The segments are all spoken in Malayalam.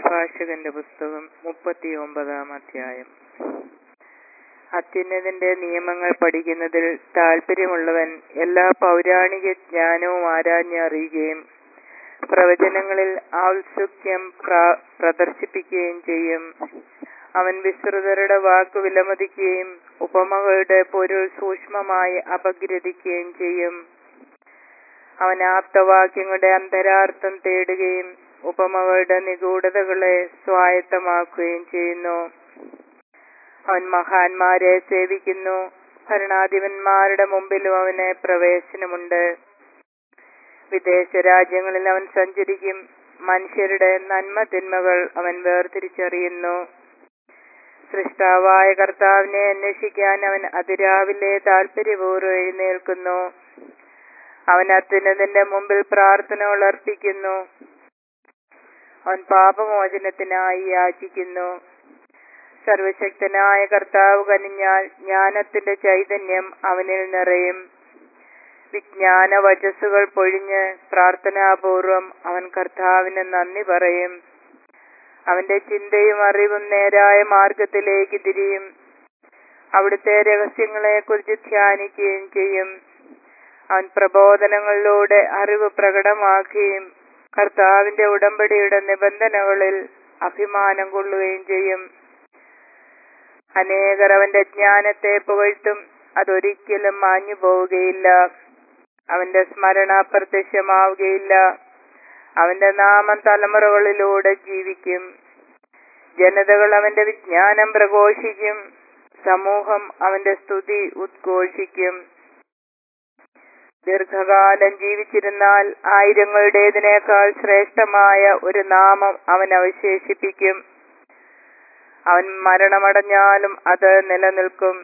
പ്രഭാഷകന്റെ പുസ്തകം മുപ്പത്തിയൊമ്പതാം അധ്യായം അത്യുന്നതിന്റെ നിയമങ്ങൾ പഠിക്കുന്നതിൽ താല്പര്യമുള്ളവൻ എല്ലാ പൗരാണിക ജ്ഞാനവും ആരാഞ്ഞ് അറിയുകയും പ്രവചനങ്ങളിൽ ഔത്സുക്യം പ്ര- പ്രദർശിപ്പിക്കുകയും ചെയ്യും അവൻ വിസ്തൃതരുടെ വാക്ക് വിലമതിക്കുകയും ഉപമകളുടെ പൊരുൾ സൂക്ഷ്മമായി അപഗ്രഥിക്കുകയും ചെയ്യും അവൻ ആപ്തവാക്യങ്ങളുടെ അന്തരാർത്ഥം തേടുകയും ഉപമകളുടെ നിഗൂഢതകളെ സ്വായത്തമാക്കുകയും ചെയ്യുന്നു അവൻ മഹാന്മാരെ സേവിക്കുന്നു ഭരണാധിപന്മാരുടെ മുമ്പിലും അവന് പ്രവേശനമുണ്ട് വിദേശ രാജ്യങ്ങളിൽ അവൻ സഞ്ചരിക്കും മനുഷ്യരുടെ നന്മ തിന്മകൾ അവൻ വേർതിരിച്ചറിയുന്നു സൃഷ്ടാവായ കർത്താവിനെ അന്വേഷിക്കാൻ അവൻ അതിരാവിലെ താല്പര്യപൂർവ്വം എഴുന്നേൽക്കുന്നു അവൻ അത്യുന്നതിന്റെ മുമ്പിൽ പ്രാർത്ഥനകൾ അർപ്പിക്കുന്നു അവൻ പാപമോചനത്തിനായി യാചിക്കുന്നു സർവശക്തനായ കർത്താവ് കനിഞ്ഞാൽ ജ്ഞാനത്തിന്റെ ചൈതന്യം അവനിൽ നിറയും വിജ്ഞാന വചസ്സുകൾ പൊഴിഞ്ഞ് പ്രാർത്ഥനാപൂർവം അവൻ കർത്താവിന് നന്ദി പറയും അവന്റെ ചിന്തയും അറിവും നേരായ മാർഗത്തിലേക്ക് തിരിയും അവിടുത്തെ രഹസ്യങ്ങളെ കുറിച്ച് ധ്യാനിക്കുകയും ചെയ്യും അവൻ പ്രബോധനങ്ങളിലൂടെ അറിവ് പ്രകടമാക്കുകയും കർത്താവിന്റെ ഉടമ്പടിയുടെ നിബന്ധനകളിൽ അഭിമാനം കൊള്ളുകയും ചെയ്യും അനേകർ അവന്റെ ജ്ഞാനത്തെ പുകഴ്ത്തും അതൊരിക്കലും മാഞ്ഞു പോവുകയില്ല അവന്റെ സ്മരണ പ്രത്യക്ഷമാവുകയില്ല അവന്റെ നാമം തലമുറകളിലൂടെ ജീവിക്കും ജനതകൾ അവന്റെ വിജ്ഞാനം പ്രഘോഷിക്കും സമൂഹം അവന്റെ സ്തുതി ഉദ്ഘോഷിക്കും ദീർഘകാലം ജീവിച്ചിരുന്നാൽ ആയിരങ്ങളുടേതിനേക്കാൾ ശ്രേഷ്ഠമായ ഒരു നാമം അവൻ അവശേഷിപ്പിക്കും അവൻ മരണമടഞ്ഞാലും അത് നിലനിൽക്കും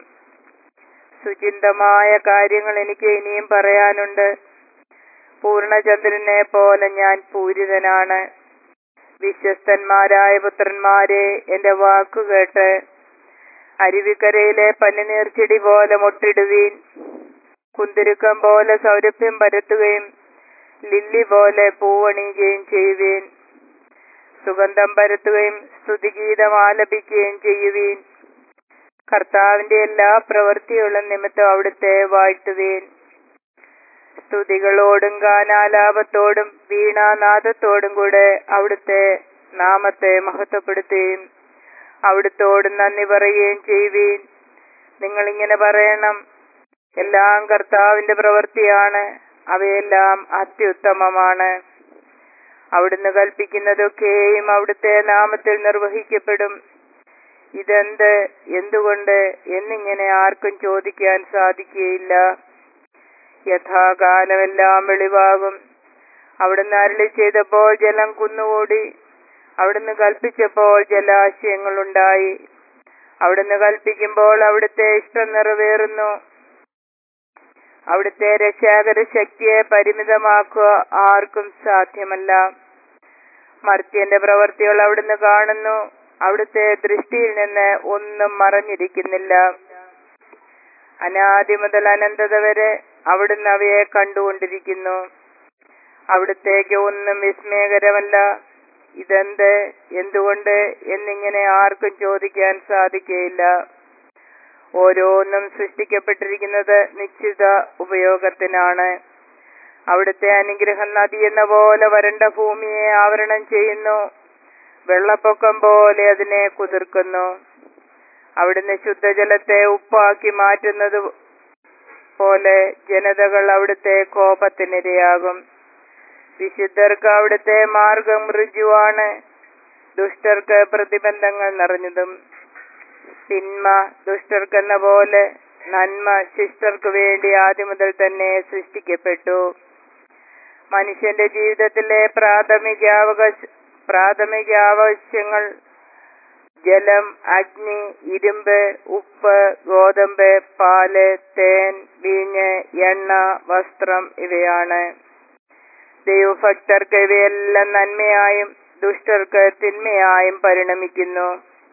സുചിന്തമായ കാര്യങ്ങൾ എനിക്ക് ഇനിയും പറയാനുണ്ട് പൂർണ്ണചന്ദ്രനെ പോലെ ഞാൻ പൂരിതനാണ് വിശ്വസ്തന്മാരായ പുത്രന്മാരെ എന്റെ വാക്കുകേട്ട് അരുവിക്കരയിലെ പനിനീർച്ചെടി പോലെ മുട്ടിടുവീൻ കുന്തിരുക്കം പോലെ സൗരഭ്യം പരത്തുകയും ലില്ലി പോലെ പൂവണിയുകയും ചെയ്യുവീൻ സുഗന്ധം പരത്തുകയും സ്തുതിഗീതം ആലപിക്കുകയും ചെയ്യുവീൻ കർത്താവിന്റെ എല്ലാ പ്രവൃത്തികളും നിമിത്തം അവിടുത്തെ വാഴ്ത്തുവീൻ സ്തുതികളോടും ഗാനാലാപത്തോടും വീണാനാദത്തോടും കൂടെ അവിടുത്തെ നാമത്തെ മഹത്വപ്പെടുത്തുകയും അവിടുത്തോട് നന്ദി പറയുകയും ചെയ്യുവീൻ നിങ്ങൾ ഇങ്ങനെ പറയണം എല്ലാം കർത്താവിന്റെ പ്രവൃത്തിയാണ് അവയെല്ലാം അത്യുത്തമമാണ് അവിടുന്ന് കൽപ്പിക്കുന്നതൊക്കെയും അവിടുത്തെ നാമത്തിൽ നിർവഹിക്കപ്പെടും ഇതെന്ത് എന്തുകൊണ്ട് എന്നിങ്ങനെ ആർക്കും ചോദിക്കാൻ സാധിക്കുകയില്ല യഥാകാലമെല്ലാം വെളിവാകും അവിടുന്ന് അരളി ചെയ്തപ്പോൾ ജലം കുന്നുകൂടി അവിടുന്ന് കൽപ്പിച്ചപ്പോൾ ജലാശയങ്ങൾ ഉണ്ടായി അവിടുന്ന് കൽപ്പിക്കുമ്പോൾ അവിടുത്തെ ഇഷ്ടം നിറവേറുന്നു അവിടുത്തെ രക്ഷാകര ശക്തിയെ പരിമിതമാക്കുക ആർക്കും സാധ്യമല്ല മർത്യന്റെ പ്രവർത്തികൾ അവിടുന്ന് കാണുന്നു അവിടുത്തെ ദൃഷ്ടിയിൽ നിന്ന് ഒന്നും മറഞ്ഞിരിക്കുന്നില്ല അനാദി മുതൽ അനന്തത വരെ അവിടുന്ന് അവയെ കണ്ടുകൊണ്ടിരിക്കുന്നു അവിടുത്തേക്ക് ഒന്നും വിസ്മയകരമല്ല ഇതെന്ത് എന്തുകൊണ്ട് എന്നിങ്ങനെ ആർക്കും ചോദിക്കാൻ സാധിക്കുകയില്ല ഓരോന്നും സൃഷ്ടിക്കപ്പെട്ടിരിക്കുന്നത് നിശ്ചിത ഉപയോഗത്തിനാണ് അവിടുത്തെ അനുഗ്രഹം നദി എന്ന പോലെ വരണ്ട ഭൂമിയെ ആവരണം ചെയ്യുന്നു വെള്ളപ്പൊക്കം പോലെ അതിനെ കുതിർക്കുന്നു അവിടുന്ന് ശുദ്ധജലത്തെ ഉപ്പാക്കി മാറ്റുന്നത് പോലെ ജനതകൾ അവിടുത്തെ കോപത്തിനിരയാകും വിശുദ്ധർക്ക് അവിടുത്തെ മാർഗം ഋജുവാണ് ദുഷ്ടർക്ക് പ്രതിബന്ധങ്ങൾ നിറഞ്ഞതും തിന്മ ദുഷ്ടർക്കെന്ന പോലെ നന്മ ശിഷ്ടർക്ക് വേണ്ടി ആദ്യം മുതൽ തന്നെ സൃഷ്ടിക്കപ്പെട്ടു മനുഷ്യന്റെ ജീവിതത്തിലെ പ്രാഥമിക അവകാശ പ്രാഥമിക ആവശ്യങ്ങൾ ജലം അഗ്നി ഇരുമ്പ് ഉപ്പ് ഗോതമ്പ് പാല് തേൻ വീഞ്ഞ് എണ്ണ വസ്ത്രം ഇവയാണ് ദൈവഭക്തർക്ക് ഇവയെല്ലാം നന്മയായും ദുഷ്ടർക്ക് തിന്മയായും പരിണമിക്കുന്നു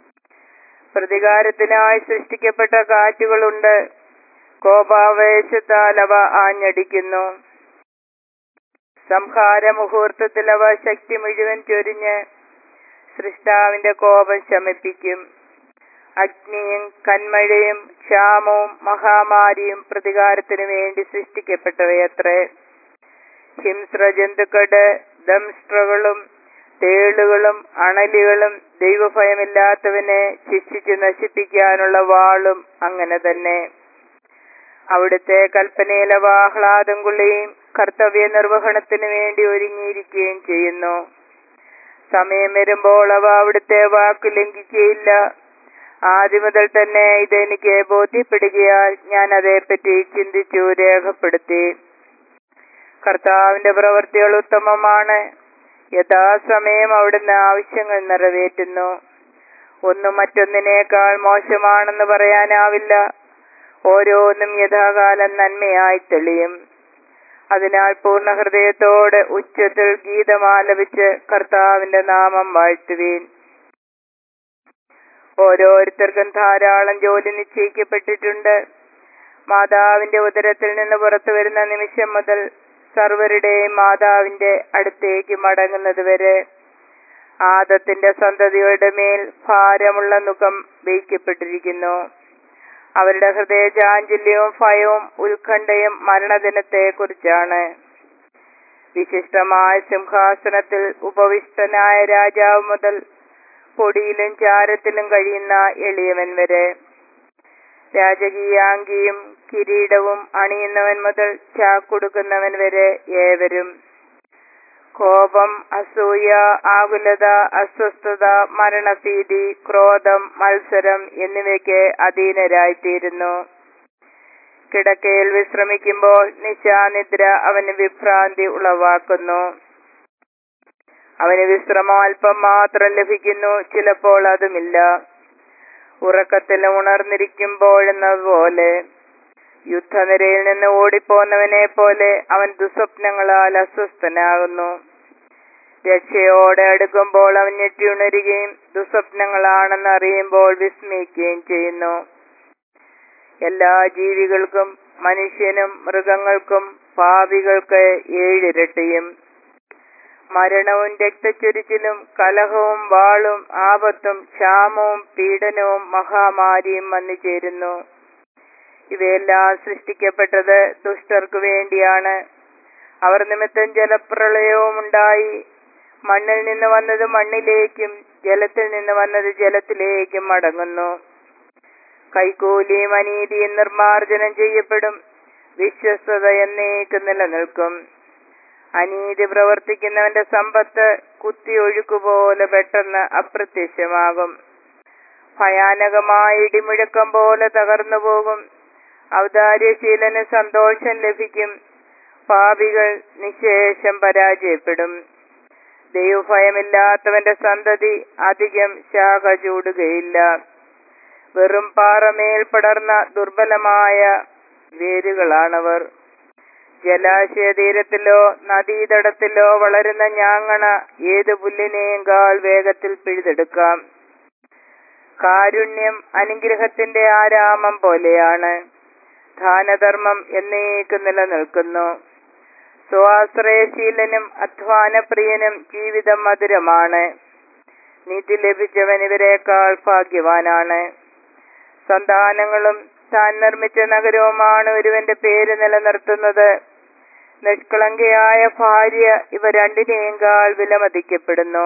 പ്രതികാരത്തിനായി സൃഷ്ടിക്കപ്പെട്ട കാറ്റുകളുണ്ട് കോപാവേശത്താൽ അവ ആഞ്ഞടിക്കുന്നു സംഹാര മുഹൂർത്തത്തിൽ അവ ശക്തി മുഴുവൻ ചൊരിഞ്ഞ് സൃഷ്ടാവിന്റെ കോപം ശമിപ്പിക്കും അഗ്നിയും കന്മഴയും ക്ഷാമവും മഹാമാരിയും പ്രതികാരത്തിനു വേണ്ടി സൃഷ്ടിക്കപ്പെട്ടവയത്രേ ഹിംസ്ര ജന്തുക്കളുടെ ദംഷ്ട്രകളും തേളുകളും അണലികളും ദൈവഭയമില്ലാത്തവനെ ശിക്ഷിച്ച് നശിപ്പിക്കാനുള്ള വാളും അങ്ങനെ തന്നെ അവിടുത്തെ കൽപ്പനയിലെ ആഹ്ലാദം കൊള്ളുകയും കർത്തവ്യ നിർവഹണത്തിന് വേണ്ടി ഒരുങ്ങിയിരിക്കുകയും ചെയ്യുന്നു സമയം വരുമ്പോൾ അവ അവിടുത്തെ വാക്ക് ലംഘിക്കുകയില്ല ആദ്യം മുതൽ തന്നെ ഇതെനിക്ക് ബോധ്യപ്പെടുകയാൽ ഞാൻ അതേപ്പറ്റി ചിന്തിച്ചു രേഖപ്പെടുത്തി കർത്താവിന്റെ പ്രവൃത്തികൾ ഉത്തമമാണ് യഥാസമയം അവിടുന്ന് ആവശ്യങ്ങൾ നിറവേറ്റുന്നു ഒന്നും മറ്റൊന്നിനേക്കാൾ മോശമാണെന്ന് പറയാനാവില്ല ഓരോന്നും യഥാകാലം നന്മയായി തെളിയും അതിനാൽ പൂർണ്ണ ഹൃദയത്തോടെ ഉച്ചത്തിൽ ഗീതമാലപിച്ച് കർത്താവിന്റെ നാമം വാഴ്ത്തുവീൻ ഓരോരുത്തർക്കും ധാരാളം ജോലി നിശ്ചയിക്കപ്പെട്ടിട്ടുണ്ട് മാതാവിന്റെ ഉദരത്തിൽ നിന്ന് പുറത്തു വരുന്ന നിമിഷം മുതൽ സർവരുടെയും മാതാവിന്റെ അടുത്തേക്ക് മടങ്ങുന്നത് വരെ ആദത്തിന്റെ സന്തതിയുടെ മേൽ ഭാരമുള്ള മുഖം വയ്ക്കപ്പെട്ടിരിക്കുന്നു അവരുടെ ഹൃദയചാഞ്ചല്യവും ഭയവും ഉത്കണ്ഠയും മരണദിനത്തെ കുറിച്ചാണ് വിശിഷ്ടമായ സിംഹാസനത്തിൽ ഉപവിഷ്ടനായ രാജാവ് മുതൽ പൊടിയിലും ചാരത്തിലും കഴിയുന്ന എളിയവൻ വരെ രാജകീയാങ്കിയും കിരീടവും അണിയുന്നവൻ മുതൽ ചാക്കൊടുക്കുന്നവൻ വരെ ഏവരും കോപം അസൂയ ആകുലത അസ്വസ്ഥത മരണഭീതി ക്രോധം മത്സരം എന്നിവയ്ക്ക് അധീനരായിത്തീരുന്നു കിടക്കയിൽ വിശ്രമിക്കുമ്പോൾ നിശാനിദ്ര അവന് വിഭ്രാന്തി ഉളവാക്കുന്നു അവന് വിശ്രമം അല്പം മാത്രം ലഭിക്കുന്നു ചിലപ്പോൾ അതുമില്ല ഉറക്കത്തിൽ ഉണർന്നിരിക്കുമ്പോഴെന്നതുപോലെ യുദ്ധനിരയിൽ നിന്ന് ഓടിപ്പോന്നവനെ പോലെ അവൻ ദുസ്വപ്നങ്ങളാൽ അസ്വസ്ഥനാകുന്നു രക്ഷയോടെ അടുക്കുമ്പോൾ അവൻ ഞെട്ടിയുണരുകയും ദുസ്വപ്നങ്ങളാണെന്ന് അറിയുമ്പോൾ വിസ്മയിക്കുകയും ചെയ്യുന്നു എല്ലാ ജീവികൾക്കും മനുഷ്യനും മൃഗങ്ങൾക്കും പാപികൾക്ക് ഏഴിരട്ടിയും മരണവും രക്തച്ചൊരിച്ചിലും കലഹവും വാളും ആപത്തും ക്ഷാമവും പീഡനവും മഹാമാരിയും വന്നു ചേരുന്നു ഇവയെല്ലാം സൃഷ്ടിക്കപ്പെട്ടത് ദുഷ്ടർക്ക് വേണ്ടിയാണ് അവർ നിമിത്തം ജലപ്രളയവും ഉണ്ടായി മണ്ണിൽ നിന്ന് വന്നത് മണ്ണിലേക്കും ജലത്തിൽ നിന്ന് വന്നത് ജലത്തിലേക്കും മടങ്ങുന്നു കൈക്കൂലിയും അനീതിയും നിർമാർജനം ചെയ്യപ്പെടും വിശ്വസ്തത എന്നേക്ക് നിലനിൽക്കും അനീതി പ്രവർത്തിക്കുന്നവന്റെ സമ്പത്ത് കുത്തിയൊഴുക്കുപോലെ പെട്ടെന്ന് അപ്രത്യക്ഷമാകും ഭയാനകമായ ഇടിമുഴക്കം പോലെ തകർന്നു പോകും ഔദാര്യശീലന് സന്തോഷം ലഭിക്കും പാപികൾ നിശേഷം പരാജയപ്പെടും ദൈവഭയമില്ലാത്തവന്റെ സന്തതി അധികം ശാഖ ചൂടുകയില്ല വെറും പാറമേൽ പടർന്ന ദുർബലമായ വേരുകളാണവർ ജലാശയ തീരത്തിലോ നദീതടത്തിലോ വളരുന്ന ഞാങ്ങണ ഏത് പുല്ലിനെയും കാൽ വേഗത്തിൽ പിഴുതെടുക്കാം കാരുണ്യം അനുഗ്രഹത്തിന്റെ ആരാമം പോലെയാണ് ദാനധർമ്മം എന്നേക്ക് നിലനിൽക്കുന്നു സ്വാശ്രയശീലനും അധ്വാനപ്രിയനും ജീവിതം മധുരമാണ് നീതി ലഭിച്ചവൻ ഇവരെക്കാൾ ഭാഗ്യവാനാണ് സന്താനങ്ങളും താൻ നിർമ്മിച്ച നഗരവുമാണ് ഒരുവന്റെ പേര് നിലനിർത്തുന്നത് നിഷ്കളങ്കയായ ഭാര്യ ഇവ രണ്ടിനെയും കാൽ വിലമതിക്കപ്പെടുന്നു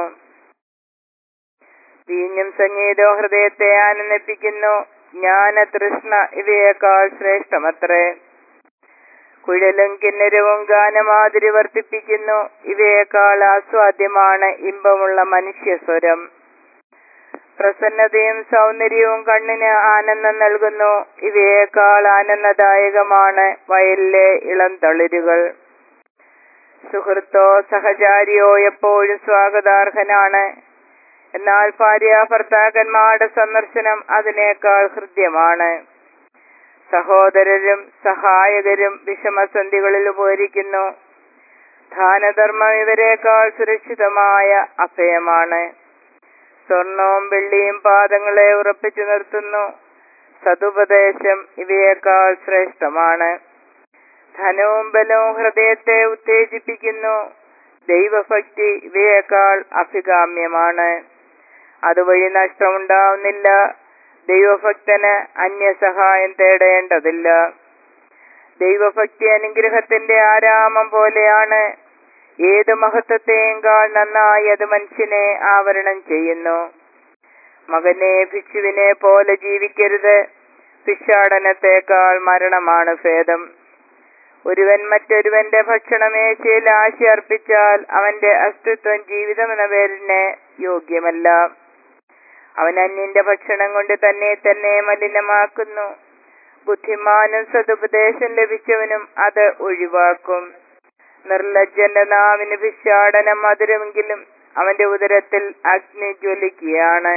വീഞ്ഞും സംഗീതവും ഹൃദയത്തെ ആനന്ദിപ്പിക്കുന്നു ജ്ഞാന തൃഷ്ണ ഇവയേക്കാൾ ശ്രേഷ്ഠമത്രേ കുഴലും കിന്നരവും ഗാനമാതിരി വർദ്ധിപ്പിക്കുന്നു ഇവയേക്കാൾ ആസ്വാദ്യമാണ് ഇമ്പമുള്ള മനുഷ്യസ്വരം പ്രസന്നതയും സൗന്ദര്യവും കണ്ണിന് ആനന്ദം നൽകുന്നു ഇവയേക്കാൾ ആനന്ദദായകമാണ് വയലിലെ ഇളം തളിരുകൾ സുഹൃത്തോ സഹചാരിയോ എപ്പോഴും സ്വാഗതാർഹനാണ് എന്നാൽ ഭാര്യ ഭർത്താക്കന്മാരുടെ സന്ദർശനം അതിനേക്കാൾ ഹൃദ്യമാണ് സഹോദരരും സഹായകരും വിഷമസന്ധികളിൽ ഉപകരിക്കുന്നു ദാനധർമ്മം ഇവരെക്കാൾ സുരക്ഷിതമായ അഭയമാണ് സ്വർണവും വെള്ളിയും പാദങ്ങളെ ഉറപ്പിച്ചു നിർത്തുന്നു സതുപദേശം ഇവയേക്കാൾ ശ്രേഷ്ഠമാണ് ധനവും ബലവും ഹൃദയത്തെ ഉത്തേജിപ്പിക്കുന്നു ദൈവഭക്തി ഇവയേക്കാൾ അഭികാമ്യമാണ് അതുവഴി നഷ്ടമുണ്ടാവുന്നില്ല ദൈവഭക്തന് അന്യസഹായം തേടേണ്ടതില്ല ദൈവഭക്തി അനുഗ്രഹത്തിന്റെ ആരാമം പോലെയാണ് ഏത് മഹത്വത്തെയേക്കാൾ നന്നായി അത് മനുഷ്യനെ ആവരണം ചെയ്യുന്നു മകനെ ഭിക്ഷുവിനെ പോലെ ജീവിക്കരുത് ഭിക്ഷാടനത്തെക്കാൾ മരണമാണ് ഭേദം ഒരുവൻ മറ്റൊരുവന്റെ ഭക്ഷണമേശയിൽ ആശ അർപ്പിച്ചാൽ അവന്റെ അസ്തിത്വം ജീവിതം എന്ന പേരിന് യോഗ്യമല്ല അവൻ അന്യന്റെ ഭക്ഷണം കൊണ്ട് തന്നെ തന്നെ മലിനമാക്കുന്നു ബുദ്ധിമാനും സതുപദേശം ലഭിച്ചവനും അത് ഒഴിവാക്കും നിർലജ്ജന്റെ നാവിന് ഭിക്ഷാടനം മധുരമെങ്കിലും അവന്റെ ഉദരത്തിൽ അഗ്നി ജ്വലിക്കുകയാണ്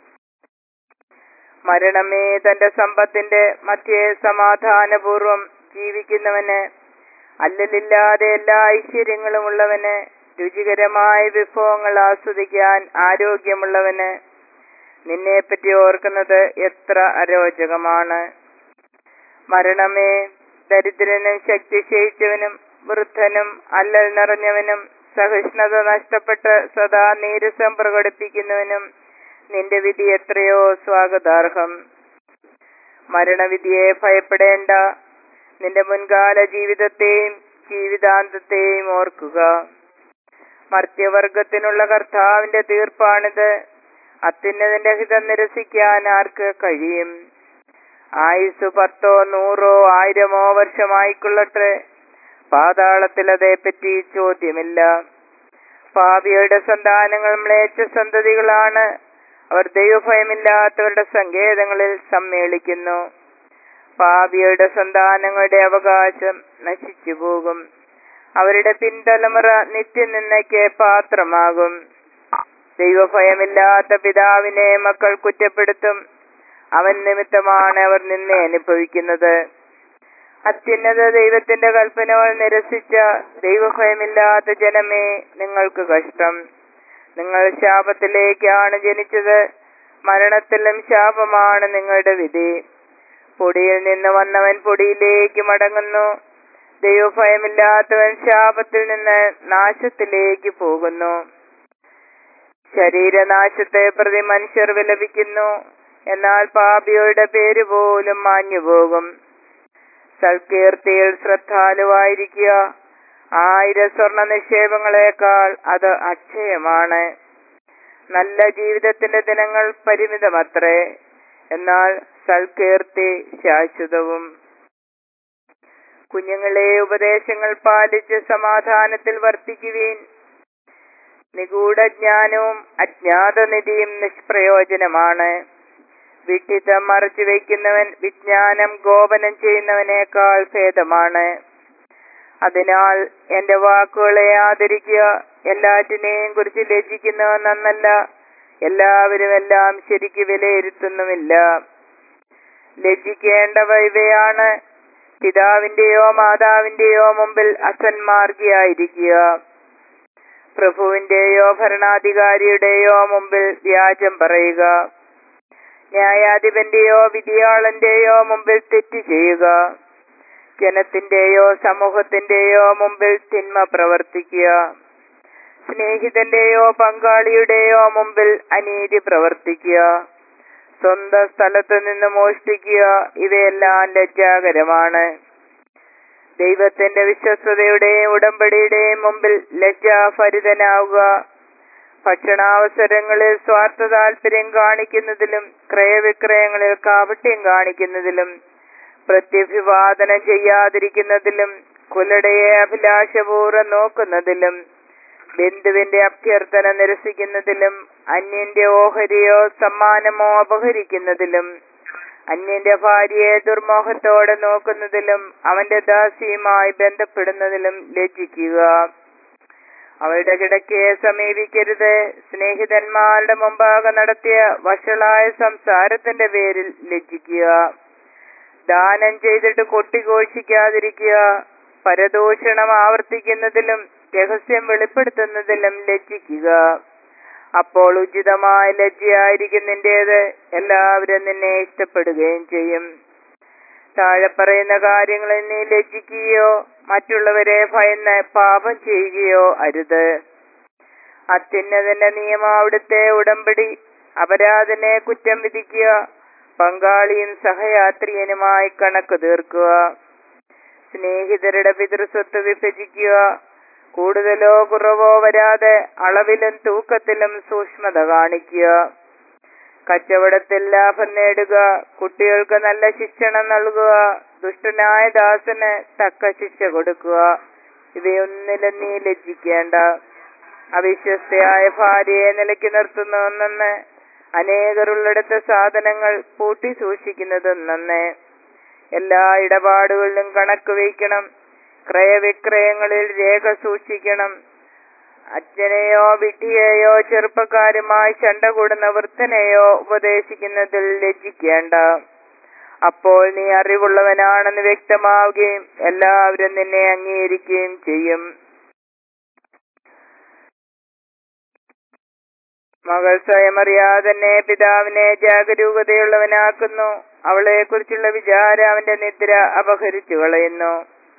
മരണമേ തന്റെ സമ്പത്തിന്റെ മധ്യേ സമാധാനപൂർവം ജീവിക്കുന്നവന് അല്ലലില്ലാതെ എല്ലാ ഐശ്വര്യങ്ങളും ഉള്ളവന് രുചികരമായ വിഭവങ്ങൾ ആസ്വദിക്കാൻ ആരോഗ്യമുള്ളവന് നിന്നെ പറ്റി ഓർക്കുന്നത് എത്ര അരോചകമാണ് മരണമേ ദരിദ്രനും ശക്തി ക്ഷയിച്ചവനും വൃദ്ധനും അല്ലൽ നിറഞ്ഞവനും സഹിഷ്ണുത നഷ്ടപ്പെട്ട് സദാ നീരസം പ്രകടിപ്പിക്കുന്നവനും നിന്റെ വിധി എത്രയോ സ്വാഗതാർഹം മരണവിധിയെ ഭയപ്പെടേണ്ട നിന്റെ മുൻകാല ജീവിതത്തെയും ജീവിതാന്തത്തെയും ഓർക്കുക മർത്യവർഗത്തിനുള്ള കർത്താവിന്റെ തീർപ്പാണിത് അത്യുന്നതിന്റെ ഹിതം നിരസിക്കാൻ ആർക്ക് കഴിയും ആയുസ് പത്തോ നൂറോ ആയിരമോ വർഷമായിക്കൊള്ളട്ടെ പാതാളത്തിൽ അതേപ്പറ്റി ചോദ്യമില്ല പാപിയുടെ സന്താനങ്ങൾ മ്ലേച്ഛ സന്തതികളാണ് അവർ ദൈവഭയമില്ലാത്തവരുടെ സങ്കേതങ്ങളിൽ സമ്മേളിക്കുന്നു പാപിയുടെ സന്താനങ്ങളുടെ അവകാശം നശിച്ചു പോകും അവരുടെ പിൻതലമുറ നിത്യനിന്ദയ്ക്ക് പാത്രമാകും ദൈവഭയമില്ലാത്ത പിതാവിനെ മക്കൾ കുറ്റപ്പെടുത്തും അവൻ നിമിത്തമാണ് അവർ നിന്നെ അനുഭവിക്കുന്നത് അത്യുന്നത ദൈവത്തിന്റെ കൽപ്പനകൾ നിരസിച്ച ദൈവഭയമില്ലാത്ത ജനമേ നിങ്ങൾക്ക് കഷ്ടം നിങ്ങൾ ശാപത്തിലേക്കാണ് ജനിച്ചത് മരണത്തിലും ശാപമാണ് നിങ്ങളുടെ വിധി പൊടിയിൽ നിന്ന് വന്നവൻ പൊടിയിലേക്ക് മടങ്ങുന്നു ദൈവഭയമില്ലാത്തവൻ ശാപത്തിൽ നിന്ന് നാശത്തിലേക്ക് പോകുന്നു ശരീരനാശത്തെ പ്രതി മനുഷ്യർ വിലപിക്കുന്നു എന്നാൽ പാപിയുടെ പേര് പോലും മാഞ്ഞുപോകും സൽകീർത്തിയിൽ ശ്രദ്ധാലുവായിരിക്കുക ആയിരം സ്വർണ നിക്ഷേപങ്ങളെക്കാൾ അത് അക്ഷയമാണ് നല്ല ജീവിതത്തിന്റെ ദിനങ്ങൾ പരിമിതമത്രേ എന്നാൽ സൽകീർത്തി ശാശ്വതവും കുഞ്ഞുങ്ങളെ ഉപദേശങ്ങൾ പാലിച്ച് സമാധാനത്തിൽ വർത്തിക്കുവീൻ നിഗൂഢ ജ്ഞാനവും അജ്ഞാതനിധിയും നിഷ്പ്രയോജനമാണ് വിട്ടിത്തം മറച്ചു വയ്ക്കുന്നവൻ വിജ്ഞാനം ഗോപനം ചെയ്യുന്നവനേക്കാൾ ഭേദമാണ് അതിനാൽ എന്റെ വാക്കുകളെ ആദരിക്കുക എല്ലാറ്റിനെയും കുറിച്ച് ലജ്ജിക്കുന്നവൻ നന്നല്ല എല്ലാവരും എല്ലാം ശരിക്ക് വിലയിരുത്തുന്നുമില്ല ലജ്ജിക്കേണ്ടവ ഇവയാണ് പിതാവിന്റെയോ മാതാവിന്റെയോ മുമ്പിൽ അസന്മാർഗിയായിരിക്കുക പ്രഭുവിന്റെയോ ഭരണാധികാരിയുടെയോ മുമ്പിൽ വ്യാജം പറയുക ന്യായാധിപന്റെയോ വിധിയാളന്റെയോ മുമ്പിൽ തെറ്റ് ചെയ്യുക ജനത്തിന്റെയോ സമൂഹത്തിന്റെയോ മുമ്പിൽ തിന്മ പ്രവർത്തിക്കുക സ്നേഹിതന്റെയോ പങ്കാളിയുടെയോ മുമ്പിൽ അനീതി പ്രവർത്തിക്കുക സ്വന്തം സ്ഥലത്ത് നിന്ന് മോഷ്ടിക്കുക ഇവയെല്ലാം ലജ്ജാകരമാണ് ദൈവത്തിന്റെ വിശ്വസ്തതയുടെയും ഉടമ്പടിയുടെയും മുമ്പിൽ ലജ്ജാഭരിതനാവുക ഭക്ഷണാവസരങ്ങളിൽ സ്വാർത്ഥ താല്പര്യം കാണിക്കുന്നതിലും ക്രയവിക്രയങ്ങളിൽ കാപട്യം കാണിക്കുന്നതിലും പ്രത്യഭിവാദനം ചെയ്യാതിരിക്കുന്നതിലും കുലടയെ അഭിലാഷപൂർവ്വം നോക്കുന്നതിലും ബന്ധുവിന്റെ അഭ്യർത്ഥന നിരസിക്കുന്നതിലും അന്യന്റെ ഓഹരിയോ സമ്മാനമോ അപഹരിക്കുന്നതിലും അന്യന്റെ ഭാര്യയെ ദുർമോഹത്തോടെ നോക്കുന്നതിലും അവന്റെ ദാസിയുമായി ബന്ധപ്പെടുന്നതിലും ലജ്ജിക്കുക അവളുടെ കിടക്കയെ സമീപിക്കരുത് സ്നേഹിതന്മാരുടെ മുമ്പാകെ നടത്തിയ വഷളായ സംസാരത്തിന്റെ പേരിൽ ലജ്ജിക്കുക ദാനം ചെയ്തിട്ട് കൊട്ടിഘോഷിക്കാതിരിക്കുക പരദൂഷണം ആവർത്തിക്കുന്നതിലും രഹസ്യം വെളിപ്പെടുത്തുന്നതിലും ലജ്ജിക്കുക അപ്പോൾ ഉചിതമായ ലജ്ജയായിരിക്കും നിന്റേത് എല്ലാവരും നിന്നെ ഇഷ്ടപ്പെടുകയും ചെയ്യും താഴെ പറയുന്ന കാര്യങ്ങളിൽ നീ ലജ്ജിക്കുകയോ മറ്റുള്ളവരെ ഭയന്ന് പാപം ചെയ്യുകയോ അരുത് അത്യുന്നതന്റെ നിയമം അവിടുത്തെ ഉടമ്പടി അപരാധനെ കുറ്റം വിധിക്കുക പങ്കാളിയും സഹയാത്രിയനുമായി കണക്ക് തീർക്കുക സ്നേഹിതരുടെ പിതൃസ്വത്ത് വിഭജിക്കുക കൂടുതലോ കുറവോ വരാതെ അളവിലും തൂക്കത്തിലും സൂക്ഷ്മത കാണിക്കുക കച്ചവടത്തിൽ ലാഭം നേടുക കുട്ടികൾക്ക് നല്ല ശിക്ഷണം നൽകുക ദുഷ്ടനായ ദാസന് തക്ക ശിക്ഷ കൊടുക്കുക ഇവയൊന്നിലും നീ ലജ്ജിക്കേണ്ട അവിശ്വസ്തയായ ഭാര്യയെ നിലയ്ക്ക് നിർത്തുന്നതെന്ന് അനേകരുള്ളിടത്ത് സാധനങ്ങൾ പൂട്ടി സൂക്ഷിക്കുന്നത് നന്നേ എല്ലാ ഇടപാടുകളിലും കണക്ക് വയ്ക്കണം ക്രയവിക്രയങ്ങളിൽ രേഖ സൂക്ഷിക്കണം അച്ഛനെയോ വിഡ്ഢിയെയോ ചെറുപ്പക്കാരുമായി ചണ്ട കൂടുന്ന വൃദ്ധനെയോ ഉപദേശിക്കുന്നതിൽ ലജ്ജിക്കേണ്ട അപ്പോൾ നീ അറിവുള്ളവനാണെന്ന് വ്യക്തമാവുകയും എല്ലാവരും നിന്നെ അംഗീകരിക്കുകയും ചെയ്യും മകൾ സ്വയം അറിയാതെ തന്നെ പിതാവിനെ ജാഗരൂകതയുള്ളവനാക്കുന്നു അവളെ കുറിച്ചുള്ള വിചാരം അവന്റെ നിദ്ര അപഹരിച്ചു കളയുന്നു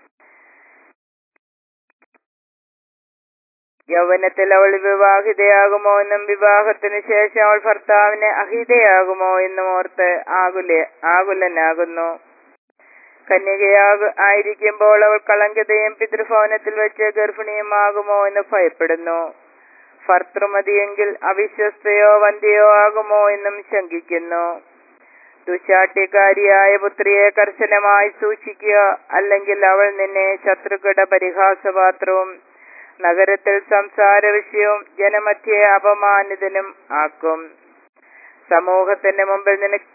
യൗവനത്തിൽ അവൾ വിവാഹിതയാകുമോ എന്നും വിവാഹത്തിന് ശേഷം അവൾ ഭർത്താവിന് അഹിതയാകുമോ എന്നും ഓർത്ത് ആകുല ആകുലനാകുന്നു കന്യകയാക ആയിരിക്കുമ്പോൾ അവൾ കളങ്കിതയും പിതൃഭവനത്തിൽ വെച്ച് ഗർഭിണിയുമാകുമോ എന്ന് ഭയപ്പെടുന്നു ഭർത്തൃമതിയെങ്കിൽ അവിശ്വസ്തയോ വന്ധ്യയോ ആകുമോ എന്നും ശങ്കിക്കുന്നു ദുശാഠ്യക്കാരിയായ പുത്രിയെ കർശനമായി സൂക്ഷിക്കുക അല്ലെങ്കിൽ അവൾ നിന്നെ ശത്രുക്കളുടെ പരിഹാസപാത്രവും നഗരത്തിൽ സംസാര വിഷയവും ജനമധ്യേ അപമാനിതനും ആക്കും സമൂഹത്തിന്റെ മുമ്പിൽ നിനക്ക്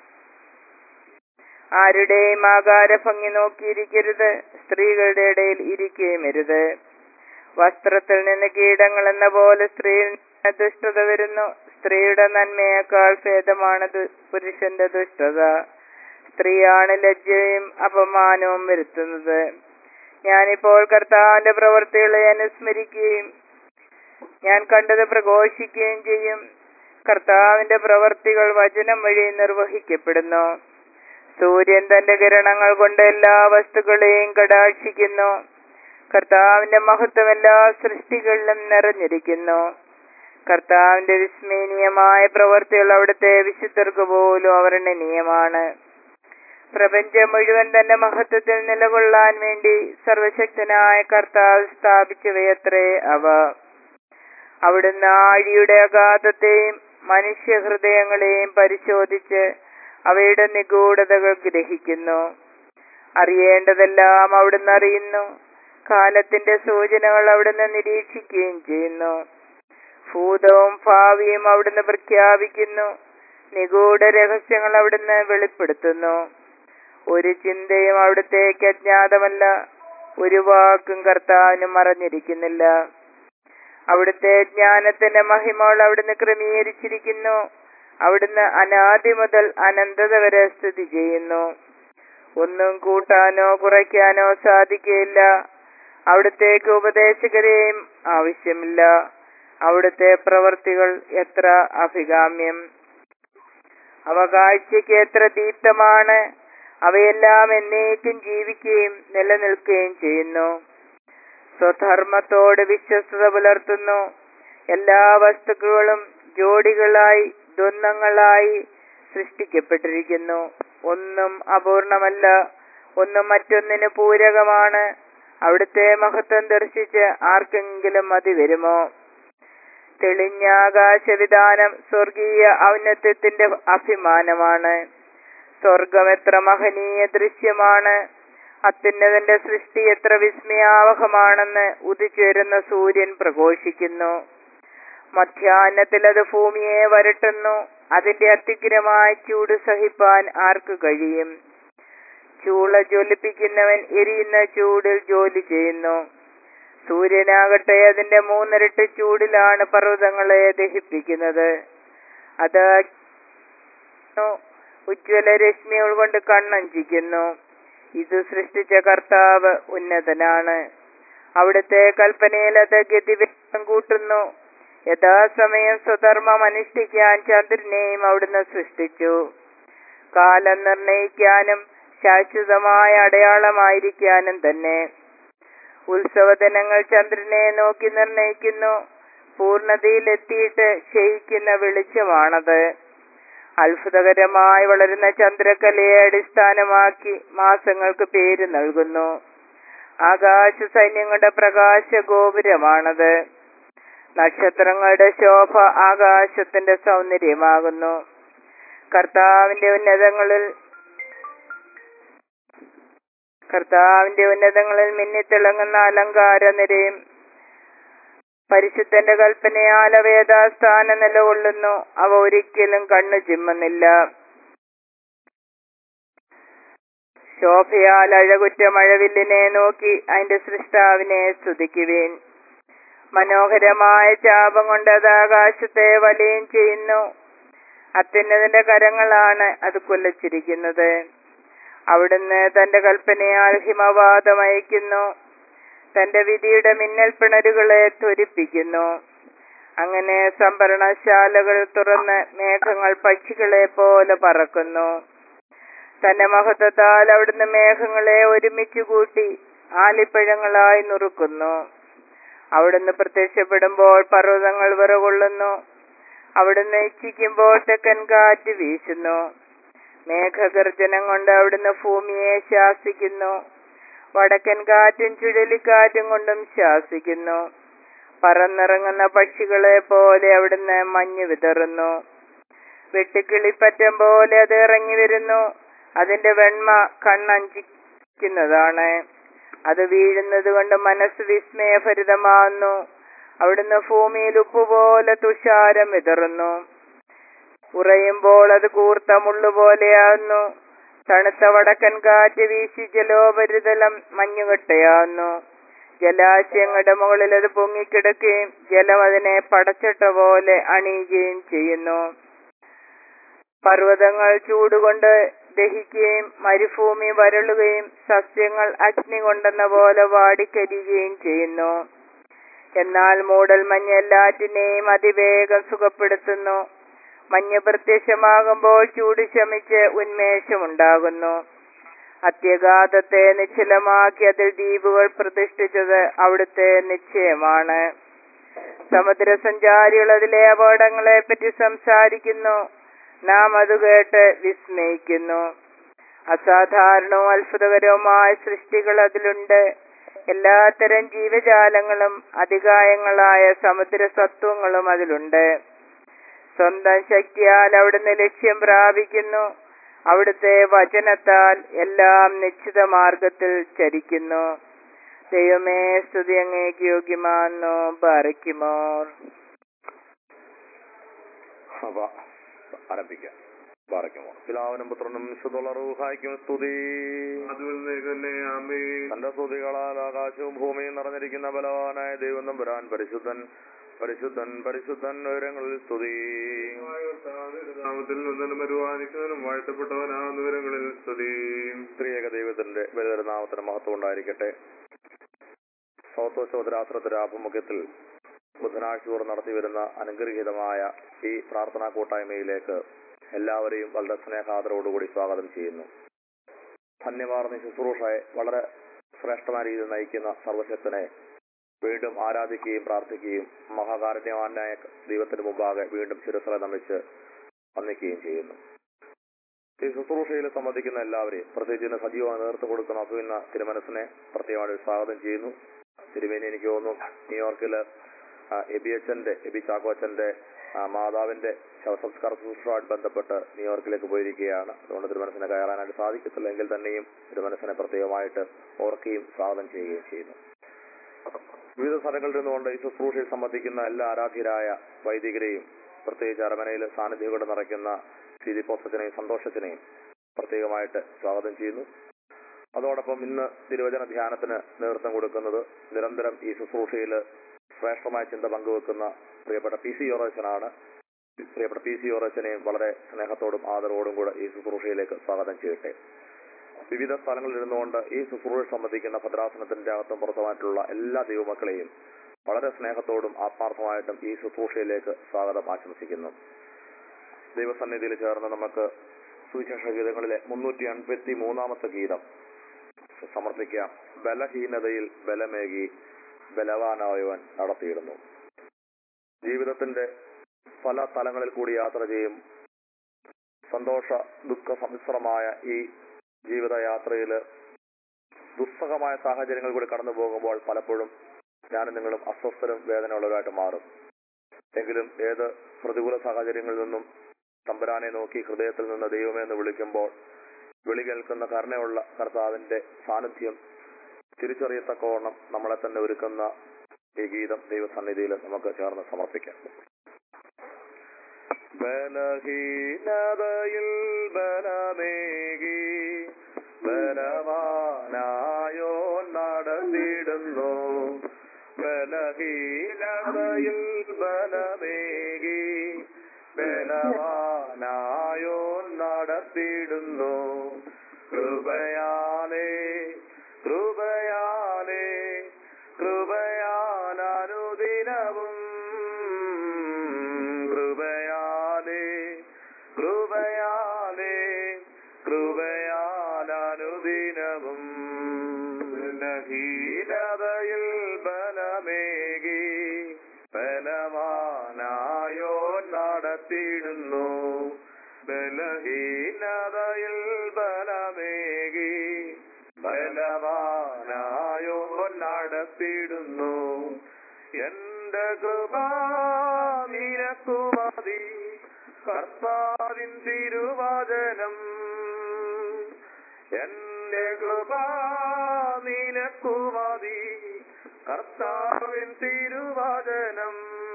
ആരുടെയും ആകാര ഭംഗി നോക്കിയിരിക്കരുത് സ്ത്രീകളുടെ ഇടയിൽ ഇരിക്കുകയും അരുത് വസ്ത്രത്തിൽ നിന്ന് കീടങ്ങൾ എന്ന പോലെ സ്ത്രീയിൽ ദുഷ്ടത വരുന്നു സ്ത്രീയുടെ നന്മയേക്കാൾ ഭേദമാണ് പുരുഷന്റെ ദുഷ്ടത സ്ത്രീയാണ് ലജ്ജയും അപമാനവും വരുത്തുന്നത് ഞാനിപ്പോൾ കർത്താവിന്റെ പ്രവൃത്തികളെ അനുസ്മരിക്കുകയും ഞാൻ കണ്ടത് പ്രഘോഷിക്കുകയും ചെയ്യും കർത്താവിന്റെ പ്രവൃത്തികൾ വചനം വഴി നിർവഹിക്കപ്പെടുന്നു സൂര്യൻ തന്റെ കിരണങ്ങൾ കൊണ്ട് എല്ലാ വസ്തുക്കളെയും കടാക്ഷിക്കുന്നു കർത്താവിന്റെ മഹത്വം എല്ലാ സൃഷ്ടികളിലും നിറഞ്ഞിരിക്കുന്നു കർത്താവിന്റെ വിസ്മയനീയമായ പ്രവൃത്തികൾ അവിടുത്തെ വിശുദ്ധർക്ക് പോലും അവർണ്ണനീയമാണ് പ്രപഞ്ചം മുഴുവൻ തന്റെ മഹത്വത്തിൽ നിലകൊള്ളാൻ വേണ്ടി സർവശക്തനായ കർത്താവ് സ്ഥാപിച്ചവയത്രേ അവ അവിടുന്ന് ആഴിയുടെ അഗാധത്തെയും മനുഷ്യഹൃദയങ്ങളെയും പരിശോധിച്ച് അവയുടെ നിഗൂഢതകൾ ഗ്രഹിക്കുന്നു അറിയേണ്ടതെല്ലാം അവിടുന്ന് അറിയുന്നു കാലത്തിന്റെ സൂചനകൾ അവിടുന്ന് നിരീക്ഷിക്കുകയും ചെയ്യുന്നു ഭൂതവും ഭാവിയും അവിടുന്ന് പ്രഖ്യാപിക്കുന്നു നിഗൂഢ രഹസ്യങ്ങൾ അവിടുന്ന് വെളിപ്പെടുത്തുന്നു ഒരു ചിന്തയും അവിടുത്തേക്ക് അജ്ഞാതമല്ല ഒരു വാക്കും കർത്താവിന് മറഞ്ഞിരിക്കുന്നില്ല അവിടുത്തെ ജ്ഞാനത്തിന്റെ മഹിമകൾ അവിടുന്ന് ക്രമീകരിച്ചിരിക്കുന്നു അവിടുന്ന് അനാദി മുതൽ അനന്തത വരെ സ്ഥിതി ചെയ്യുന്നു ഒന്നും കൂട്ടാനോ കുറയ്ക്കാനോ സാധിക്കുകയില്ല അവിടുത്തേക്ക് ഉപദേശകരെയും ആവശ്യമില്ല അവിടുത്തെ പ്രവർത്തികൾ എത്ര അഭികാമ്യം അവ കാഴ്ചയ്ക്ക് എത്ര ദീപ്തമാണ് അവയെല്ലാം എന്നേക്കും ജീവിക്കുകയും നിലനിൽക്കുകയും ചെയ്യുന്നു സ്വധർമ്മത്തോട് വിശ്വസ്തത പുലർത്തുന്നു എല്ലാ വസ്തുക്കളും ജോഡികളായി ദ്വന്ദ്ങ്ങളായി സൃഷ്ടിക്കപ്പെട്ടിരിക്കുന്നു ഒന്നും അപൂർണമല്ല ഒന്നും മറ്റൊന്നിന് പൂരകമാണ് അവിടുത്തെ മഹത്വം ദർശിച്ച് ആർക്കെങ്കിലും മതി വരുമോ തെളിഞ്ഞ ആകാശവിധാനം സ്വർഗീയ ഔന്നത്യത്തിന്റെ അഭിമാനമാണ് സ്വർഗം എത്ര മഹനീയ ദൃശ്യമാണ് അത്യുന്നതന്റെ സൃഷ്ടി എത്ര വിസ്മയാവഹമാണെന്ന് ഉദിച്ചുവരുന്ന സൂര്യൻ പ്രഘോഷിക്കുന്നു മധ്യാഹ്നത്തിൽ അത് ഭൂമിയെ വരട്ടുന്നു അതിന്റെ അത്യുഗ്രമായ ചൂട് സഹിപ്പാൻ ആർക്ക് കഴിയും ചൂള ജ്വലിപ്പിക്കുന്നവൻ എരിയുന്ന ചൂടിൽ ജോലി ചെയ്യുന്നു സൂര്യനാകട്ടെ അതിന്റെ മൂന്നിരട്ടി ചൂടിലാണ് പർവ്വതങ്ങളെ ദഹിപ്പിക്കുന്നത് അത് ഉജ്ജ്വല രശ്മികൾ കൊണ്ട് കണ്ണഞ്ചിക്കുന്നു ഇത് സൃഷ്ടിച്ച കർത്താവ് ഉന്നതനാണ് അവിടുത്തെ കൽപ്പനയിൽ അത് ഗതിവേഗം കൂട്ടുന്നു യഥാസമയം സ്വധർമ്മം അനുഷ്ഠിക്കാൻ ചന്ദ്രനെയും അവിടുന്ന് സൃഷ്ടിച്ചു കാലം നിർണയിക്കാനും ശാശ്വതമായ അടയാളമായിരിക്കാനും തന്നെ ഉത്സവദിനങ്ങൾ ചന്ദ്രനെ നോക്കി നിർണയിക്കുന്നു പൂർണതയിലെത്തിയിട്ട് ക്ഷയിക്കുന്ന വെളിച്ചമാണത് അത്ഭുതകരമായി വളരുന്ന ചന്ദ്രക്കലയെ അടിസ്ഥാനമാക്കി മാസങ്ങൾക്ക് പേര് നൽകുന്നു ആകാശ സൈന്യങ്ങളുടെ പ്രകാശ ഗോപുരമാണത് നക്ഷത്രങ്ങളുടെ ശോഭ ആകാശത്തിന്റെ സൗന്ദര്യമാകുന്നു കർത്താവിന്റെ ഉന്നതങ്ങളിൽ കർത്താവിന്റെ ഉന്നതങ്ങളിൽ മിന്നിത്തിളങ്ങുന്ന അലങ്കാര നിരയും പരിശുദ്ധന്റെ കൽപ്പനയാൽ അവ യഥാസ്ഥാനം നിലകൊള്ളുന്നു അവ ഒരിക്കലും കണ്ണു ചിമ്മുന്നില്ല ശോഭയാൽ അഴകുറ്റ മഴവില്ലിനെ നോക്കി അതിന്റെ സൃഷ്ടാവിനെ സ്തുതിക്കുവേൻ മനോഹരമായ ചാപം കൊണ്ട് അത് ആകാശത്തെ വലയം ചെയ്യുന്നു അത്യുന്നതിന്റെ കരങ്ങളാണ് അത് കൊല്ലച്ചിരിക്കുന്നത് അവിടുന്ന് തന്റെ കൽപ്പനയാൽ ഹിമവാദം അയക്കുന്നു തന്റെ വിധിയുടെ മിന്നൽ പിണരുകളെ ത്വരിപ്പിക്കുന്നു അങ്ങനെ സംഭരണശാലകൾ തുറന്ന് മേഘങ്ങൾ പക്ഷികളെ പോലെ പറക്കുന്നു തന്റെ മഹത്വത്താൽ അവിടുന്ന് മേഘങ്ങളെ ഒരുമിച്ച് കൂട്ടി ആലിപ്പഴങ്ങളായി നുറുക്കുന്നു അവിടുന്ന് പ്രത്യക്ഷപ്പെടുമ്പോൾ പർവ്വതങ്ങൾ വിറകൊള്ളുന്നു അവിടുന്ന് ഇച്ഛിക്കുമ്പോൾ തെക്കൻ കാറ്റ് വീശുന്നു മേഘഗർജനം കൊണ്ട് അവിടുന്ന് ഭൂമിയെ ശാസിക്കുന്നു വടക്കൻ കാറ്റും ചുഴലിക്കാറ്റും കൊണ്ടും ശാസിക്കുന്നു പറന്നിറങ്ങുന്ന പക്ഷികളെ പോലെ അവിടുന്ന് മഞ്ഞ് വിതറുന്നു വെട്ടുക്കിളിപ്പറ്റം പോലെ അത് ഇറങ്ങി വരുന്നു അതിന്റെ വെണ്മ കണ്ണഞ്ചിക്കുന്നതാണ് അത് വീഴുന്നത് കൊണ്ട് മനസ്സ് വിസ്മയഭരിതമാകുന്നു അവിടുന്ന് ഭൂമിയിൽ ഉപ്പുപോലെ തുഷാരം വിതറുന്നു ഉറയുമ്പോൾ അത് കൂർത്ത മുള്ളുപോലെയാകുന്നു തണുത്ത വടക്കൻ കാറ്റ് വീശി ജലോപരിതലം മഞ്ഞുകട്ടയാകുന്നു ജലാശയങ്ങളുടെ മുകളിൽ അത് പൊങ്ങിക്കിടക്കുകയും ജലം അതിനെ പടച്ചിട്ട പോലെ അണിയുകയും ചെയ്യുന്നു പർവ്വതങ്ങൾ ചൂടുകൊണ്ട് ദഹിക്കുകയും മരുഭൂമി വരളുകയും സസ്യങ്ങൾ അഗ്നി കൊണ്ടെന്ന പോലെ വാടിക്കരിയുകയും ചെയ്യുന്നു എന്നാൽ മൂടൽ മഞ്ഞ് എല്ലാറ്റിനെയും അതിവേഗം സുഖപ്പെടുത്തുന്നു മഞ്ഞ് പ്രത്യക്ഷമാകുമ്പോൾ ചൂട് ശമിച്ച് ഉന്മേഷമുണ്ടാകുന്നു അത്യഘാതത്തെ നിശ്ചലമാക്കി അതിൽ ദ്വീപുകൾ പ്രതിഷ്ഠിച്ചത് അവിടുത്തെ നിശ്ചയമാണ് സമുദ്രസഞ്ചാരികൾ അതിലെ അപകടങ്ങളെ പറ്റി സംസാരിക്കുന്നു നാം അത് കേട്ട് വിസ്മയിക്കുന്നു അസാധാരണവും അത്ഭുതകരവുമായ സൃഷ്ടികൾ അതിലുണ്ട് എല്ലാത്തരം ജീവജാലങ്ങളും അതികായങ്ങളായ സമുദ്ര സത്വങ്ങളും അതിലുണ്ട് സ്വന്തം ശക്തിയാൽ അവിടുന്ന് ലക്ഷ്യം പ്രാപിക്കുന്നു അവിടുത്തെ വചനത്താൽ എല്ലാം നിശ്ചിത മാർഗത്തിൽ ചരിക്കുന്നു ദൈവമേ സ്തുതി അങ്ങേക്ക് യോഗ്യമാണെന്നു പാറിക്കുമോർ അവ ആരംഭിക്കാം പാറയ്ക്കുമോ പിതാവിനും പുത്രനും വിശുദ്ധുള്ള റൂഹായ്ക്കും സ്തുതി തന്റെ സ്തുതികളാൽ ആകാശവും ഭൂമിയും നിറഞ്ഞിരിക്കുന്ന ബലവാനായ ദൈവം തമ്പുരാൻ പരിശുദ്ധൻ പരിശുദ്ധൻ പരിശുദ്ധൻ ഉയരങ്ങളിൽ സ്തുതി നാമത്തിൽ നിന്നും പരിപാലിക്കാനും വാഴ്ത്തപ്പെട്ടവനാകുന്ന വിവരങ്ങളിൽ സ്തുതി സ്ത്രീയേക ദൈവത്തിന്റെ ബലിതര നാമത്തിന് മഹത്വം ഉണ്ടായിരിക്കട്ടെ സൗത്തോശോധരാശ്രത്തിന്റെ ആഭിമുഖ്യത്തിൽ ബുധനാഴ്ച തോറും നടത്തി വരുന്ന അനുഗ്രഹീതമായ ഈ പ്രാർത്ഥനാ കൂട്ടായ്മയിലേക്ക് എല്ലാവരെയും വളരെ സ്നേഹാദരോടുകൂടി സ്വാഗതം ചെയ്യുന്നു ധന്യമാർന്ന ഈ ശുശ്രൂഷയെ വളരെ ശ്രേഷ്ഠമായ രീതിയിൽ നയിക്കുന്ന സർവശക്തനെ വീണ്ടും ആരാധിക്കുകയും പ്രാർത്ഥിക്കുകയും മഹാകാരുണ്യവാനായ ദൈവത്തിന് മുമ്പാകെ വീണ്ടും ശിരസ്സല നമിച്ച് വന്ദിക്കുകയും ചെയ്യുന്നു ഈ ശുശ്രൂഷയിൽ സംബന്ധിക്കുന്ന എല്ലാവരെയും പ്രത്യേകിച്ച് ഇന്ന് സജീവമായി നേതൃത്വം കൊടുക്കുന്ന അസുവിന്ന തിരുമനസിനെ പ്രത്യേകമായി സ്വാഗതം ചെയ്യുന്നു തിരുമേനി എനിക്ക് തോന്നുന്നു ന്യൂയോർക്കില് ആ, എബി അച്ഛന്റെ എബി ചാക്കോച്ചന്റെ ആ, മാതാവിന്റെ ശവസംസ്കാര ശുശ്രൂഷയുമായി ബന്ധപ്പെട്ട് ന്യൂയോർക്കിലേക്ക് പോയിരിക്കുകയാണ് അതുകൊണ്ട് തിരുമനസിനെ കയറാനായിട്ട് സാധിക്കത്തില്ല എങ്കിൽ തന്നെയും തിരുമനസിനെ പ്രത്യേകമായിട്ട് ഓർക്കുകയും സ്വാഗതം ചെയ്യുകയും ചെയ്യുന്നു വിവിധ സ്ഥലങ്ങളിൽ നിന്നുകൊണ്ട് ഈ ശുശ്രൂഷയിൽ സംബന്ധിക്കുന്ന എല്ലാ ആരാധ്യരായ വൈദികരെയും പ്രത്യേകിച്ച് അരമനയിൽ സാന്നിധ്യം കൊണ്ട് നിറയ്ക്കുന്ന സ്ഥിതിപ്പോസത്തിനെയും സന്തോഷത്തിനെയും പ്രത്യേകമായിട്ട് സ്വാഗതം ചെയ്യുന്നു അതോടൊപ്പം ഇന്ന് തിരുവചന ധ്യാനത്തിന് നേതൃത്വം കൊടുക്കുന്നത് നിരന്തരം ഈ ശുശ്രൂഷയിൽ ശ്രേഷ്ഠമായ ചിന്ത പങ്കുവെക്കുന്ന പ്രിയപ്പെട്ട പി സി യോറച്ചനാണ് പ്രിയപ്പെട്ട പി സി യോറച്ചനെയും വളരെ സ്നേഹത്തോടും ആദരവോടും കൂടെ ഈ ശുശ്രൂഷയിലേക്ക് സ്വാഗതം ചെയ്യട്ടെ വിവിധ സ്ഥലങ്ങളിൽ ഇരുന്നുകൊണ്ട് ഈ ശുശ്രൂഷ സംബന്ധിക്കുന്ന ഭദ്രാസനത്തിന്റെ അകത്തും പുറത്തുമായിട്ടുള്ള എല്ലാ ദൈവമക്കളെയും വളരെ സ്നേഹത്തോടും ആത്മാർത്ഥമായിട്ടും ഈ ശുശ്രൂഷയിലേക്ക് സ്വാഗതം ആശംസിക്കുന്നു ദൈവസന്നിധിയിൽ ചേർന്ന് നമുക്ക് സുവിശേഷ ഗീതങ്ങളിലെ മുന്നൂറ്റി അൻപത്തി മൂന്നാമത്തെ ഗീതം സമർപ്പിക്കാം ബലഹീനതയിൽ ബലമേകി ബലവാനായവൻ നടത്തിയിടുന്നു ജീവിതത്തിന്റെ പല തലങ്ങളിൽ കൂടി യാത്ര ചെയ്യും സന്തോഷ ദുഃഖ സമ്മിശ്രമായ ഈ ജീവിതയാത്രയിൽ ദുസ്സഹമായ സാഹചര്യങ്ങൾ കൂടി കടന്നു പോകുമ്പോൾ പലപ്പോഴും ഞാനും നിങ്ങളും അസ്വസ്ഥരും വേദനയുള്ളവരായിട്ട് മാറും എങ്കിലും ഏത് പ്രതികൂല സാഹചര്യങ്ങളിൽ നിന്നും തമ്പുരാനെ നോക്കി ഹൃദയത്തിൽ നിന്ന് ദൈവമേ എന്ന് വിളിക്കുമ്പോൾ വിളി കേൾക്കുന്ന കരുണയുള്ള കർത്താവിന്റെ സാന്നിധ്യം തിരിച്ചറിയത്തക്കവണ്ണം നമ്മളെ തന്നെ ഒരുക്കുന്ന ഈ ഗീതം ദൈവസന്നിധിയിൽ നമുക്ക് ചേർന്ന് സമർപ്പിക്കാം ബലഹീനതയിൽ ബലമേകി ബലവാനായോ നടന്നിടുന്നു ബലഹീനതയിൽ ബലമേകി ബലവാനായോ നടത്തിയിടുന്നു കൃപയാലേ കൃപയാലേ കൃപയാലനുദിനവും കൃപയാലേ കൃപയാലേ കൃപയാലനുദിനവും ബലഹീനതയിൽ ബലമേകി ബലവാനായോ നടത്തിയിടുന്നു ബലഹീനതയിൽ ബലമേകി ബലവാനായോ നടത്തിയിടുന്നു എന്റെ കൃപ നിരക്കുമതി കർത്താവിൻ തിരുവചനം എന്റെ കൃപ നിനക്കുമതി കർത്താവിൻ തിരുവചനം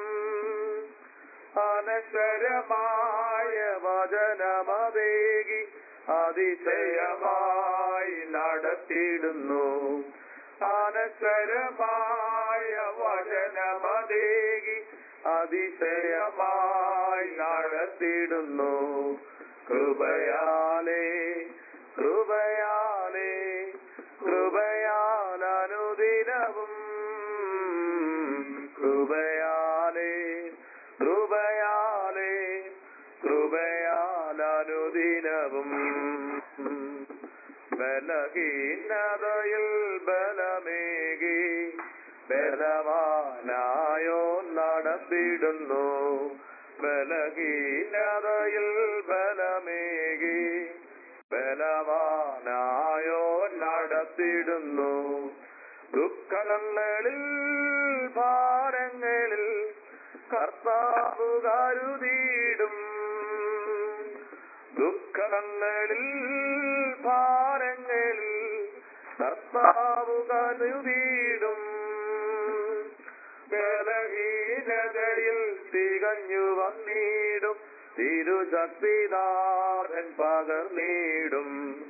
അനശ്വരമായ വചനമതേകി അതിശയമായി നടത്തിയിടുന്നു അനശ്വരമായ വചനമതേകി അതിശയമായി നടത്തിയിടുന്നു കൃപയാലേ കൃപയാലേ കൃപയാലനുദിനവും കൃപയാലേ കൃപയാലേ കൃപയാലനുദിനവും ബലഹീനതയിൽ ബലമേകി ബലവാനായോ നടത്തിയിടുന്നു ബലഹീനതയിൽ ബലമേകി ബലവാനായോ നടത്തിയിടുന്നു ദുഃഖങ്ങളിൽ ഭാരങ്ങളിൽ കർത്താവ് കരുതിയിടും ദുഃഖങ്ങളിൽ ഭാരങ്ങളിൽ കർത്താവ് കരുതിയിടും ബലഹീനതയിൽ തികഞ്ഞു വന്നിടും തിരുശക്തിനാഥൻ പകർന്നിടും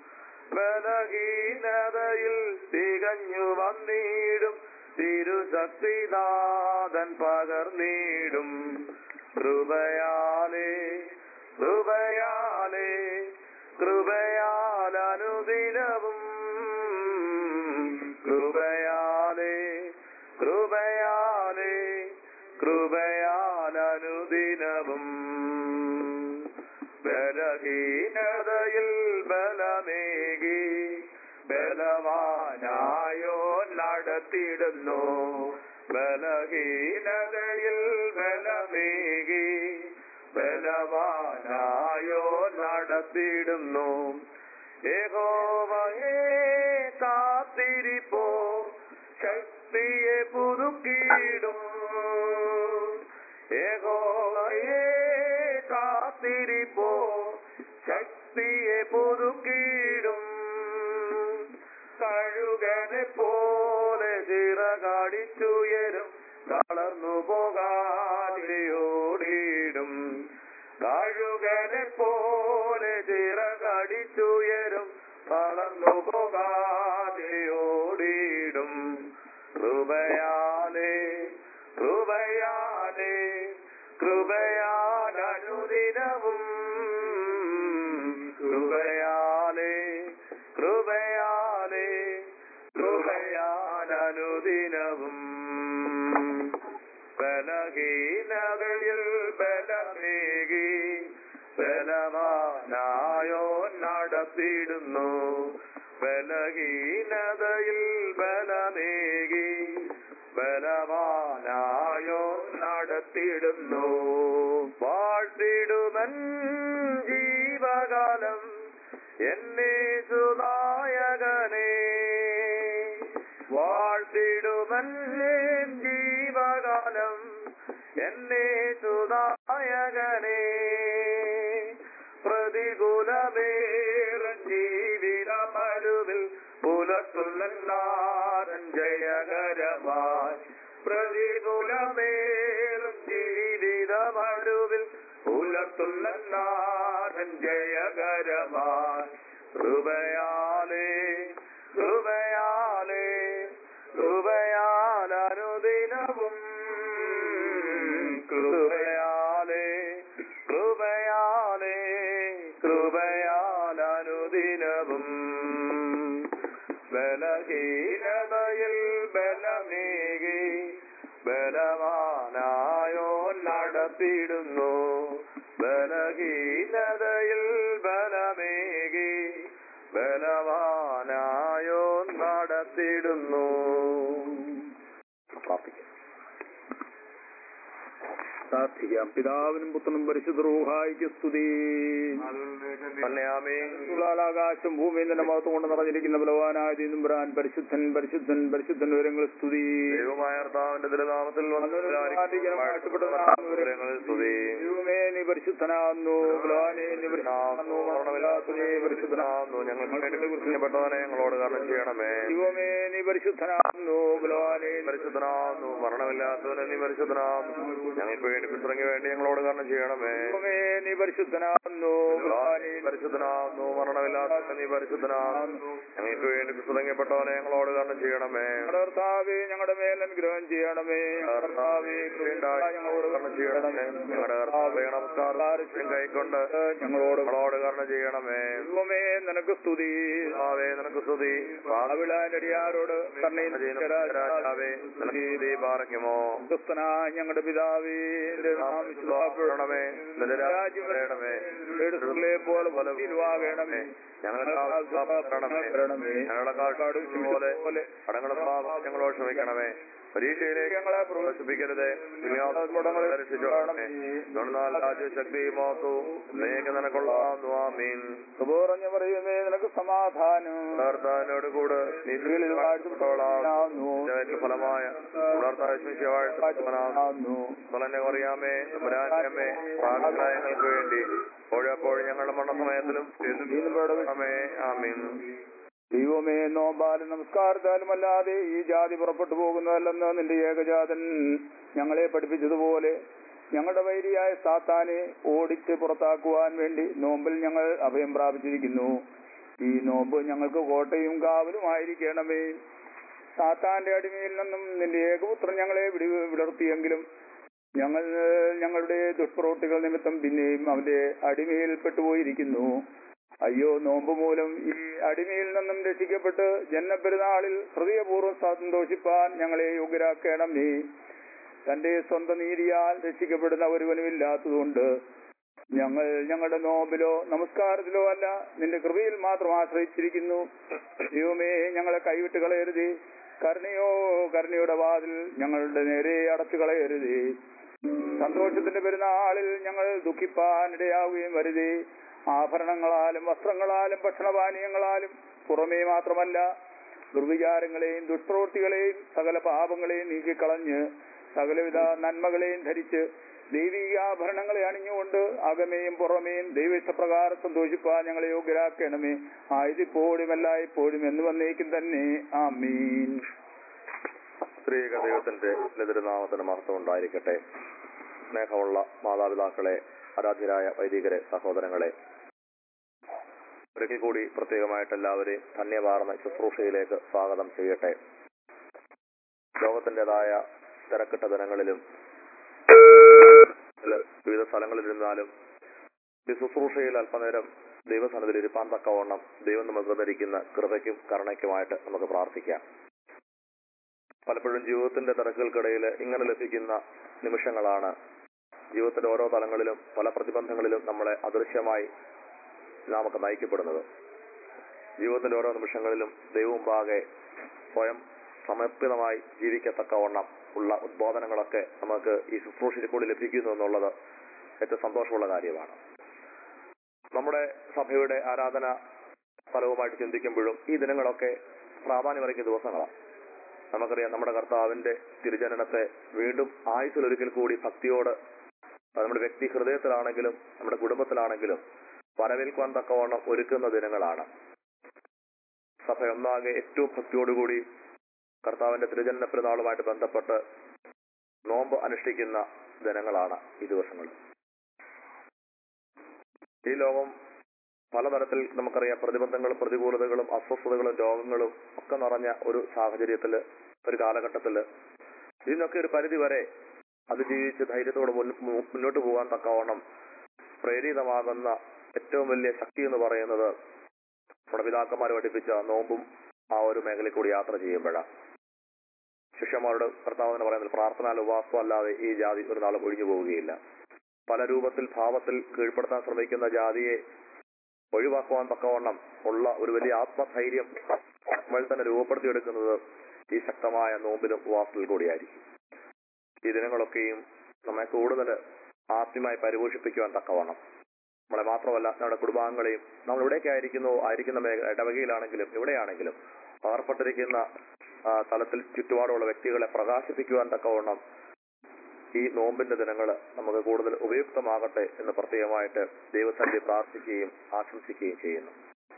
ബലഹീനതയിൽ തികഞ്ഞു വന്നിടും തിരുശക്തിനാഥൻ പകർന്നിടും കൃപയാലേ കൃപയാലേ കൃപയാലനുദിനവും കൃപയാലേ കൃപയാലേ കൃപയാലനുദിനവും ബലഹീനതയിൽ ബലമേകി ബലവാനായോ നടത്തിയിടുന്നു ബലഹീനതയിൽ ബലമേകി ബലവാനായോ നടത്തിയിടുന്നു ഏകോവയെ കാത്തിരിപ്പോ ശക്തിയെ പുതുക്കിയിടും ഏകോവയെ കാത്തിരിപ്പോ ശക്തിയെ പുതുക്കിയിടും കഴുകനെ പോലെ ചിറകടിച്ചുയരും തളർന്നു പോകാതെയോടിയിടും കഴുകനെ പോലെ ചിറകടിച്ചുയരും തളർന്നു പോകാതെയോടിയിടും കൃപയാലേ കൃപയാലേ കൃപയാലനുദിനവും കൃപയാലേ കൃപയാലേ കൃപയാലനുദിനവും ബലഹീനതയിൽ ബലമേകി ബലവാനായോ നടത്തിയിടുന്നു ബലഹീനതയിൽ ബലമേകി ബലവാനായോ നടത്തിയിടുന്നു വാഴ്ത്തിടുമൻ ജീവ എന്നേസുനായകനെ വാഴ്ത്തിടുമല്ലേ ജീവകാലം എന്നേസുനായകനെ പ്രതികൂലമേറും ജീവിതമരുവിൽ പുലർത്തുന്നാരൻ ജയകരമായി പ്രതികൂലമേറും ജീവിതമരുവിൽ പുലർത്തുന്നാരൻ ജയകരമായി കൃപയാലേ കൃപയാലേ കൃപയാലനുദിനവും കൃപയാലേ കൃപയാലേ കൃപയാലനുദിനവും ബലഹീനതയിൽ ബലമേകി ബലവാനായോ നടത്തിയിടുന്നു ബലഹീനതയിൽ ബലമേകി ബലവാനായോ നടത്തിയിടുന്നു പ്രാർത്ഥിക്കാം പ്രാർത്ഥിക്കാം പിതാവിനും പുത്രനും പരിശുദ്ധ റൂഹായിക്ക് സ്തുതി തന്നെയാമേ ആകാശം ഭൂമിയും തന്നെ മഹത്വം കൊണ്ട് നിറഞ്ഞിരിക്കുന്ന ബലവാനായ ദീനുംബരാൻ പരിശുദ്ധൻ പരിശുദ്ധൻ പരിശുദ്ധൻ വിവരങ്ങൾ സ്തുതി ദൈവമായ കർത്താവിന്റെ തിരുനാമത്തിൽ വന്നവരായിരിക്കും സ്തുതി ദൈവമേ നീ പരിശുദ്ധനാകുന്നു ബലവാനെ നീ പരിശുദ്ധനാകുന്നു മരണമില്ലാത്ത നീ പരിശുദ്ധനാകുന്നു ഞങ്ങൾക്ക് വേണ്ടി കുറിച്ചപ്പെട്ടവനെ ഞങ്ങളോട് കാരണം ചെയ്യണമേ ദൈവമേ നീ പരിശുദ്ധനാകുന്നു ബലവാനെ നീ പരിശുദ്ധനാകുന്നു മരണമില്ലാത്തവനെ നീ പരിശുദ്ധനാകുന്നു ഞങ്ങൾക്ക് വേണ്ടി പിത്രയ്ക്ക് വേണ്ടി ഞങ്ങളോട് കാരണം ചെയ്യണമേ ദൈവമേ നീ പരിശുദ്ധനാകുന്നു ബലവാനെ നീ പരിശുദ്ധനാകുന്നു മരണമില്ലാത്തവനെ നീ പരിശുദ്ധനാകുന്നു ഞങ്ങൾക്ക് വേണ്ടി പിത്രയ്ക്കപ്പെട്ടവനെ ഞങ്ങളോട് കാരണം ചെയ്യണമേ ഞങ്ങളുടെ കർത്താവേ ഞങ്ങളുടെ മേൽ അനുഗ്രഹം ചെയ്യണമേ ഞങ്ങളുടെ കർത്താവേ കൃപയുണ്ടായി ഞങ്ങളോട് കരണം ചെയ്യണമേ ഞങ്ങളുടെ കർത്താവേ നമസ്കാരം കൈക്കൊണ്ട് ഞങ്ങളോട് ഞങ്ങളോട് കരണം ചെയ്യണമേ ദൈവമേ നിനക്ക് സ്തുതി കർത്താവേ നിനക്ക് സ്തുതി അവിളാനടിയാരോട് രാജാവേ നിനക്ക് സ്തുതി പാറയ്ക്കുമോ ക്രിസ്തനായ ഞങ്ങളുടെ പിതാവേ നിന്റെ നാമം വിശുദ്ധമാക്കപ്പെടണമേ. വിശ്വാസപ്പെടണമേ നിന്റെ രാജ്യം വരണമേ എടുത്തുള്ളേ പോലെ വലവിരുവാകണമേ ഞങ്ങളെ തരണമേ ഞങ്ങളുടെ കാട്ടും പോലെ അടങ്ങളുടെ പാപം ഞങ്ങളോട് ക്ഷമിക്കണമേ പരീക്ഷയിലേക്ക് ഞങ്ങളെ പ്രവേശിപ്പിക്കരുതേ രക്ഷിച്ചോളണമേ രാജ്യ ശക്തി മോത്തു നേക്ക് നിനക്കൊള്ളാന്നു ആമീൻ സുബോറഞ്ഞ പറയുമേ നിനക്ക് സമാധാനം കർത്താവിനോട് കൂടെ നീതികളിൽ വാഴ്ത്തപ്പെട്ടവളാകുന്നു ഫലമായ ആകുന്നു. തന്നെ അറിയാമേ മുരാജമേ പ്രാർത്ഥനായങ്ങൾക്ക് വേണ്ടി ഓഴപ്പോഴും ഞങ്ങളുടെ മരണസമയത്തിലും ആമേ ആമീൻ ദൈവമേ നോമ്പാലും നമസ്കാരത്താലും അല്ലാതെ ഈ ജാതി പുറപ്പെട്ടു പോകുന്നതല്ലെന്ന് നിന്റെ ഏകജാതൻ ഞങ്ങളെ പഠിപ്പിച്ചതുപോലെ ഞങ്ങളുടെ വൈരിയായ സാത്താനെ ഓടിച്ച് പുറത്താക്കുവാൻ വേണ്ടി നോമ്പിൽ ഞങ്ങൾ അഭയം പ്രാപിച്ചിരിക്കുന്നു ഈ നോമ്പ് ഞങ്ങൾക്ക് കോട്ടയും കാവലുമായിരിക്കണമേ സാത്താന്റെ അടിമയിൽ നിന്നും നിന്റെ ഏകപുത്രൻ ഞങ്ങളെ വിടി വിടർത്തിയെങ്കിലും ഞങ്ങൾ ഞങ്ങളുടെ ദുഷ്പ്രവൃത്തികൾ നിമിത്തം പിന്നെയും അവന്റെ അടിമയിൽ പെട്ടുപോയിരിക്കുന്നു അയ്യോ നോമ്പ് മൂലം ഈ അടിമയിൽ നിന്നും രക്ഷിക്കപ്പെട്ട് ജന്മപെരുന്നാളിൽ ഹൃദയപൂർവ്വം സന്തോഷിപ്പാൻ ഞങ്ങളെ യോഗ്യരാക്കണമേ തന്റെ സ്വന്തം നീതിയാൽ രക്ഷിക്കപ്പെടുന്ന ഒരുവനുമില്ലാത്തതുകൊണ്ട് ഞങ്ങൾ ഞങ്ങളുടെ നോമ്പിലോ നമസ്കാരത്തിലോ അല്ല നിന്റെ കൃപയിൽ മാത്രം ആശ്രയിച്ചിരിക്കുന്നു ദൈവമേ ഞങ്ങളെ കൈവിട്ട് കളയരുതേ കരുണയോ കരുണയുടെ വാതിൽ ഞങ്ങളുടെ നേരെ അടച്ചു കളയരുതേ സന്തോഷത്തിന്റെ പെരുന്നാളിൽ ഞങ്ങൾ ദുഃഖിപ്പാനിടയാവുകയും വരുതേ ആഭരണങ്ങളാലും വസ്ത്രങ്ങളാലും ഭക്ഷണപാനീയങ്ങളാലും പുറമേ മാത്രമല്ല ദുർവിചാരങ്ങളെയും ദുഷ്പ്രവൃത്തികളെയും സകല പാപങ്ങളെയും നീക്കിക്കളഞ്ഞ് സകലവിധ നന്മകളെയും ധരിച്ച് ദൈവികാഭരണങ്ങളെ അണിഞ്ഞുകൊണ്ട് അകമേയും പുറമേയും ദൈവiഷ്ടപ്രകാരം സന്തോഷിപ്പാൻ ഞങ്ങളെ യോഗ്യരാക്കണമേ ആയതിപ്പോഴും എല്ലായ്പ്പോഴും എന്ന് വന്നേക്കും തന്നെ ആമീൻ സ്ത്രീക ദൈവത്തിന്റെ നിതിരുനാമത്തിന് മഹത്വം ഉണ്ടായിരിക്കട്ടെ സ്നേഹമുള്ള മാതാപിതാക്കളെ ആരാധ്യരായ വൈദികരെ സഹോദരങ്ങളെ ഒരിക്കൽ കൂടി പ്രത്യേകമായിട്ട് എല്ലാവരെയും ധന്യവാർന്ന ശുശ്രൂഷയിലേക്ക് സ്വാഗതം ചെയ്യട്ടെ ലോകത്തിൻ്റെതായ തിരക്കിട്ട ദിനങ്ങളിലും വിവിധ സ്ഥലങ്ങളിലിരുന്നാലും ഈ ശുശ്രൂഷയിൽ അല്പനേരം ദൈവസന്നിധിയിൽ ഇരുപ്പാൻ തക്കവണ്ണം ദൈവം നമുക്ക് ധരിക്കുന്ന കൃപയ്ക്കും കരുണയ്ക്കുമായിട്ട് നമുക്ക് പ്രാർത്ഥിക്കാം പലപ്പോഴും ജീവിതത്തിന്റെ തിരക്കുകൾക്കിടയിൽ ഇങ്ങനെ ലഭിക്കുന്ന നിമിഷങ്ങളാണ് ജീവിതത്തിന്റെ ഓരോ തലങ്ങളിലും പല പ്രതിബന്ധങ്ങളിലും നമ്മളെ അദൃശ്യമായി നമുക്ക് നയിക്കപ്പെടുന്നത് ജീവിതത്തിന്റെ ഓരോ നിമിഷങ്ങളിലും ദൈവമുമ്പാകെ സ്വയം സമർപ്പിതമായി ജീവിക്കത്തക്കവണ്ണം ഉള്ള ഉദ്ബോധനങ്ങളൊക്കെ നമുക്ക് ഈ ശുശ്രൂഷയിൽ കൂടി ലഭിക്കുന്നു എന്നുള്ളത് ഏറ്റവും സന്തോഷമുള്ള കാര്യമാണ് നമ്മുടെ സഭയുടെ ആരാധന ഫലവുമായിട്ട് ചിന്തിക്കുമ്പോഴും ഈ ദിനങ്ങളൊക്കെ പ്രാധാന്യമറിക്കുന്ന ദിവസങ്ങളാണ് നമുക്കറിയാം നമ്മുടെ കർത്താവിന്റെ തിരുജനനത്തെ വീണ്ടും ആയുസിലൊരിക്കൽ കൂടി ഭക്തിയോട് അത് നമ്മുടെ വ്യക്തി ഹൃദയത്തിലാണെങ്കിലും നമ്മുടെ കുടുംബത്തിലാണെങ്കിലും വരവേൽക്കുവാൻ തക്കവണ്ണം ഒരുക്കുന്ന ദിനങ്ങളാണ് സഭ ഒന്നാകെ ഏറ്റവും ഭക്തിയോടുകൂടി കർത്താവിന്റെ തിരുജനന പെരുന്നാളുമായിട്ട് ബന്ധപ്പെട്ട് നോമ്പ് അനുഷ്ഠിക്കുന്ന ദിനങ്ങളാണ് ഈ ദിവസങ്ങൾ ഈ ലോകം പലതരത്തിൽ നമുക്കറിയാം പ്രതിബന്ധങ്ങളും പ്രതികൂലതകളും അസ്വസ്ഥതകളും രോഗങ്ങളും ഒക്കെ നിറഞ്ഞ ഒരു സാഹചര്യത്തില് ഒരു കാലഘട്ടത്തില് ഇതിനൊക്കെ ഒരു പരിധി വരെ അതിജീവിച്ച് ധൈര്യത്തോടെ മുൻ- മു- മുന്നോട്ട് പോകാൻ തക്കവണ്ണം പ്രേരിതമാകുന്ന ഏറ്റവും വലിയ ശക്തി എന്ന് പറയുന്നത് നമ്മുടെ പിതാക്കന്മാർ പഠിപ്പിച്ച നോമ്പും ആ ഒരു മേഖലയിൽ കൂടി യാത്ര ചെയ്യുമ്പോഴാണ് ശിഷ്യന്മാരോട് കർത്താവ് എന്ന് പറയുന്നത് പ്രാർത്ഥന ഉപവാസം അല്ലാതെ ഈ ജാതി ഒരു നാളും ഒഴിഞ്ഞു പോവുകയില്ല പല രൂപത്തിൽ ഭാവത്തിൽ കീഴ്പ്പെടുത്താൻ ശ്രമിക്കുന്ന ജാതിയെ ഒഴിവാക്കുവാൻ തക്കവണ്ണം ഉള്ള ഒരു വലിയ ആത്മധൈര്യം നമ്മൾ തന്നെ രൂപപ്പെടുത്തിയെടുക്കുന്നത് ഈ ശക്തമായ നോമ്പിലും ഉപവാസത്തിൽ കൂടിയായിരിക്കും ഈ ദിനങ്ങളൊക്കെയും നമ്മെ കൂടുതൽ ആത്മീയമായി പരിപോഷിപ്പിക്കുവാൻ തക്കവണ്ണം നമ്മളെ മാത്രമല്ല നമ്മുടെ കുടുംബാംഗങ്ങളെയും നമ്മൾ എവിടേക്ക് ആയിരിക്കുന്നു ആയിരിക്കുന്ന മേഖല ഇടവകയിലാണെങ്കിലും എവിടെയാണെങ്കിലും പകർപ്പെട്ടിരിക്കുന്ന ആ, തലത്തിൽ ചുറ്റുപാടുള്ള വ്യക്തികളെ പ്രകാശിപ്പിക്കുവാൻ തക്കവണ്ണം ഈ നോമ്പിന്റെ ദിനങ്ങൾ നമുക്ക് കൂടുതൽ ഉപയുക്തമാകട്ടെ എന്ന് പ്രത്യേകമായിട്ട് ദൈവസന്നിധി പ്രാർത്ഥിക്കുകയും ആശംസിക്കുകയും ചെയ്യുന്നു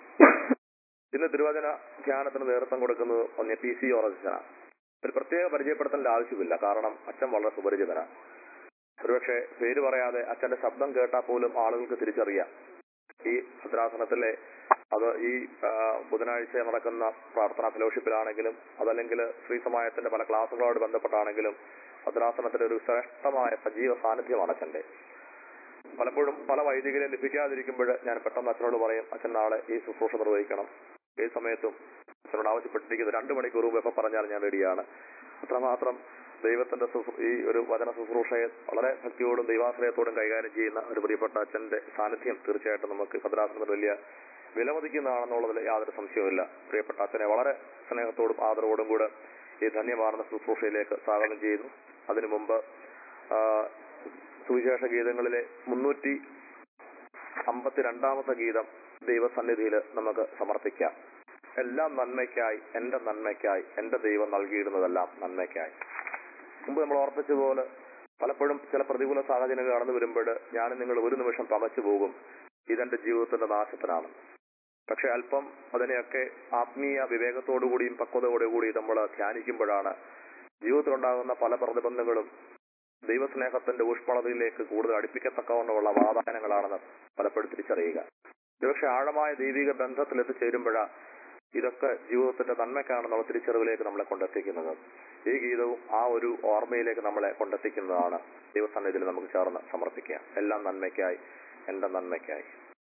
ഇന്ന് തിരുവചന ധ്യാനത്തിന് നേതൃത്വം കൊടുക്കുന്നത് ഒന്ന് പി സി ഓറച്ചനാണ് ഒരു പ്രത്യേക പരിചയപ്പെടുത്തേണ്ട ആവശ്യമില്ല കാരണം അച്ഛൻ വളരെ സുപരിചിതനാണ് ഒരുപക്ഷെ പേര് പറയാതെ അച്ഛന്റെ ശബ്ദം കേട്ടാൽ പോലും ആളുകൾക്ക് തിരിച്ചറിയാം ഈ ഭദ്രാസനത്തിലെ അത് ഈ ആ, ബുധനാഴ്ച നടക്കുന്ന പ്രാർത്ഥനാ ഫെലോഷിപ്പിലാണെങ്കിലും അതല്ലെങ്കിൽ ശ്രീ സമായത്തിന്റെ പല ക്ലാസ്സുകളോട് ബന്ധപ്പെട്ടാണെങ്കിലും ഭദ്രാസനത്തിലെ ഒരു ശ്രേഷ്ഠമായ സജീവ സാന്നിധ്യമാണ് അച്ഛന്റെ പലപ്പോഴും പല വൈദികരെ ലഭിക്കാതിരിക്കുമ്പോൾ ഞാൻ പെട്ടെന്ന് അച്ഛനോട് പറയും അച്ഛൻ നാളെ ഈ ശുശ്രൂഷ നിർവഹിക്കണം ഏത് സമയത്തും അച്ഛനോട് ആവശ്യപ്പെട്ടിരിക്കുന്നത് രണ്ടു മണിക്കൂർ മുമ്പ് എപ്പോൾ പറഞ്ഞാൽ ഞാൻ റെഡിയാണ് അത്രമാത്രം ദൈവത്തിന്റെ ശുശ്രൂ- ഈ ഒരു വചന ശുശ്രൂഷയെ വളരെ ഭക്തിയോടും ദൈവാശ്രയത്തോടും കൈകാര്യം ചെയ്യുന്ന ഒരു പ്രിയപ്പെട്ട അച്ഛന്റെ സാന്നിധ്യം തീർച്ചയായിട്ടും നമുക്ക് ഭദ്രാസനത്തിൽ വലിയ വിലമതിക്കുന്നതാണെന്നുള്ളതിൽ യാതൊരു സംശയവുമില്ല പ്രിയപ്പെട്ട അച്ഛനെ വളരെ സ്നേഹത്തോടും ആദരവോടും കൂടെ ഈ ധന്യമാർന്ന ശുശ്രൂഷയിലേക്ക് സ്വാഗതം ചെയ്യുന്നു അതിനു മുമ്പ് ആ, സുവിശേഷ ഗീതങ്ങളിലെ മുന്നൂറ്റി അമ്പത്തിരണ്ടാമത്തെ ഗീതം ദൈവസന്നിധിയിൽ നമുക്ക് സമർപ്പിക്കാം എല്ലാം നന്മയ്ക്കായി എന്റെ നന്മയ്ക്കായി എന്റെ ദൈവം നൽകിയിടുന്നതെല്ലാം നന്മയ്ക്കായി മുമ്പ് നമ്മൾ ഓർപ്പിച്ചതുപോലെ പലപ്പോഴും ചില പ്രതികൂല സാഹചര്യങ്ങൾ കടന്നു വരുമ്പോൾ ഞാൻ നിങ്ങൾ ഒരു നിമിഷം തമച്ചു പോകും ഇതെന്റെ ജീവിതത്തിന്റെ നാശത്തിനാണ് പക്ഷെ അല്പം അതിനെയൊക്കെ ആത്മീയ വിവേകത്തോടുകൂടിയും പക്വതയോടുകൂടി നമ്മൾ ധ്യാനിക്കുമ്പോഴാണ് ജീവിതത്തിലുണ്ടാകുന്ന പല പ്രതിബന്ധങ്ങളും ദൈവസ്നേഹത്തിന്റെ ഊഷ്മളതയിലേക്ക് കൂടുതൽ അടുപ്പിക്കത്തക്കവണ്ണമുള്ള വാതായനങ്ങളാണെന്ന് പലപ്പോഴും തിരിച്ചറിയുക ഒരുപക്ഷെ ആഴമായ ദൈവിക ബന്ധത്തിൽ എത്തിച്ചേരുമ്പോഴാ ഇതൊക്കെ ജീവിതത്തിന്റെ നന്മയ്ക്കാണെന്നുള്ള തിരിച്ചറിവിലേക്ക് നമ്മളെ കൊണ്ടെത്തിക്കുന്നത് ഈ ഗീതവും ആ ഒരു ഓർമ്മയിലേക്ക് നമ്മളെ കൊണ്ടെത്തിക്കുന്നതാണ് ദൈവസന്നിധിയിൽ നമുക്ക് ചേർന്ന് സമർപ്പിക്കാം എല്ലാം നന്മയ്ക്കായി എന്റെ നന്മയ്ക്കായി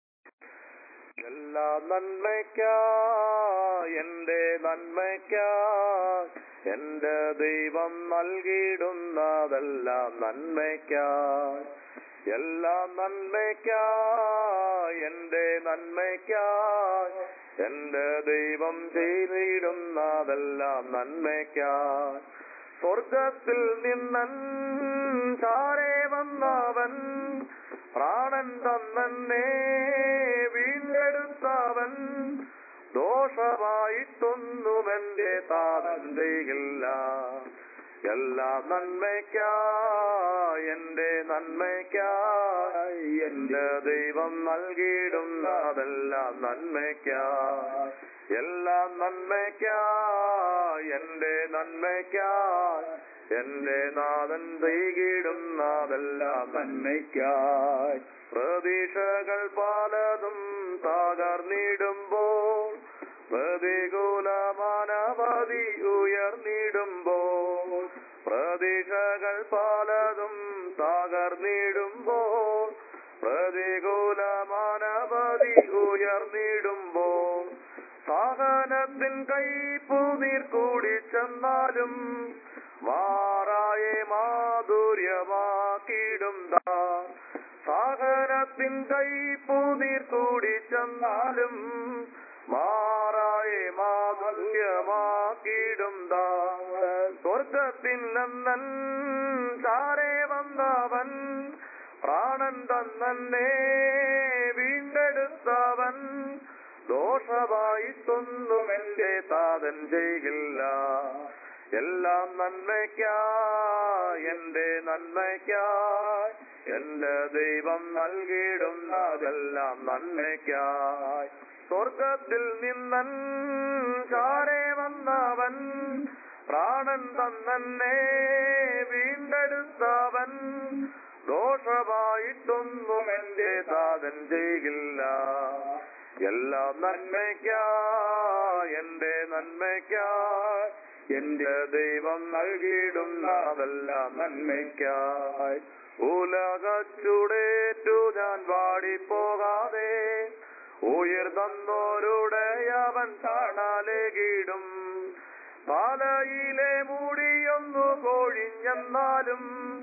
എല്ലാ നന്മയ്ക്കായി എന്റെ നന്മയ്ക്കായി എന്റെ ദൈവം നൽകിയിടുന്നതെല്ലാം നന്മയ്ക്കായി എല്ലാ നന്മയ്ക്കായി എന്റെ നന്മയ്ക്കായി എന്റെ ദൈവം ചെയ്തിടുന്നതെല്ലാം നന്മയ്ക്കായി സ്വർഗത്തിൽ നിന്നൻ ചാരേ വന്നവൻ പ്രാണൻ തന്നേ വീണ്ടെടുത്തവൻ ദോഷമായിട്ടൊന്നും എന്റെ താതന്റെയില്ല എല്ലാ നന്മയ്ക്കായി എന്റെ നന്മയ്ക്കായി എന്റെ ദൈവം നൽകിയിടുന്നതെല്ലാം നന്മയ്ക്കായി എല്ലാ നന്മയ്ക്കായി എന്റെ നന്മയ്ക്കായി എന്റെ നാഥൻ ചെയ്കിടുന്നതെല്ലാം നന്മയ്ക്കായി പ്രതീക്ഷകൾ പലതും തകർന്നിടുമ്പോൾ പ്രതികൂലമാനവധി ഉയർന്നിടുമ്പോൾ പ്രതീക്ഷകൾ പലതും തകർന്നിടുമ്പോൾ പ്രതികൂലമാനവധി ഉയർന്നിടുമ്പോൾ സഹനത്തിൻ കൈപ്പുനീർ കൂടി ചെന്നാലും മാറായെ മാധുര്യമാക്കിയിടും താൻ സഹനത്തിൻ കൈപ്പുനീർ കൂടി ചെന്നാലും മാറായെ മാധുര്യമാക്കിയിടും താൻ സ്വർഗത്തിൽ നിന്നൻ ചാരേ വന്നവൻ പ്രാണൻ തന്നേ വീണ്ടെടുത്തവൻ ദോഷമായിട്ടൊന്നും എന്റെ താതൻ ചെയ്യില്ല എല്ലാം നന്മയ്ക്കായി എന്റെ നന്മയ്ക്കായി എന്റെ ദൈവം നൽകിയിടുന്നതെല്ലാം നന്മയ്ക്കായി സ്വർഗത്തിൽ നിന്നൻ ചാരെ വന്നവൻ പ്രാണൻ തന്നെന്നെ വീണ്ടെടുത്തവൻ ദോഷമായിട്ടൊന്നും എന്റെ താതൻ ചെയ്യില്ല എല്ലാം നന്മയ്ക്കായി എന്റെ നന്മയ്ക്കായി എന്റെ ദൈവം നൽകിയിടുന്നതെല്ലാം നന്മയ്ക്കായി ഉലകച്ചുടേറ്റു ഞാൻ പാടിപ്പോകാതെ ഉയർന്നോരുടെ അവൻ കാണാലേകിടും പാലയിലെ മൂടിയൊന്നു കൊഴിഞ്ഞെന്നാലും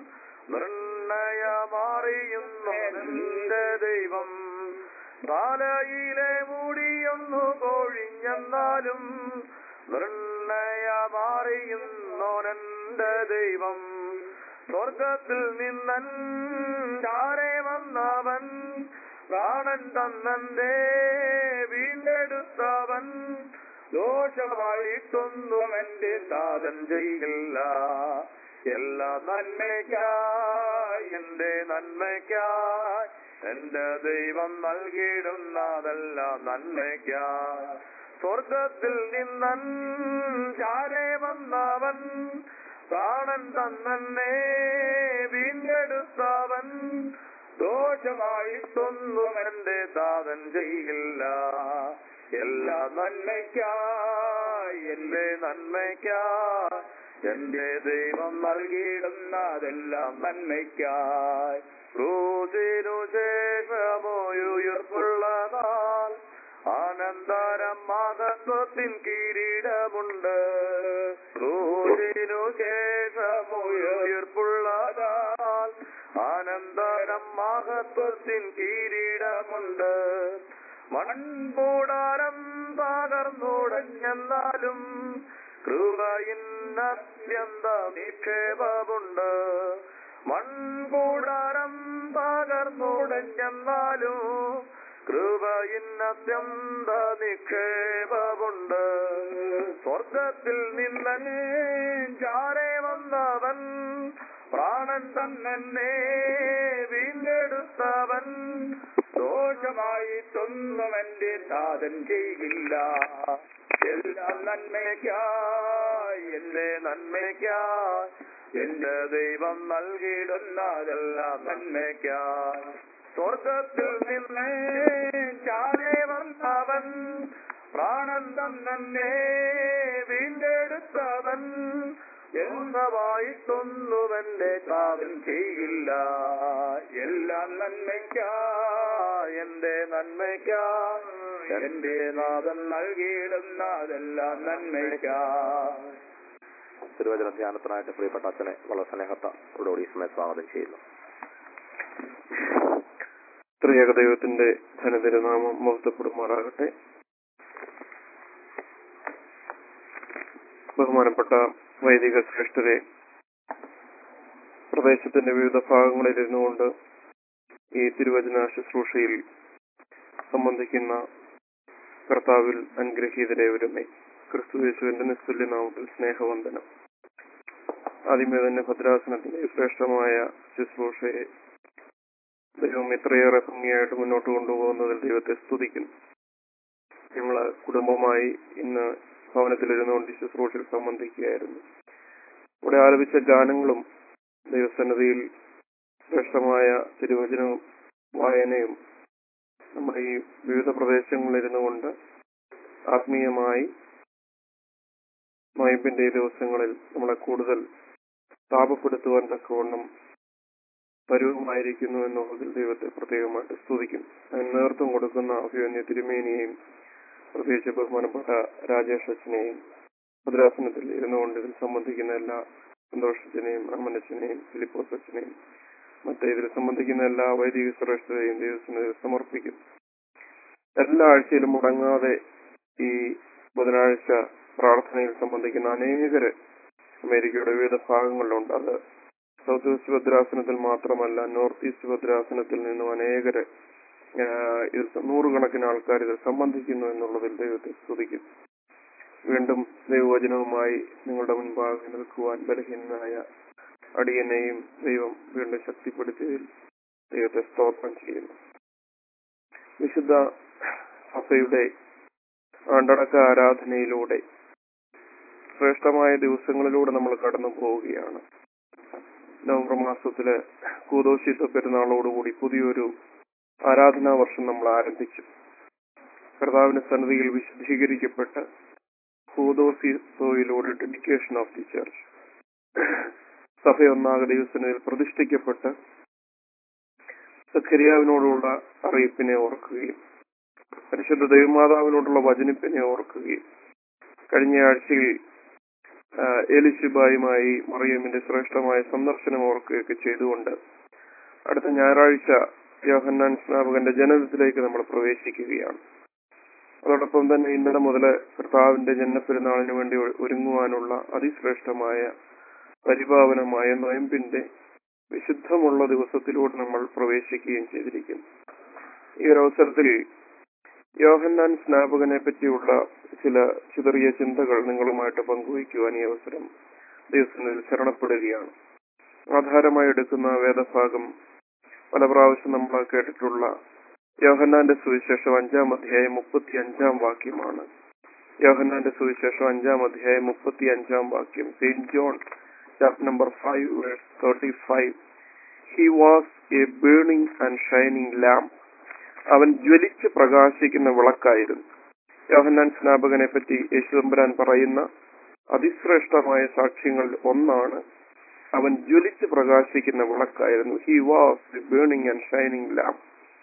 നിർണയമാറിയുന്നു എന്റെ ദൈവം പാലയിലെ മൂടിയൊന്നു കൊഴിഞ്ഞെന്നാലും നിർണയമാറിയുന്നോനെന്റെ ദൈവം സ്വർഗത്തിൽ നിന്നൻ ചാരെ വന്നവൻ പ്രാണൻ തന്നന്റെ വീണ്ടെടുത്തവൻ ദോഷമായിട്ടൊന്നും എന്റെ സാധൻ ചെയ്യില്ല എല്ലാ നന്മയ്ക്കായി എന്റെ നന്മയ്ക്കായി എന്റെ ദൈവം നൽകിയിടുന്നതെല്ലാം നന്മയ്ക്കായി സ്വർഗത്തിൽ നിന്നൻ ചാരെ വന്നവൻ പ്രാണൻ തന്നെന്നെ വീണ്ടെടുത്തവൻ ദോഷമായിട്ടൊന്നും എന്റെ താതൻ ചെയ്യില്ല എല്ലാ നന്മയ്ക്കായി എന്റെ നന്മയ്ക്കായി എന്റെ ദൈവം നൽകിയിടുന്നതെല്ലാം നന്മയ്ക്കായി ക്രൂശിനു ശേഷമോയുയർപ്പുള്ളതാൽ അനന്തരം മഹത്വത്തിൻ കിരീടമുണ്ട് ക്രൂശിനു ശേഷമുയർപ്പുള്ളതാൽ അനന്തരം മഹത്വത്തിൻ കിരീടമുണ്ട് മൺകൂടാരം തകർന്നുടഞ്ഞെന്നാലും കൃപയിന്നത്യന്ത നിക്ഷേപമുണ്ട് മൺകൂടാരം തകർന്നുടഞ്ഞെന്നാലും കൃപയിന്നത്യന്ത നിക്ഷേപമുണ്ട് സ്വർഗത്തിൽ നിന്നെ ചാരെ വന്നവൻ പ്രാണൻ തന്നെ വീണ്ടെടുത്തവൻ ദോഷമായിട്ടൊന്നും എന്റെ സാധൻ ചെയ്യില്ല എല്ലാം നന്മയ്ക്കായി എന്റെ നന്മയ്ക്കായി എന്റെ ദൈവം നൽകിയിടുന്നതെല്ലാം നന്മയ്ക്കായി സ്വർഗത്തിൽ നിന്ന് ചാരെ വന്നവൻ പ്രാണൻ തന്നെ വീണ്ടെടുത്തവൻ എന്നവായിട്ടൊന്നും എന്റെ കാവൽ ചെയ്യില്ല എല്ലാം നന്മയ്ക്കായി എന്റെ നന്മയ്ക്കായി എന്റെ നാഥൻ നൽകിയിടുന്നതെല്ലാം നന്മയ്ക്കായി തിരുവചന ധ്യാനത്തിനായിട്ട് പ്രിയപ്പെട്ട അച്ഛനെ വളരെ സ്നേഹത്തോടുകൂടി ഈ സമയം സ്വാഗതം ചെയ്യുന്നു ത്രിയേക ദൈവത്തിന്റെ ധനതിരുനാമം മഹത്വപ്പെടുമാറാകട്ടെ ബഹുമാനപ്പെട്ട വൈദിക ശ്രേഷ്ഠരെ പ്രദേശത്തിന്റെ വിവിധ ഭാഗങ്ങളിൽ ഇരുന്നുകൊണ്ട് ഈ തിരുവചന ശുശ്രൂഷയിൽ സംബന്ധിക്കുന്ന കർത്താവിൽ അനുഗ്രഹീതരേവരുമേ ക്രിസ്തു യേശുവിന്റെ നിസ്തുല്യ നാമത്തിൽ സ്നേഹവന്ദനം ആദ്യമേ തന്നെ ഭദ്രാസനത്തിന്റെ ശ്രേഷ്ഠമായ ശുശ്രൂഷയെ ദൈവം ഇത്രയേറെ ഭംഗിയായിട്ട് മുന്നോട്ട് കൊണ്ടുപോകുന്നതിൽ ദൈവത്തെ സ്തുതിക്കുന്നു ഞങ്ങള് കുടുംബമായി ഇന്ന് ഭവനത്തിലിരുന്നുകൊണ്ട് ഈ ശുശ്രൂഷയിൽ സംബന്ധിക്കുകയായിരുന്നു ഇവിടെ ആലപിച്ച ഗാനങ്ങളും ദൈവസന്നിധിയിൽ ശ്രേഷ്ഠമായ തിരുവചനവും വായനയും നമ്മുടെ ഈ വിവിധ പ്രദേശങ്ങളിലിരുന്നു കൊണ്ട് ആത്മീയമായി നോയമ്പിന്റെ ഈ ദിവസങ്ങളിൽ നമ്മളെ കൂടുതൽ താപപ്പെടുത്തുവാൻ തക്കവണ്ണം പരുവമായിരിക്കുന്നു എന്നുള്ളതിൽ ദൈവത്തെ പ്രത്യേകമായിട്ട് സ്തുതിക്കും അതിന് നേതൃത്വം കൊടുക്കുന്ന അഭിമന്യ തിരുമേനിയെയും പ്രത്യേകിച്ച് ബഹുമാനപ്പെട്ട രാജേഷ് അച്ഛനെയും ഭദ്രാസനത്തിൽ ഇരുന്നുകൊണ്ട് ഇതിൽ സംബന്ധിക്കുന്ന എല്ലാ സന്തോഷത്തിനെയും അമ്മനച്ഛനെയും ഫിലിപ്പോസ് അച്ഛനെയും മറ്റേ ഇതിൽ സംബന്ധിക്കുന്ന എല്ലാ വൈദിക ശ്രേഷ്ഠതയും ദൈവത്തിന് സമർപ്പിക്കും എല്ലാ ആഴ്ചയിലും മുടങ്ങാതെ ഈ ബുധനാഴ്ച പ്രാർത്ഥനയിൽ സംബന്ധിക്കുന്ന അനേകര് അമേരിക്കയുടെ വിവിധ ഭാഗങ്ങളിലുണ്ട് അത് സൗത്ത് വെസ്റ്റ് ഭദ്രാസനത്തിൽ മാത്രമല്ല നോർത്ത് ഈസ്റ്റ് ഭദ്രാസനത്തിൽ നിന്നും അനേകര് ആഹ് ഇതിൽ നൂറുകണക്കിന് ആൾക്കാർ ഇതിൽ സംബന്ധിക്കുന്നു എന്നുള്ളതിൽ ദൈവത്തെ സ്തുതിക്കും വീണ്ടും ദൈവവചനവുമായി നിങ്ങളുടെ മുൻപാകെ നിൽക്കുവാൻ ബലഹീനനായ അടിയനെയും ദൈവം വീണ്ടും ശക്തിപ്പെടുത്തിയതിൽ ദൈവത്തെ സ്തോത്രം ചെയ്യുന്നു വിശുദ്ധ സഭയുടെ ആണ്ടടക്ക ആരാധനയിലൂടെ ശ്രേഷ്ഠമായ ദിവസങ്ങളിലൂടെ നമ്മൾ കടന്നു പോവുകയാണ് നവംബർ മാസത്തില് കൂതോഷിത്ത പെരുന്നാളോടുകൂടി പുതിയൊരു ആരാധനാ വർഷം നമ്മൾ ആരംഭിച്ചു കർത്താവിന്റെ സന്നിധിയിൽ വിശുദ്ധീകരിക്കപ്പെട്ട് കൂതോസിത്തോയിലൂടെ ഡെഡിക്കേഷൻ ഓഫ് ദി ചർച്ച് സഭയൊന്നാകെ ദൈവസന്നിധിയിൽ പ്രതിഷ്ഠിക്കപ്പെട്ട് സഖരിയാവിനോടുള്ള അറിയിപ്പിനെ ഓർക്കുകയും പരിശുദ്ധ ദൈവമാതാവിനോടുള്ള വചനിപ്പിനെ ഓർക്കുകയും കഴിഞ്ഞ ആഴ്ചയിൽ ആ, എലിശുബായുമായി മറിയമ്മിന്റെ ശ്രേഷ്ഠമായ സന്ദർശനം ഓർക്കുകയൊക്കെ ചെയ്തുകൊണ്ട് അടുത്ത ഞായറാഴ്ച യോഹന്നാൻ സ്നാപകന്റെ ജനനത്തിലേക്ക് നമ്മൾ പ്രവേശിക്കുകയാണ് അതോടൊപ്പം തന്നെ ഇന്നലെ മുതൽ കർത്താവിന്റെ ജന്മപ്പെരുന്നാളിന് വേണ്ടി ഒരു- ഒരുങ്ങുവാനുള്ള അതിശ്രേഷ്ഠമായ പരിപാവനമായ നൊയമ്പിന്റെ വിശുദ്ധമുള്ള ദിവസത്തിലൂടെ നമ്മൾ പ്രവേശിക്കുകയും ചെയ്തിരിക്കുന്നു ഈ ഒരു അവസരത്തിൽ യോഹന്നാൻ സ്നാപകനെ പറ്റിയുള്ള ചില ചിതറിയ ചിന്തകൾ നിങ്ങളുമായിട്ട് പങ്കുവയ്ക്കുവാൻ ഈ അവസരം ദൈവത്തിൽ ശരണപ്പെടുകയാണ് ആധാരമായി എടുക്കുന്ന വേദഭാഗം പല പ്രാവശ്യം നമ്മൾ കേട്ടിട്ടുള്ള യോഹന്നാന്റെ സുവിശേഷം അഞ്ചാം അധ്യായം മുപ്പത്തി അഞ്ചാം വാക്യമാണ് യോഹന്നാന്റെ സുവിശേഷം അഞ്ചാം അധ്യായം മുപ്പത്തി അഞ്ചാം വാക്യം saint John chapter number five verse thirty five he was a burning and shining lamp അവൻ ജ്വലിച്ച് പ്രകാശിക്കുന്ന വിളക്കായിരുന്നു യോഹന്നാൻ സ്നാപകനെ പറ്റി യേശുദമ്പുരാൻ പറയുന്ന അതിശ്രേഷ്ഠമായ സാക്ഷ്യങ്ങളിൽ ഒന്നാണ് അവൻ ജ്വലിച്ച് പ്രകാശിക്കുന്ന വിളക്കായിരുന്നു he was burning and shining lamp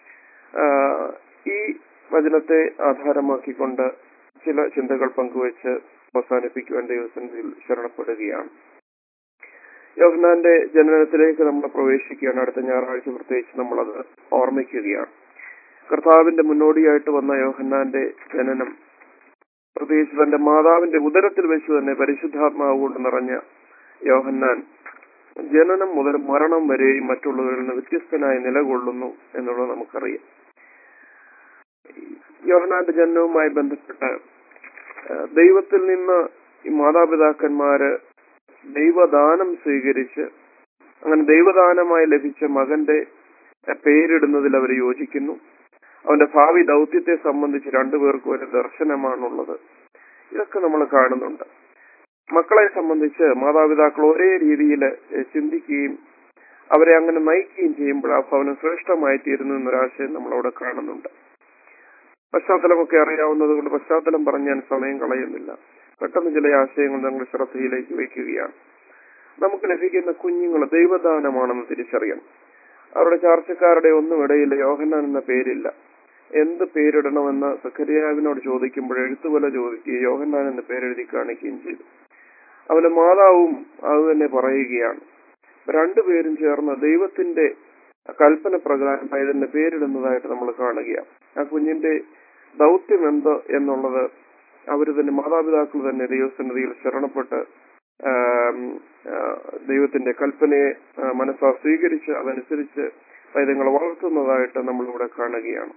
ഈ വചനത്തെ ആധാരമാക്കിക്കൊണ്ട് ചില ചിന്തകൾ പങ്കുവച്ച് അവസാനിപ്പിക്കുവാൻ ദൈവസന്നിധിയിൽ ശരണപ്പെടുകയാണ് യോഹന്നാന്റെ ജനനത്തിലേക്ക് നമ്മൾ പ്രവേശിക്കുകയാണ് അടുത്ത ഞായറാഴ്ച പ്രത്യേകിച്ച് നമ്മളത് ഓർമ്മിക്കുകയാണ് കർത്താവിന്റെ മുന്നോടിയായിട്ട് വന്ന യോഹന്നാന്റെ ജനനം പ്രത്യേകിച്ച് തന്റെ മാതാവിന്റെ ഉദരത്തിൽ വെച്ച് തന്നെ പരിശുദ്ധാത്മാവ് കൊണ്ട് നിറഞ്ഞ യോഹന്നാൻ ജനനം മുതൽ മരണം വരെയും മറ്റുള്ളവരിൽ നിന്ന് വ്യത്യസ്തനായി നിലകൊള്ളുന്നു എന്നുള്ളത് നമുക്കറിയാം യോഹന്നാന്റെ ജനനവുമായി ബന്ധപ്പെട്ട് ആ, ദൈവത്തിൽ നിന്ന് ഈ മാതാപിതാക്കന്മാര് ദൈവദാനം സ്വീകരിച്ച് അങ്ങനെ ദൈവദാനമായി ലഭിച്ച മകന്റെ ആ, പേരിടുന്നതിൽ അവർ യോജിക്കുന്നു അവന്റെ ഭാവി ദൗത്യത്തെ സംബന്ധിച്ച് രണ്ടുപേർക്കും ഒരു ദർശനമാണുള്ളത് ഇതൊക്കെ നമ്മൾ കാണുന്നുണ്ട് മക്കളെ സംബന്ധിച്ച് മാതാപിതാക്കൾ ഒരേ രീതിയിൽ ചിന്തിക്കുകയും അവരെ അങ്ങനെ നയിക്കുകയും ചെയ്യുമ്പോൾ ആ ഭവനം ശ്രേഷ്ഠമായി തീരുന്നു എന്നൊരാശയം നമ്മളവിടെ കാണുന്നുണ്ട് പശ്ചാത്തലമൊക്കെ അറിയാവുന്നത് കൊണ്ട് പശ്ചാത്തലം പറഞ്ഞ് ഞാൻ സമയം കളയുന്നില്ല പെട്ടെന്ന് ചില ആശയങ്ങൾ ഞങ്ങൾ ശ്രദ്ധയിലേക്ക് വയ്ക്കുകയാണ് നമുക്ക് ലഭിക്കുന്ന കുഞ്ഞുങ്ങൾ ദൈവദാനമാണെന്ന് തിരിച്ചറിയണം അവരുടെ ചാർച്ചക്കാരുടെ ഒന്നും ഇടയിൽ യോഹന്നാൻ എന്ന പേരില്ല എന്ത് പേരിടണമെന്ന് സഖരിയാവിനോട് ചോദിക്കുമ്പോൾ എഴുത്തുപോലെ ചോദിക്കുകയും യോഹന്നാൻ എന്ന പേരെഴുതി കാണിക്കുകയും ചെയ്തു അവന്റെ മാതാവും അത് തന്നെ പറയുകയാണ് രണ്ടുപേരും ചേർന്ന് ദൈവത്തിന്റെ കൽപ്പന പ്രകാരം ഇതിന്റെ പേരിടുന്നതായിട്ട് നമ്മൾ കാണുകയാണ് ആ കുഞ്ഞിന്റെ ദൗത്യം എന്ത് എന്നുള്ളത് അവര് തന്നെ മാതാപിതാക്കൾ തന്നെ ദൈവസന്നിധിയിൽ ശരണപ്പെട്ട് ആം, ആ, ദൈവത്തിന്റെ കൽപ്പനയെ ആ, മനസ്സാ സ്വീകരിച്ച് അതനുസരിച്ച് പൈതങ്ങളെ വളർത്തുന്നതായിട്ട് നമ്മളിവിടെ കാണുകയാണ്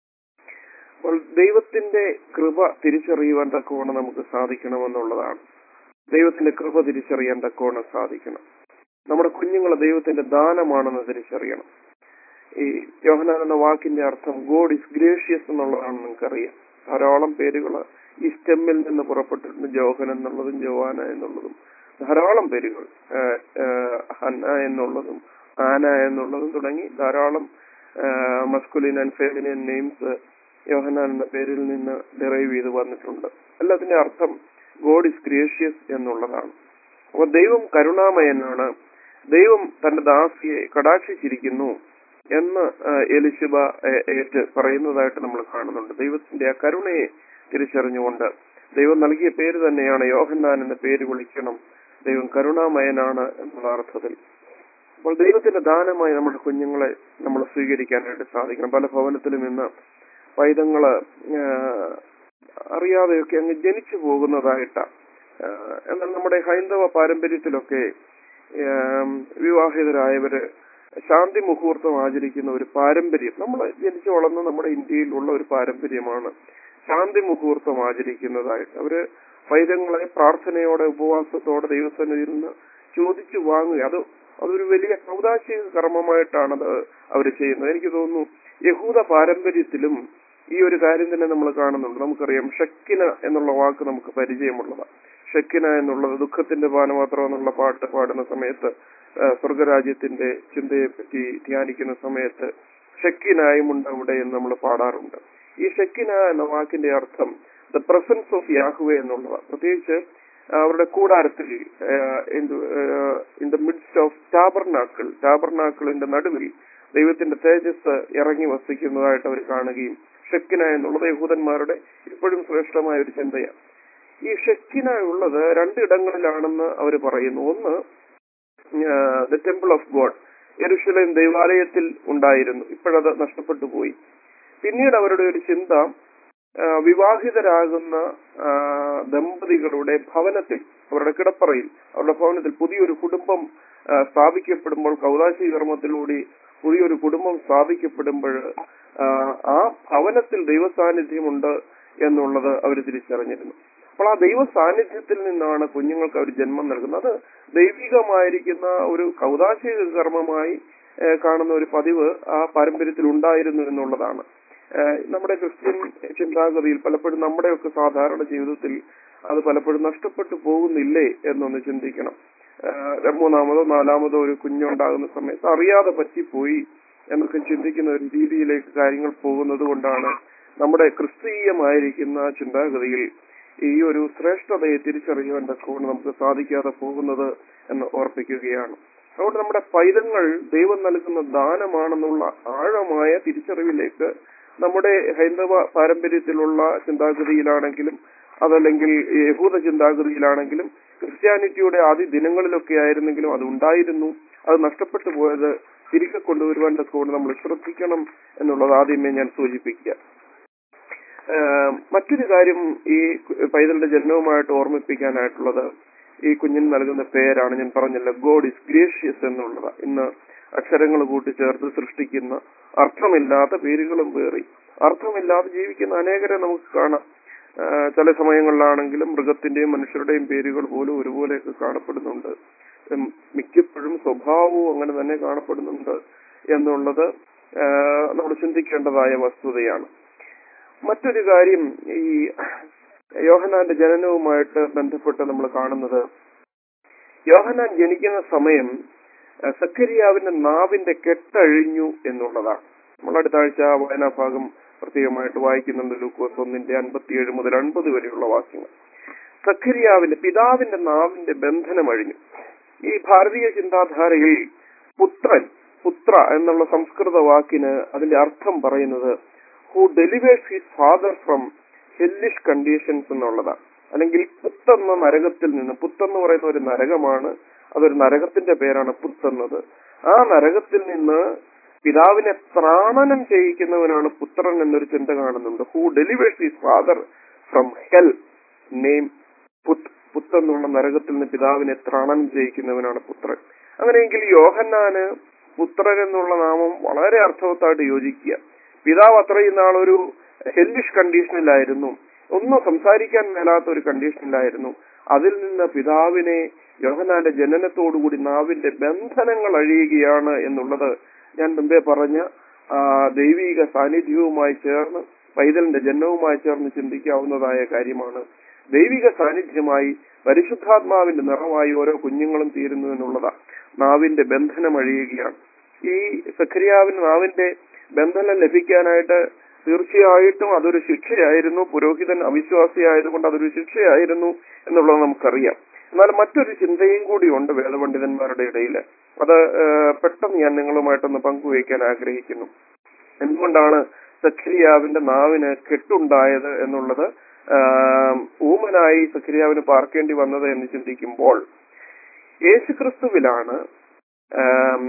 അപ്പോൾ ദൈവത്തിന്റെ കൃപ തിരിച്ചറിയുവാൻ തക്കവണ്ണം നമുക്ക് സാധിക്കണമെന്നുള്ളതാണ് ദൈവത്തിന്റെ കൃപ തിരിച്ചറിയാൻ തക്കവണ്ണം സാധിക്കണം നമ്മുടെ കുഞ്ഞുങ്ങൾ ദൈവത്തിന്റെ ദാനമാണെന്ന് തിരിച്ചറിയണം ഈ യോഹനാൻ എന്ന വാക്കിന്റെ അർത്ഥം ഗോഡ് ഇസ് ഗ്രേഷ്യസ് എന്നുള്ളതാണ് നിങ്ങൾക്കറിയാം ധാരാളം പേരുകൾ ഈ സ്റ്റെമ്മിൽ നിന്ന് പുറപ്പെട്ടിട്ടുണ്ട് ജോഹൻ എന്നുള്ളതും ജോവാന എന്നുള്ളതും ധാരാളം പേരുകൾ ആഹ് ആഹ് ഹന്ന എന്നുള്ളതും ആന എന്നുള്ളതും തുടങ്ങി ധാരാളം masculine and feminine names Yohannan എന്ന പേരിൽ നിന്ന് ഡെറൈവ് ചെയ്ത് വന്നിട്ടുണ്ട് എല്ലാത്തിന്റെ അർത്ഥം ഗോഡ് ഇസ് ഗ്രേഷ്യസ് എന്നുള്ളതാണ് അപ്പൊ ദൈവം കരുണാമയനാണ് ദൈവം തന്റെ ദാസിയെ കടാക്ഷിച്ചിരിക്കുന്നു എന്ന് ആ, എലിശുബ ഏ, ഏറ്റ് പറയുന്നതായിട്ട് നമ്മൾ കാണുന്നുണ്ട് ദൈവത്തിന്റെ ആ കരുണയെ തിരിച്ചറിഞ്ഞുകൊണ്ട് ദൈവം നൽകിയ പേര് തന്നെയാണ് യോഹന്നാൻ എന്ന പേര് വിളിക്കണം ദൈവം കരുണാമയനാണ് എന്നുള്ള അർത്ഥത്തിൽ അപ്പോൾ ദൈവത്തിന്റെ ദാനമായി നമ്മുടെ കുഞ്ഞുങ്ങളെ നമ്മൾ സ്വീകരിക്കാനായിട്ട് സാധിക്കണം പല ഭവനത്തിലും ഇന്ന് പൈതങ്ങള് ആ, അറിയാതെയൊക്കെ അങ്ങ് ജനിച്ചു പോകുന്നതായിട്ട് എന്നാൽ നമ്മുടെ ഹൈന്ദവ പാരമ്പര്യത്തിലൊക്കെ ആം, വിവാഹിതരായവര് ശാന്തി മുഹൂർത്തം ആചരിക്കുന്ന ഒരു പാരമ്പര്യം നമ്മൾ ജനിച്ചു വളർന്ന നമ്മുടെ ഇന്ത്യയിലുള്ള ഒരു പാരമ്പര്യമാണ് ശാന്തി മുഹൂർത്തം ആചരിക്കുന്നതായിട്ട് അവര് പൈതങ്ങളെ പ്രാർത്ഥനയോടെ ഉപവാസത്തോടെ ദൈവസന്നിധിയിൽ നിന്ന് ചോദിച്ചു വാങ്ങുക അത് അതൊരു വലിയ കൗതാശിക കർമ്മമായിട്ടാണ് അത് അവർ ചെയ്യുന്നത് എനിക്ക് തോന്നുന്നു യഹൂദ പാരമ്പര്യത്തിലും ഈ ഒരു കാര്യം തന്നെ നമ്മൾ കാണുന്നുണ്ട് നമുക്കറിയാം ഷക്കിന എന്നുള്ള വാക്ക് നമുക്ക് പരിചയമുള്ളതാണ് ഷക്കിന എന്നുള്ളത് ദുഃഖത്തിന്റെ പാനപാത്രം എന്നുള്ള പാട്ട് പാടുന്ന സമയത്ത് ആ, സ്വർഗരാജ്യത്തിന്റെ ചിന്തയെ പറ്റി ധ്യാനിക്കുന്ന സമയത്ത് ഷക്കിനായുമുണ്ട് അവിടെ എന്ന് നമ്മൾ പാടാറുണ്ട് ഈ ഷക്കിന എന്ന വാക്കിന്റെ അർത്ഥം ദ പ്രസൻസ് ഓഫ് യാഹുവെ എന്നുള്ളതാണ് പ്രത്യേകിച്ച് അവരുടെ കൂടാരത്തിൽ in the midst of tabernacle ടാബർനാക്കിളിന്റെ നടുവിൽ ദൈവത്തിന്റെ തേജസ് ഇറങ്ങി വസിക്കുന്നതായിട്ട് അവർ കാണുകയും ഷെക്കിന എന്നുള്ളത് യഹൂദന്മാരുടെ ഇപ്പോഴും ശ്രേഷ്ഠമായ ഒരു ചിന്തയാണ് ഈ ഷെക്കിന ഉള്ളത് രണ്ടിടങ്ങളിലാണെന്ന് അവർ പറയുന്നു ഒന്ന് ദ ടെമ്പിൾ ഓഫ് ഗോഡ് യെരുഷലേം ദൈവാലയത്തിൽ ഉണ്ടായിരുന്നു ഇപ്പോഴത് നഷ്ടപ്പെട്ടു പോയി പിന്നീട് അവരുടെ ഒരു ചിന്ത ആ, വിവാഹിതരാകുന്ന ആ, ദമ്പതികളുടെ ഭവനത്തിൽ അവരുടെ കിടപ്പറയിൽ അവരുടെ ഭവനത്തിൽ പുതിയൊരു കുടുംബം ആ, സ്ഥാപിക്കപ്പെടുമ്പോൾ കൗതാശി കർമ്മത്തിലൂടെ പുതിയൊരു കുടുംബം സ്ഥാപിക്കപ്പെടുമ്പോൾ ആ, ആ ഭവനത്തിൽ ദൈവസാന്നിധ്യമുണ്ട് എന്നുള്ളത് അവർ തിരിച്ചറിഞ്ഞിരുന്നു അപ്പോൾ ആ ദൈവ സാന്നിധ്യത്തിൽ നിന്നാണ് കുഞ്ഞുങ്ങൾക്ക് അവർ ജന്മം നൽകുന്നത് അത് ദൈവികമായിരിക്കുന്ന ഒരു കൗതാശിക കർമ്മമായി ഏ, കാണുന്ന ഒരു പതിവ് ആ പാരമ്പര്യത്തിൽ ഉണ്ടായിരുന്നു എന്നുള്ളതാണ് ഏഹ് നമ്മുടെ ക്രിസ്ത്യൻ ചിന്താഗതിയിൽ പലപ്പോഴും നമ്മുടെയൊക്കെ സാധാരണ ജീവിതത്തിൽ അത് പലപ്പോഴും നഷ്ടപ്പെട്ടു പോകുന്നില്ലേ എന്നൊന്ന് ചിന്തിക്കണം ഏഹ് മൂന്നാമതോ നാലാമതോ ഒരു കുഞ്ഞുണ്ടാകുന്ന സമയത്ത് അറിയാതെ പറ്റിപ്പോയി എന്നൊക്കെ ചിന്തിക്കുന്ന ഒരു രീതിയിലേക്ക് കാര്യങ്ങൾ പോകുന്നത് കൊണ്ടാണ് നമ്മുടെ ക്രിസ്തീയമായിരിക്കുന്ന ചിന്താഗതിയിൽ ഈ ഒരു ശ്രേഷ്ഠതയെ തിരിച്ചറിയുവാൻ തക്കവണ്ണം നമുക്ക് സാധിക്കാതെ പോകുന്നത് എന്ന് ഓർപ്പിക്കുകയാണ് അതുകൊണ്ട് നമ്മുടെ പൈതങ്ങൾ ദൈവം നൽകുന്ന ദാനമാണെന്നുള്ള ആഴമായ തിരിച്ചറിവിലേക്ക് നമ്മുടെ ഹൈന്ദവ പാരമ്പര്യത്തിലുള്ള ചിന്താഗതിയിലാണെങ്കിലും അതല്ലെങ്കിൽ യഹൂദ ചിന്താഗതിയിലാണെങ്കിലും ക്രിസ്ത്യാനിറ്റിയുടെ ആദ്യ ദിനങ്ങളിലൊക്കെ ആയിരുന്നെങ്കിലും അത് ഉണ്ടായിരുന്നു അത് നഷ്ടപ്പെട്ടു പോയത് തിരികെ കൊണ്ടുവരുവാൻ തക്കവണ്ണം നമ്മൾ ശ്രദ്ധിക്കണം എന്നുള്ളത് ആദ്യമേ ഞാൻ സൂചിപ്പിക്കുക ഏഹ് മറ്റൊരു കാര്യം ഈ പൈതലിന്റെ ജന്മവുമായിട്ട് ഓർമ്മിപ്പിക്കാനായിട്ടുള്ളത് ഈ കുഞ്ഞിന് നൽകുന്ന പേരാണ് ഞാൻ പറഞ്ഞല്ലോ ഗോഡ് ഇസ് ഗ്രേഷ്യസ് എന്നുള്ളത് ഇന്ന് അക്ഷരങ്ങൾ കൂട്ടിച്ചേർത്ത് സൃഷ്ടിക്കുന്ന അർത്ഥമില്ലാത്ത പേരുകളും പേറി അർത്ഥമില്ലാതെ ജീവിക്കുന്ന അനേകരെ നമുക്ക് കാണാം ആഹ് ചില സമയങ്ങളിലാണെങ്കിലും മൃഗത്തിന്റെയും മനുഷ്യരുടെയും പേരുകൾ പോലും ഒരുപോലെയൊക്കെ കാണപ്പെടുന്നുണ്ട് ഉം മിക്കപ്പോഴും സ്വഭാവവും അങ്ങനെ തന്നെ കാണപ്പെടുന്നുണ്ട് എന്നുള്ളത് ആഹ് നമ്മൾ ചിന്തിക്കേണ്ടതായ വസ്തുതയാണ് മറ്റൊരു കാര്യം ഈ യോഹനാന്റെ ജനനവുമായിട്ട് ബന്ധപ്പെട്ട് നമ്മൾ കാണുന്നത് യോഹനാൻ ജനിക്കുന്ന സമയം അഹ് സക്കരിയാവിന്റെ നാവിന്റെ കെട്ടഴിഞ്ഞു എന്നുള്ളതാണ് നമ്മൾ അടുത്ത ആഴ്ച ആ വായനാഭാഗം പ്രത്യേകമായിട്ട് വായിക്കുന്നുണ്ട് ലൂക്കോസ് ഒന്നിന്റെ അൻപത്തിയേഴ് മുതൽ അൻപത് വരെയുള്ള വാക്യങ്ങൾ സക്കരിയാവിന്റെ പിതാവിന്റെ നാവിന്റെ ബന്ധനം അഴിഞ്ഞു ഈ ഭാരതീയ ചിന്താധാരയിൽ പുത്രൻ പുത്ര എന്നുള്ള സംസ്കൃത വാക്കിന് അതിന്റെ അർത്ഥം പറയുന്നത് who delivers his father from hellish conditions എന്നുള്ളതാണ് അല്ലെങ്കിൽ പുത്തെന്ന നരകത്തിൽ നിന്ന് പുത്തെന്ന് പറയുന്ന ഒരു നരകമാണ് അതൊരു നരകത്തിന്റെ പേരാണ് പുത്തെന്നത് ആ നരകത്തിൽ നിന്ന് പിതാവിനെ ത്രാണനം ചെയ്യിക്കുന്നവനാണ് പുത്രൻ എന്നൊരു ചിന്ത കാണുന്നുണ്ട് who delivers his father from hell name പുത് പുത്ത് എന്നുള്ള നരകത്തിൽ നിന്ന് പിതാവിനെ ത്രാണനം ചെയ്യിക്കുന്നവനാണ് പുത്രൻ അങ്ങനെയെങ്കിൽ യോഹന്നാന് പുത്രൻ എന്നുള്ള നാമം വളരെ അർത്ഥവത്തായിട്ട് യോജിക്കുക പിതാവ് അത്രയും നാളൊരു ഹെല്ലിഷ് കണ്ടീഷനിലായിരുന്നു ഒന്നും സംസാരിക്കാൻ മേലാത്ത ഒരു കണ്ടീഷനിലായിരുന്നു അതിൽ നിന്ന് പിതാവിനെ യോഹനാന്റെ ജനനത്തോടുകൂടി നാവിന്റെ ബന്ധനങ്ങൾ അഴിയുകയാണ് എന്നുള്ളത് ഞാൻ മുമ്പേ പറഞ്ഞ ആ, ദൈവിക സാന്നിധ്യവുമായി ചേർന്ന് പൈതലിന്റെ ജന്മവുമായി ചേർന്ന് ചിന്തിക്കാവുന്നതായ കാര്യമാണ് ദൈവിക സാന്നിധ്യമായി പരിശുദ്ധാത്മാവിന്റെ നിറമായി ഓരോ കുഞ്ഞുങ്ങളും തീരുന്നു എന്നുള്ളതാണ് നാവിന്റെ ബന്ധനം അഴിയുകയാണ് ഈ സഖരിയാവിന് നാവിന്റെ ബന്ധനം ലഭിക്കാനായിട്ട് തീർച്ചയായിട്ടും അതൊരു ശിക്ഷയായിരുന്നു പുരോഹിതൻ അവിശ്വാസിയായതുകൊണ്ട് അതൊരു ശിക്ഷയായിരുന്നു എന്നുള്ളത് നമുക്കറിയാം എന്നാൽ മറ്റൊരു ചിന്തയും കൂടിയുണ്ട് വേദപണ്ഡിതന്മാരുടെ ഇടയിൽ അത് ഏഹ്, പെട്ടെന്ന് ഞാൻ നിങ്ങളുമായിട്ടൊന്ന് പങ്കുവയ്ക്കാൻ ആഗ്രഹിക്കുന്നു എന്തുകൊണ്ടാണ് സഖരിയാവിന്റെ നാവിന് കെട്ടുണ്ടായത് എന്നുള്ളത് ആം, ഊമനായി സഖരിയാവിന് പാർക്കേണ്ടി വന്നത് എന്ന് ചിന്തിക്കുമ്പോൾ യേശുക്രിസ്തുവിലാണ് ആം,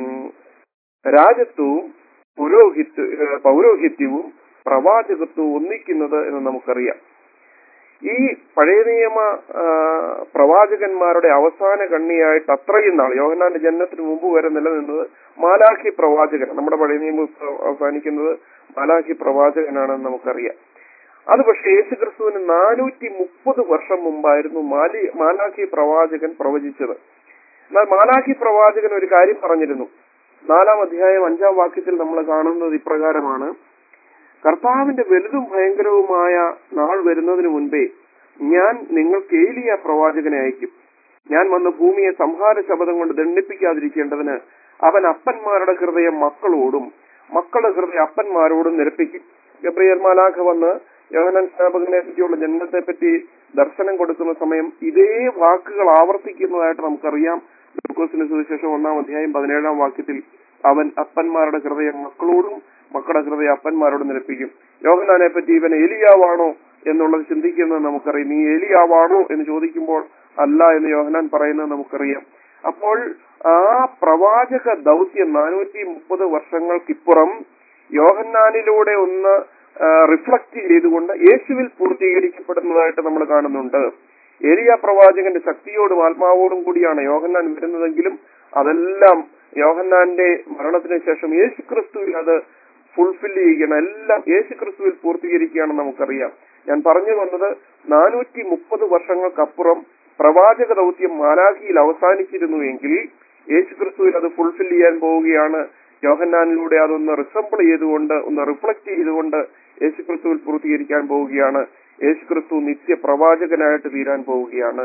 രാജത്വവും പുരോഹിത്വ ഏഹ്, പൗരോഹിത്യവും പ്രവാചകത്വവും ഒന്നിക്കുന്നത് എന്ന് നമുക്കറിയാം ഈ പഴയ നിയമ ആ, പ്രവാചകന്മാരുടെ അവസാന കണ്ണിയായിട്ട് അത്രയും നാൾ യോഹന്നാന്റെ ജനനത്തിന് മുമ്പ് വരെ നിലനിന്നത് മാലാഖി പ്രവാചകൻ നമ്മുടെ പഴയ നിയമം ഇപ്പൊ അവസാനിക്കുന്നത് മാലാഖി പ്രവാചകനാണെന്ന് നമുക്കറിയാം അത് പക്ഷേ യേശുക്രിസ്തുവിന് നാനൂറ്റി മുപ്പത് വർഷം മുമ്പായിരുന്നു മാലി മാലാഖി പ്രവാചകൻ പ്രവചിച്ചത് എന്നാൽ മാലാഖി പ്രവാചകൻ ഒരു കാര്യം പറഞ്ഞിരുന്നു നാലാം അധ്യായം അഞ്ചാം വാക്യത്തിൽ നമ്മൾ കാണുന്നത് ഇപ്രകാരമാണ് കർത്താവിന്റെ വലുതും ഭയങ്കരവുമായ നാൾ വരുന്നതിന് മുൻപേ ഞാൻ നിങ്ങൾക്ക് ഏലിയ പ്രവാചകനെ അയക്കും ഞാൻ വന്ന് ഭൂമിയെ സംഹാര ശബ്ദം കൊണ്ട് ദണ്ഡിപ്പിക്കാതിരിക്കേണ്ടതിന് അവൻ അപ്പന്മാരുടെ ഹൃദയം മക്കളോടും മക്കളുടെ ഹൃദയം അപ്പന്മാരോടും നിരപ്പിക്കും ഗബ്രിയൽ മാലാഖ വന്ന് യോഹനൻ സ്നാപകനെ പറ്റിയുള്ള ജനനത്തെ പറ്റി ദർശനം കൊടുക്കുന്ന സമയം ഇതേ വാക്കുകൾ ആവർത്തിക്കുന്നതായിട്ട് നമുക്കറിയാം ലൂക്കോസിന് സുവിശേഷം ഒന്നാം അധ്യായം പതിനേഴാം വാക്യത്തിൽ അവൻ അപ്പന്മാരുടെ ഹൃദയം മക്കളോടും മക്കളുടെ ഹൃദയം അപ്പന്മാരോടും നിരപ്പിക്കും യോഹനാനെ പറ്റി ഇവൻ ഏലിയാവാണോ എന്നുള്ളത് ചിന്തിക്കുന്നത് നമുക്കറിയാം നീ ഏലിയാവാണോ എന്ന് ചോദിക്കുമ്പോൾ അല്ല എന്ന് യോഹനാൻ പറയുന്നത് നമുക്കറിയാം അപ്പോൾ ആ പ്രവാചക ദൗത്യം നാനൂറ്റി മുപ്പത് വർഷങ്ങൾക്കിപ്പുറം യോഹന്നാനിലൂടെ ഒന്ന് റിഫ്ലക്ട് ചെയ്തുകൊണ്ട് യേശുവിൽ പൂർത്തീകരിക്കപ്പെടുന്നതായിട്ട് നമ്മൾ കാണുന്നുണ്ട് ഏലിയ പ്രവാചകന്റെ ശക്തിയോടും ആത്മാവോടും കൂടിയാണ് യോഹന്നാൻ വരുന്നതെങ്കിലും അതെല്ലാം യോഹന്നാന്റെ മരണത്തിന് ശേഷം യേശു ക്രിസ്തുവിൽ അത് ഫുൾഫിൽ ചെയ്യണം എല്ലാം യേശു ക്രിസ്തുവിൽ പൂർത്തീകരിക്കുകയാണെന്ന് നമുക്കറിയാം ഞാൻ പറഞ്ഞു വന്നത് നാനൂറ്റി മുപ്പത് വർഷങ്ങൾക്കപ്പുറം പ്രവാചക ദൗത്യം മാലാഖിയിൽ അവസാനിച്ചിരുന്നു എങ്കിൽ യേശു ക്രിസ്തുവിൽ അത് ഫുൾഫിൽ ചെയ്യാൻ പോവുകയാണ് യോഹന്നാനിലൂടെ അതൊന്ന് റിസംബിൾ ചെയ്തുകൊണ്ട് ഒന്ന് റിഫ്ലക്ട് ചെയ്തുകൊണ്ട് യേശു ക്രിസ്തുവിൽ പൂർത്തീകരിക്കാൻ പോവുകയാണ് യേശു ക്രിസ്തു നിത്യ പ്രവാചകനായിട്ട് തീരാൻ പോവുകയാണ്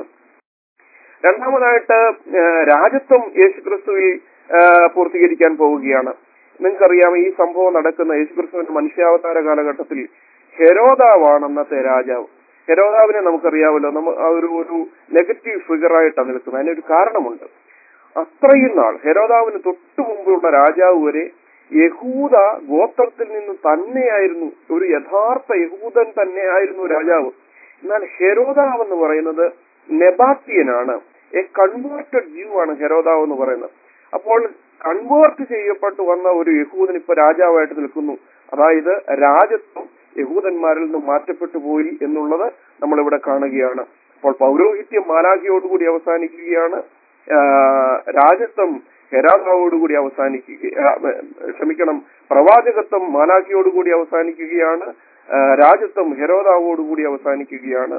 രണ്ടാമതായിട്ട് ആ, രാജത്വം യേശു ക്രിസ്തുവിൽ ആ, പൂർത്തീകരിക്കാൻ പോവുകയാണ് നിങ്ങൾക്കറിയാം ഈ സംഭവം നടക്കുന്ന യേശു ക്രിസ്തുവിന്റെ മനുഷ്യാവതാര കാലഘട്ടത്തിൽ ഹെരോദാവാണ് അന്നത്തെ രാജാവ് ഹെരോദാവിനെ നമുക്കറിയാമല്ലോ നമ്മ ആ ഒരു ഒരു നെഗറ്റീവ് ഫിഗറായിട്ടാണ് നിൽക്കുന്നത് അതിനൊരു കാരണമുണ്ട് അത്രയും നാൾ ഹെരോദാവിന് തൊട്ടു മുമ്പുള്ള രാജാവ് വരെ യഹൂദ ഗോത്രത്തിൽ നിന്ന് തന്നെയായിരുന്നു ഒരു യഥാർത്ഥ യഹൂദൻ തന്നെയായിരുന്നു രാജാവ് എന്നാൽ ഹെരോദാവ് എന്ന് പറയുന്നത് നെബാത്തിയനാണ് എ കൺവേർട്ടഡ് ജ്യൂ ആണ് ഹെരോദാവ് എന്ന് പറയുന്നത് അപ്പോൾ കൺവേർട്ട് ചെയ്യപ്പെട്ടു വന്ന ഒരു യഹൂദൻ ഇപ്പൊ രാജാവായിട്ട് നിൽക്കുന്നു അതായത് രാജത്വം യഹൂദന്മാരിൽ നിന്ന് മാറ്റപ്പെട്ടു പോയി എന്നുള്ളത് നമ്മളിവിടെ കാണുകയാണ് അപ്പോൾ പൗരോഹിത്യം മാലാഖിയോടുകൂടി അവസാനിക്കുകയാണ് ആ, രാജത്വം ഹെരാദാവോടുകൂടി അവസാനിക്കുക ആ, ക്ഷമിക്കണം പ്രവാചകത്വം മാലാഖിയോടുകൂടി അവസാനിക്കുകയാണ് ആ, രാജത്വം ഹെരോദാവോടുകൂടി അവസാനിക്കുകയാണ്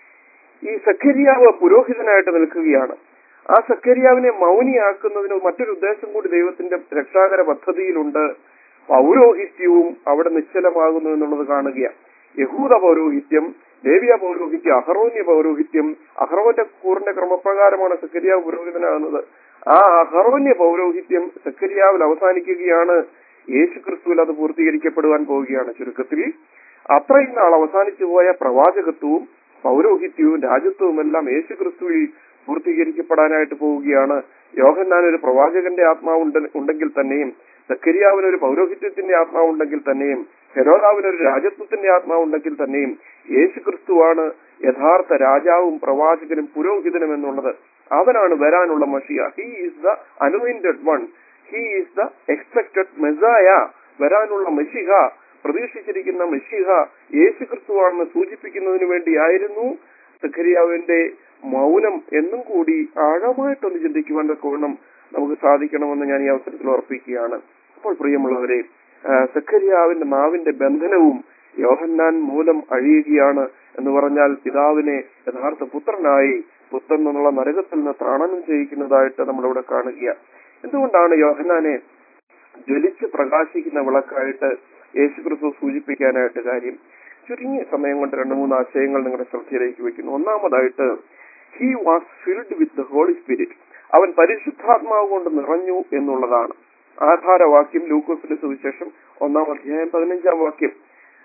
ഈ സക്കരിയാവ് പുരോഹിതനായിട്ട് നിൽക്കുകയാണ് ആ സക്കരിയാവിനെ മൗനിയാക്കുന്നതിന് മറ്റൊരു ഉദ്ദേശം കൂടി ദൈവത്തിന്റെ രക്ഷാകര പദ്ധതിയിലുണ്ട് പൗരോഹിത്യവും അവിടെ നിശ്ചലമാകുന്നു എന്നുള്ളത് കാണുകയാണ് യഹൂദ പൗരോഹിത്യം ദേവിയ പൗരോഹിത്യം അഹറോന്യ പൗരോഹിത്യം അഹറോന്റെ കൂറിന്റെ ക്രമപ്രകാരമാണ് സക്കരിയാവ് പുരോഹിതനാകുന്നത് ആ അഹറോന്യ പൗരോഹിത്യം സക്കരിയാവിൽ അവസാനിക്കുകയാണ് യേശു ക്രിസ്തുവിൽ അത് പൂർത്തീകരിക്കപ്പെടുവാൻ പോവുകയാണ് ചുരുക്കത്തിൽ അത്രയും നാൾ അവസാനിച്ചു പോയ പ്രവാചകത്വവും പൗരോഹിത്യവും രാജ്യത്വവും എല്ലാം യേശു ക്രിസ്തുവിൽ പൂർത്തീകരിക്കപ്പെടാനായിട്ട് പോവുകയാണ് യോഹന്നാൻ ഒരു പ്രവാചകന്റെ ആത്മാവ് ഉണ്ട്- ഉണ്ടെങ്കിൽ തന്നെയും സക്കരിയാവിന് ഒരു പൗരോഹിത്യത്തിന്റെ ആത്മാവ് ഉണ്ടെങ്കിൽ തന്നെയും ഹെരോദാവിന് ഒരു രാജത്വത്തിന്റെ ആത്മാവ് ഉണ്ടെങ്കിൽ തന്നെയും യേശു ക്രിസ്തുവാണ് യഥാർത്ഥ രാജാവും പ്രവാചകനും പുരോഹിതനും എന്നുള്ളത് അവനാണ് വരാനുള്ള മഷിയ he is the anointed one he is the expected Messiah വരാനുള്ള മെഷിഹ പ്രതീക്ഷിച്ചിരിക്കുന്ന മെഷിഹ യേശു ക്രിസ്തുവാണെന്ന് സൂചിപ്പിക്കുന്നതിന് വേണ്ടിയായിരുന്നു സഖരിയാവിന്റെ മൗനം എന്നും കൂടി ആഴമായിട്ടൊന്ന് ചിന്തിക്കുവാൻ തക്കവണ്ണം നമുക്ക് സാധിക്കണമെന്ന് ഞാൻ ഈ അവസരത്തിൽ ഉറപ്പിക്കുകയാണ് അപ്പോൾ പ്രിയമുള്ളവരെ ആ, സഖരിയാവിന്റെ നാവിന്റെ ബന്ധനവും യോഹന്നാൻ മൂലം അഴിയുകയാണ് എന്ന് പറഞ്ഞാൽ പിതാവിനെ യഥാർത്ഥ പുത്രനായി പുത്രൻ എന്നുള്ള നരകത്തിൽ നിന്ന് ത്രാണനം ചെയ്യിക്കുന്നതായിട്ട് നമ്മളിവിടെ കാണുക എന്തുകൊണ്ടാണ് യോഹന്നാനെ ജ്വലിച്ച് പ്രകാശിക്കുന്ന വിളക്കായിട്ട് യേശുക്രിസ്തു സൂചിപ്പിക്കാനായിട്ട് കാര്യം ചുരുങ്ങിയ സമയം കൊണ്ട് രണ്ട് മൂന്ന് ആശയങ്ങൾ നിങ്ങളുടെ ശ്രദ്ധയിലേക്ക് വെക്കുന്നു ഒന്നാമതായിട്ട് he was filled with the Holy Spirit അവൻ പരിശുദ്ധാത്മാവ് കൊണ്ട് നിറഞ്ഞു എന്നുള്ളതാണ് ആധാരവാക്യം ലൂക്കോസിന്റെ സുവിശേഷം ഒന്നാം അധ്യായം പതിനഞ്ചാം വാക്യം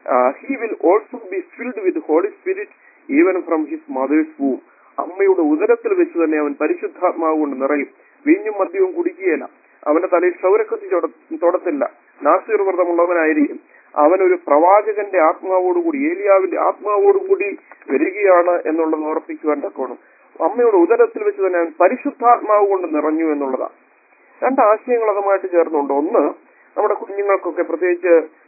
he will also be filled with Holy Spirit even from his mother's womb അമ്മയുടെ ഉദരത്തിൽ വെച്ച് തന്നെ അവൻ പരിശുദ്ധാത്മാവ് കൊണ്ട് നിറയും വീഞ്ഞും മദ്യവും കുടിക്കുകയില്ല അവന്റെ തലയിൽ ക്ഷൗരക്കത്തി ചൊട- തൊടത്തില്ല നാസിർ വ്രതമുള്ളവനായിരിക്കും അവൻ ഒരു പ്രവാചകന്റെ ആത്മാവോടുകൂടി ഏലിയാവിന്റെ ആത്മാവോടുകൂടി വരികയാണ് എന്നുള്ളത് ഓർപ്പിക്കുവാൻ തക്കോണം അമ്മയുടെ ഉദരത്തിൽ വെച്ച് തന്നെ അവൻ പരിശുദ്ധാത്മാവ് കൊണ്ട് നിറഞ്ഞു എന്നുള്ളതാണ് രണ്ട് ആശയങ്ങൾ അതുമായിട്ട് ചേർന്നുണ്ട് ഒന്ന് നമ്മുടെ കുഞ്ഞുങ്ങൾക്കൊക്കെ പ്രത്യേകിച്ച്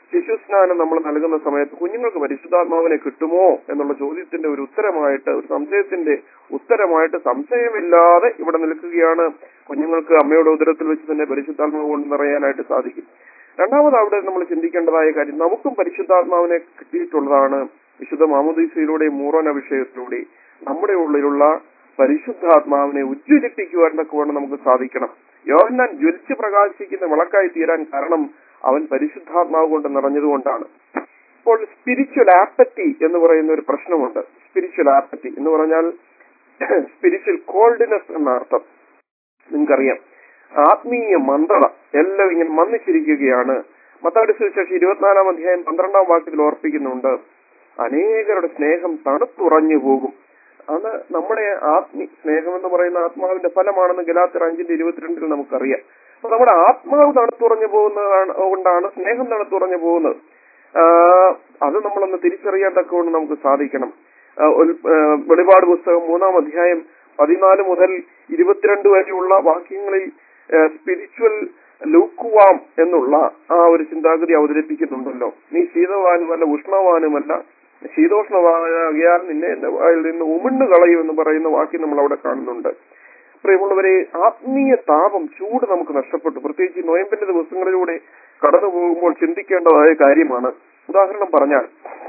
ശിശുസ്നാനം നമ്മൾ നൽകുന്ന സമയത്ത് കുഞ്ഞുങ്ങൾക്ക് പരിശുദ്ധാത്മാവിനെ കിട്ടുമോ എന്നുള്ള ചോദ്യത്തിന്റെ ഒരു ഉത്തരമായിട്ട് ഒരു സംശയത്തിന്റെ ഉത്തരമായിട്ട് സംശയമില്ലാതെ ഇവിടെ നിൽക്കുകയാണ് കുഞ്ഞുങ്ങൾക്ക് അമ്മയുടെ ഉദരത്തിൽ വെച്ച് തന്നെ പരിശുദ്ധാത്മാവ് കൊണ്ട് നിറയാനായിട്ട് സാധിക്കും രണ്ടാമത് അവിടെ നമ്മൾ ചിന്തിക്കേണ്ടതായ കാര്യം നമുക്കും പരിശുദ്ധാത്മാവിനെ കിട്ടിയിട്ടുള്ളതാണ് വിശുദ്ധ മാമുദീസയിലൂടെ മൂറോൻ അഭിഷേകത്തിലൂടെ നമ്മുടെ ഉള്ളിലുള്ള പരിശുദ്ധാത്മാവിനെ ഉജ്ജ്വലിപ്പിക്കുവാൻ തക്കവണ്ണം നമുക്ക് സാധിക്കണം യോഹന്നാൻ ജ്വലിച്ച് പ്രകാശിക്കുന്ന വിളക്കായി തീരാൻ കാരണം അവൻ പരിശുദ്ധാത്മാവ് കൊണ്ട് നിറഞ്ഞതുകൊണ്ടാണ് ഇപ്പോൾ സ്പിരിച്വൽ ആപ്പറ്റി എന്ന് പറയുന്ന ഒരു പ്രശ്നമുണ്ട് സ്പിരിച്വൽ ആപ്പറ്റി എന്ന് പറഞ്ഞാൽ സ്പിരിച്വൽ കോൾഡ്നെസ് എന്ന അർത്ഥം നിങ്ങൾക്കറിയാം ആത്മീയ മന്ദത എല്ലാം ഇങ്ങനെ മന്നിച്ചിരിക്കുകയാണ് മത്താടി സുവിശേഷം ഇരുപത്തിനാലാം അധ്യായം പന്ത്രണ്ടാം വാക്യത്തിൽ ഓർപ്പിക്കുന്നുണ്ട് അനേകരുടെ സ്നേഹം തണുത്തുറഞ്ഞു പോകും അത് നമ്മുടെ ആത്മീ സ്നേഹം എന്ന് പറയുന്ന ആത്മാവിന്റെ ഫലമാണെന്ന് ഗലാത്തിർ അഞ്ചിന്റെ ഇരുപത്തിരണ്ടിൽ നമുക്കറിയാം അപ്പൊ നമ്മുടെ ആത്മാവ് തണുത്തുറഞ്ഞു പോകുന്നതാണ് കൊണ്ടാണ് സ്നേഹം തണുത്തുറഞ്ഞു പോകുന്നത് ആ, അത് നമ്മളൊന്ന് തിരിച്ചറിയാൻ തക്കവണ്ണം നമുക്ക് സാധിക്കണം ആ, ഒരു, ആ, വെളിപാട് പുസ്തകം മൂന്നാം അധ്യായം പതിനാല് മുതൽ ഇരുപത്തിരണ്ട് വരെയുള്ള വാക്യങ്ങളിൽ സ്പിരിച്വൽ ലൂക്കുവാം എന്നുള്ള ആ ഒരു ചിന്താഗതി അവതരിപ്പിക്കുന്നുണ്ടല്ലോ നീ ശീതവാനുമല്ല ഉഷ്ണവാനുമല്ല ശീതോഷ്ണവാനാകിയാൽ നിന്നെ എന്റെ വായിൽ നിന്ന് ഉമിണ്ണു കളയും എന്ന് പറയുന്ന വാക്യം നമ്മൾ അവിടെ കാണുന്നുണ്ട് പ്രിയമുള്ളവരെ ആത്മീയ താപം ചൂട് നമുക്ക് നഷ്ടപ്പെട്ടു പ്രത്യേകിച്ച് ഈ നോയമ്പിന്റെ ദിവസങ്ങളിലൂടെ കടന്നു പോകുമ്പോൾ ചിന്തിക്കേണ്ടതായ കാര്യമാണ് ഉദാഹരണം പറഞ്ഞാൽ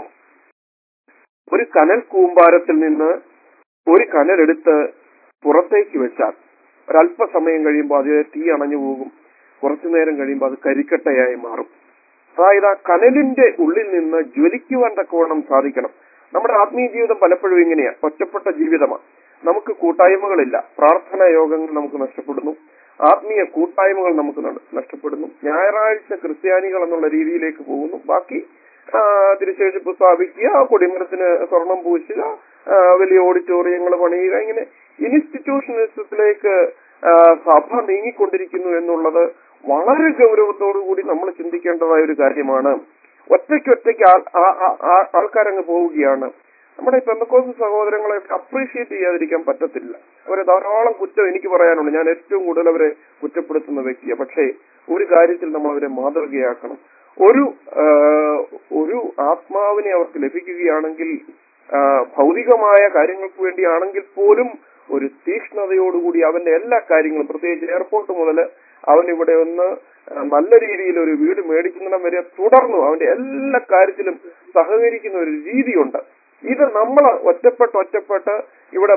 ഒരു കനൽ കൂമ്പാരത്തിൽ നിന്ന് ഒരു കനലെടുത്ത് പുറത്തേക്ക് വെച്ചാൽ ഒരല്പസമയം കഴിയുമ്പോൾ അത് തീ അണഞ്ഞു പോകും കുറച്ചു നേരം കഴിയുമ്പോൾ അത് കരിക്കട്ടയായി മാറും അതായത് ആ കനലിന്റെ ഉള്ളിൽ നിന്ന് ജ്വലിക്കുവാൻ തക്കവണ്ണം സാധിക്കണം നമ്മുടെ ആത്മീയ ജീവിതം പലപ്പോഴും ഇങ്ങനെയാ ഒറ്റപ്പെട്ട ജീവിതമാണ് നമുക്ക് കൂട്ടായ്മകളില്ല പ്രാർത്ഥനാ യോഗങ്ങൾ നമുക്ക് നഷ്ടപ്പെടുന്നു ആത്മീയ കൂട്ടായ്മകൾ നമുക്ക് നട- നഷ്ടപ്പെടുന്നു ഞായറാഴ്ച ക്രിസ്ത്യാനികൾ എന്നുള്ള രീതിയിലേക്ക് പോകുന്നു ബാക്കി ആ, തിരുശേഷിപ്പ് സ്ഥാപിക്കുക കൊടിമരത്തിന് സ്വർണം പൂശുക ആ, വലിയ ഓഡിറ്റോറിയങ്ങൾ പണിയുക ഇങ്ങനെ ഇൻസ്റ്റിറ്റ്യൂഷണലിസത്തിലേക്ക് ആ, സഭ നീങ്ങിക്കൊണ്ടിരിക്കുന്നു എന്നുള്ളത് വളരെ ഗൗരവത്തോടു കൂടി നമ്മൾ ചിന്തിക്കേണ്ടതായ ഒരു കാര്യമാണ് ഒറ്റയ്ക്കൊറ്റയ്ക്ക് ആൾ- ആ- ആ- ആ- ആൾക്കാരങ്ങ് പോവുകയാണ് നമ്മുടെ ഈ പെന്തക്കോസ് സഹോദരങ്ങളെ അപ്രീഷിയേറ്റ് ചെയ്യാതിരിക്കാൻ പറ്റത്തില്ല അവരെ ധാരാളം കുറ്റം എനിക്ക് പറയാനുണ്ട് ഞാൻ ഏറ്റവും കൂടുതൽ അവരെ കുറ്റപ്പെടുത്തുന്ന വ്യക്തിയാണ് പക്ഷേ ഒരു കാര്യത്തിൽ നമ്മൾ അവരെ മാതൃകയാക്കണം ഒരു ആ, ഒരു ആത്മാവിനെ അവർക്ക് ലഭിക്കുകയാണെങ്കിൽ ആ, ഭൗതികമായ കാര്യങ്ങൾക്ക് വേണ്ടിയാണെങ്കിൽ പോലും ഒരു തീക്ഷ്ണതയോടുകൂടി അവന്റെ എല്ലാ കാര്യങ്ങളും പ്രത്യേകിച്ച് എയർപോർട്ട് മുതൽ അവൻ ഇവിടെ ഒന്ന് ആ, നല്ല രീതിയിൽ ഒരു വീട് മേടിക്കുന്നിടം വരെ തുടർന്നു അവന്റെ എല്ലാ കാര്യത്തിലും സഹകരിക്കുന്ന ഒരു രീതിയുണ്ട് ഇത് നമ്മൾ ഒറ്റപ്പെട്ട് ഒറ്റപ്പെട്ട് ഇവിടെ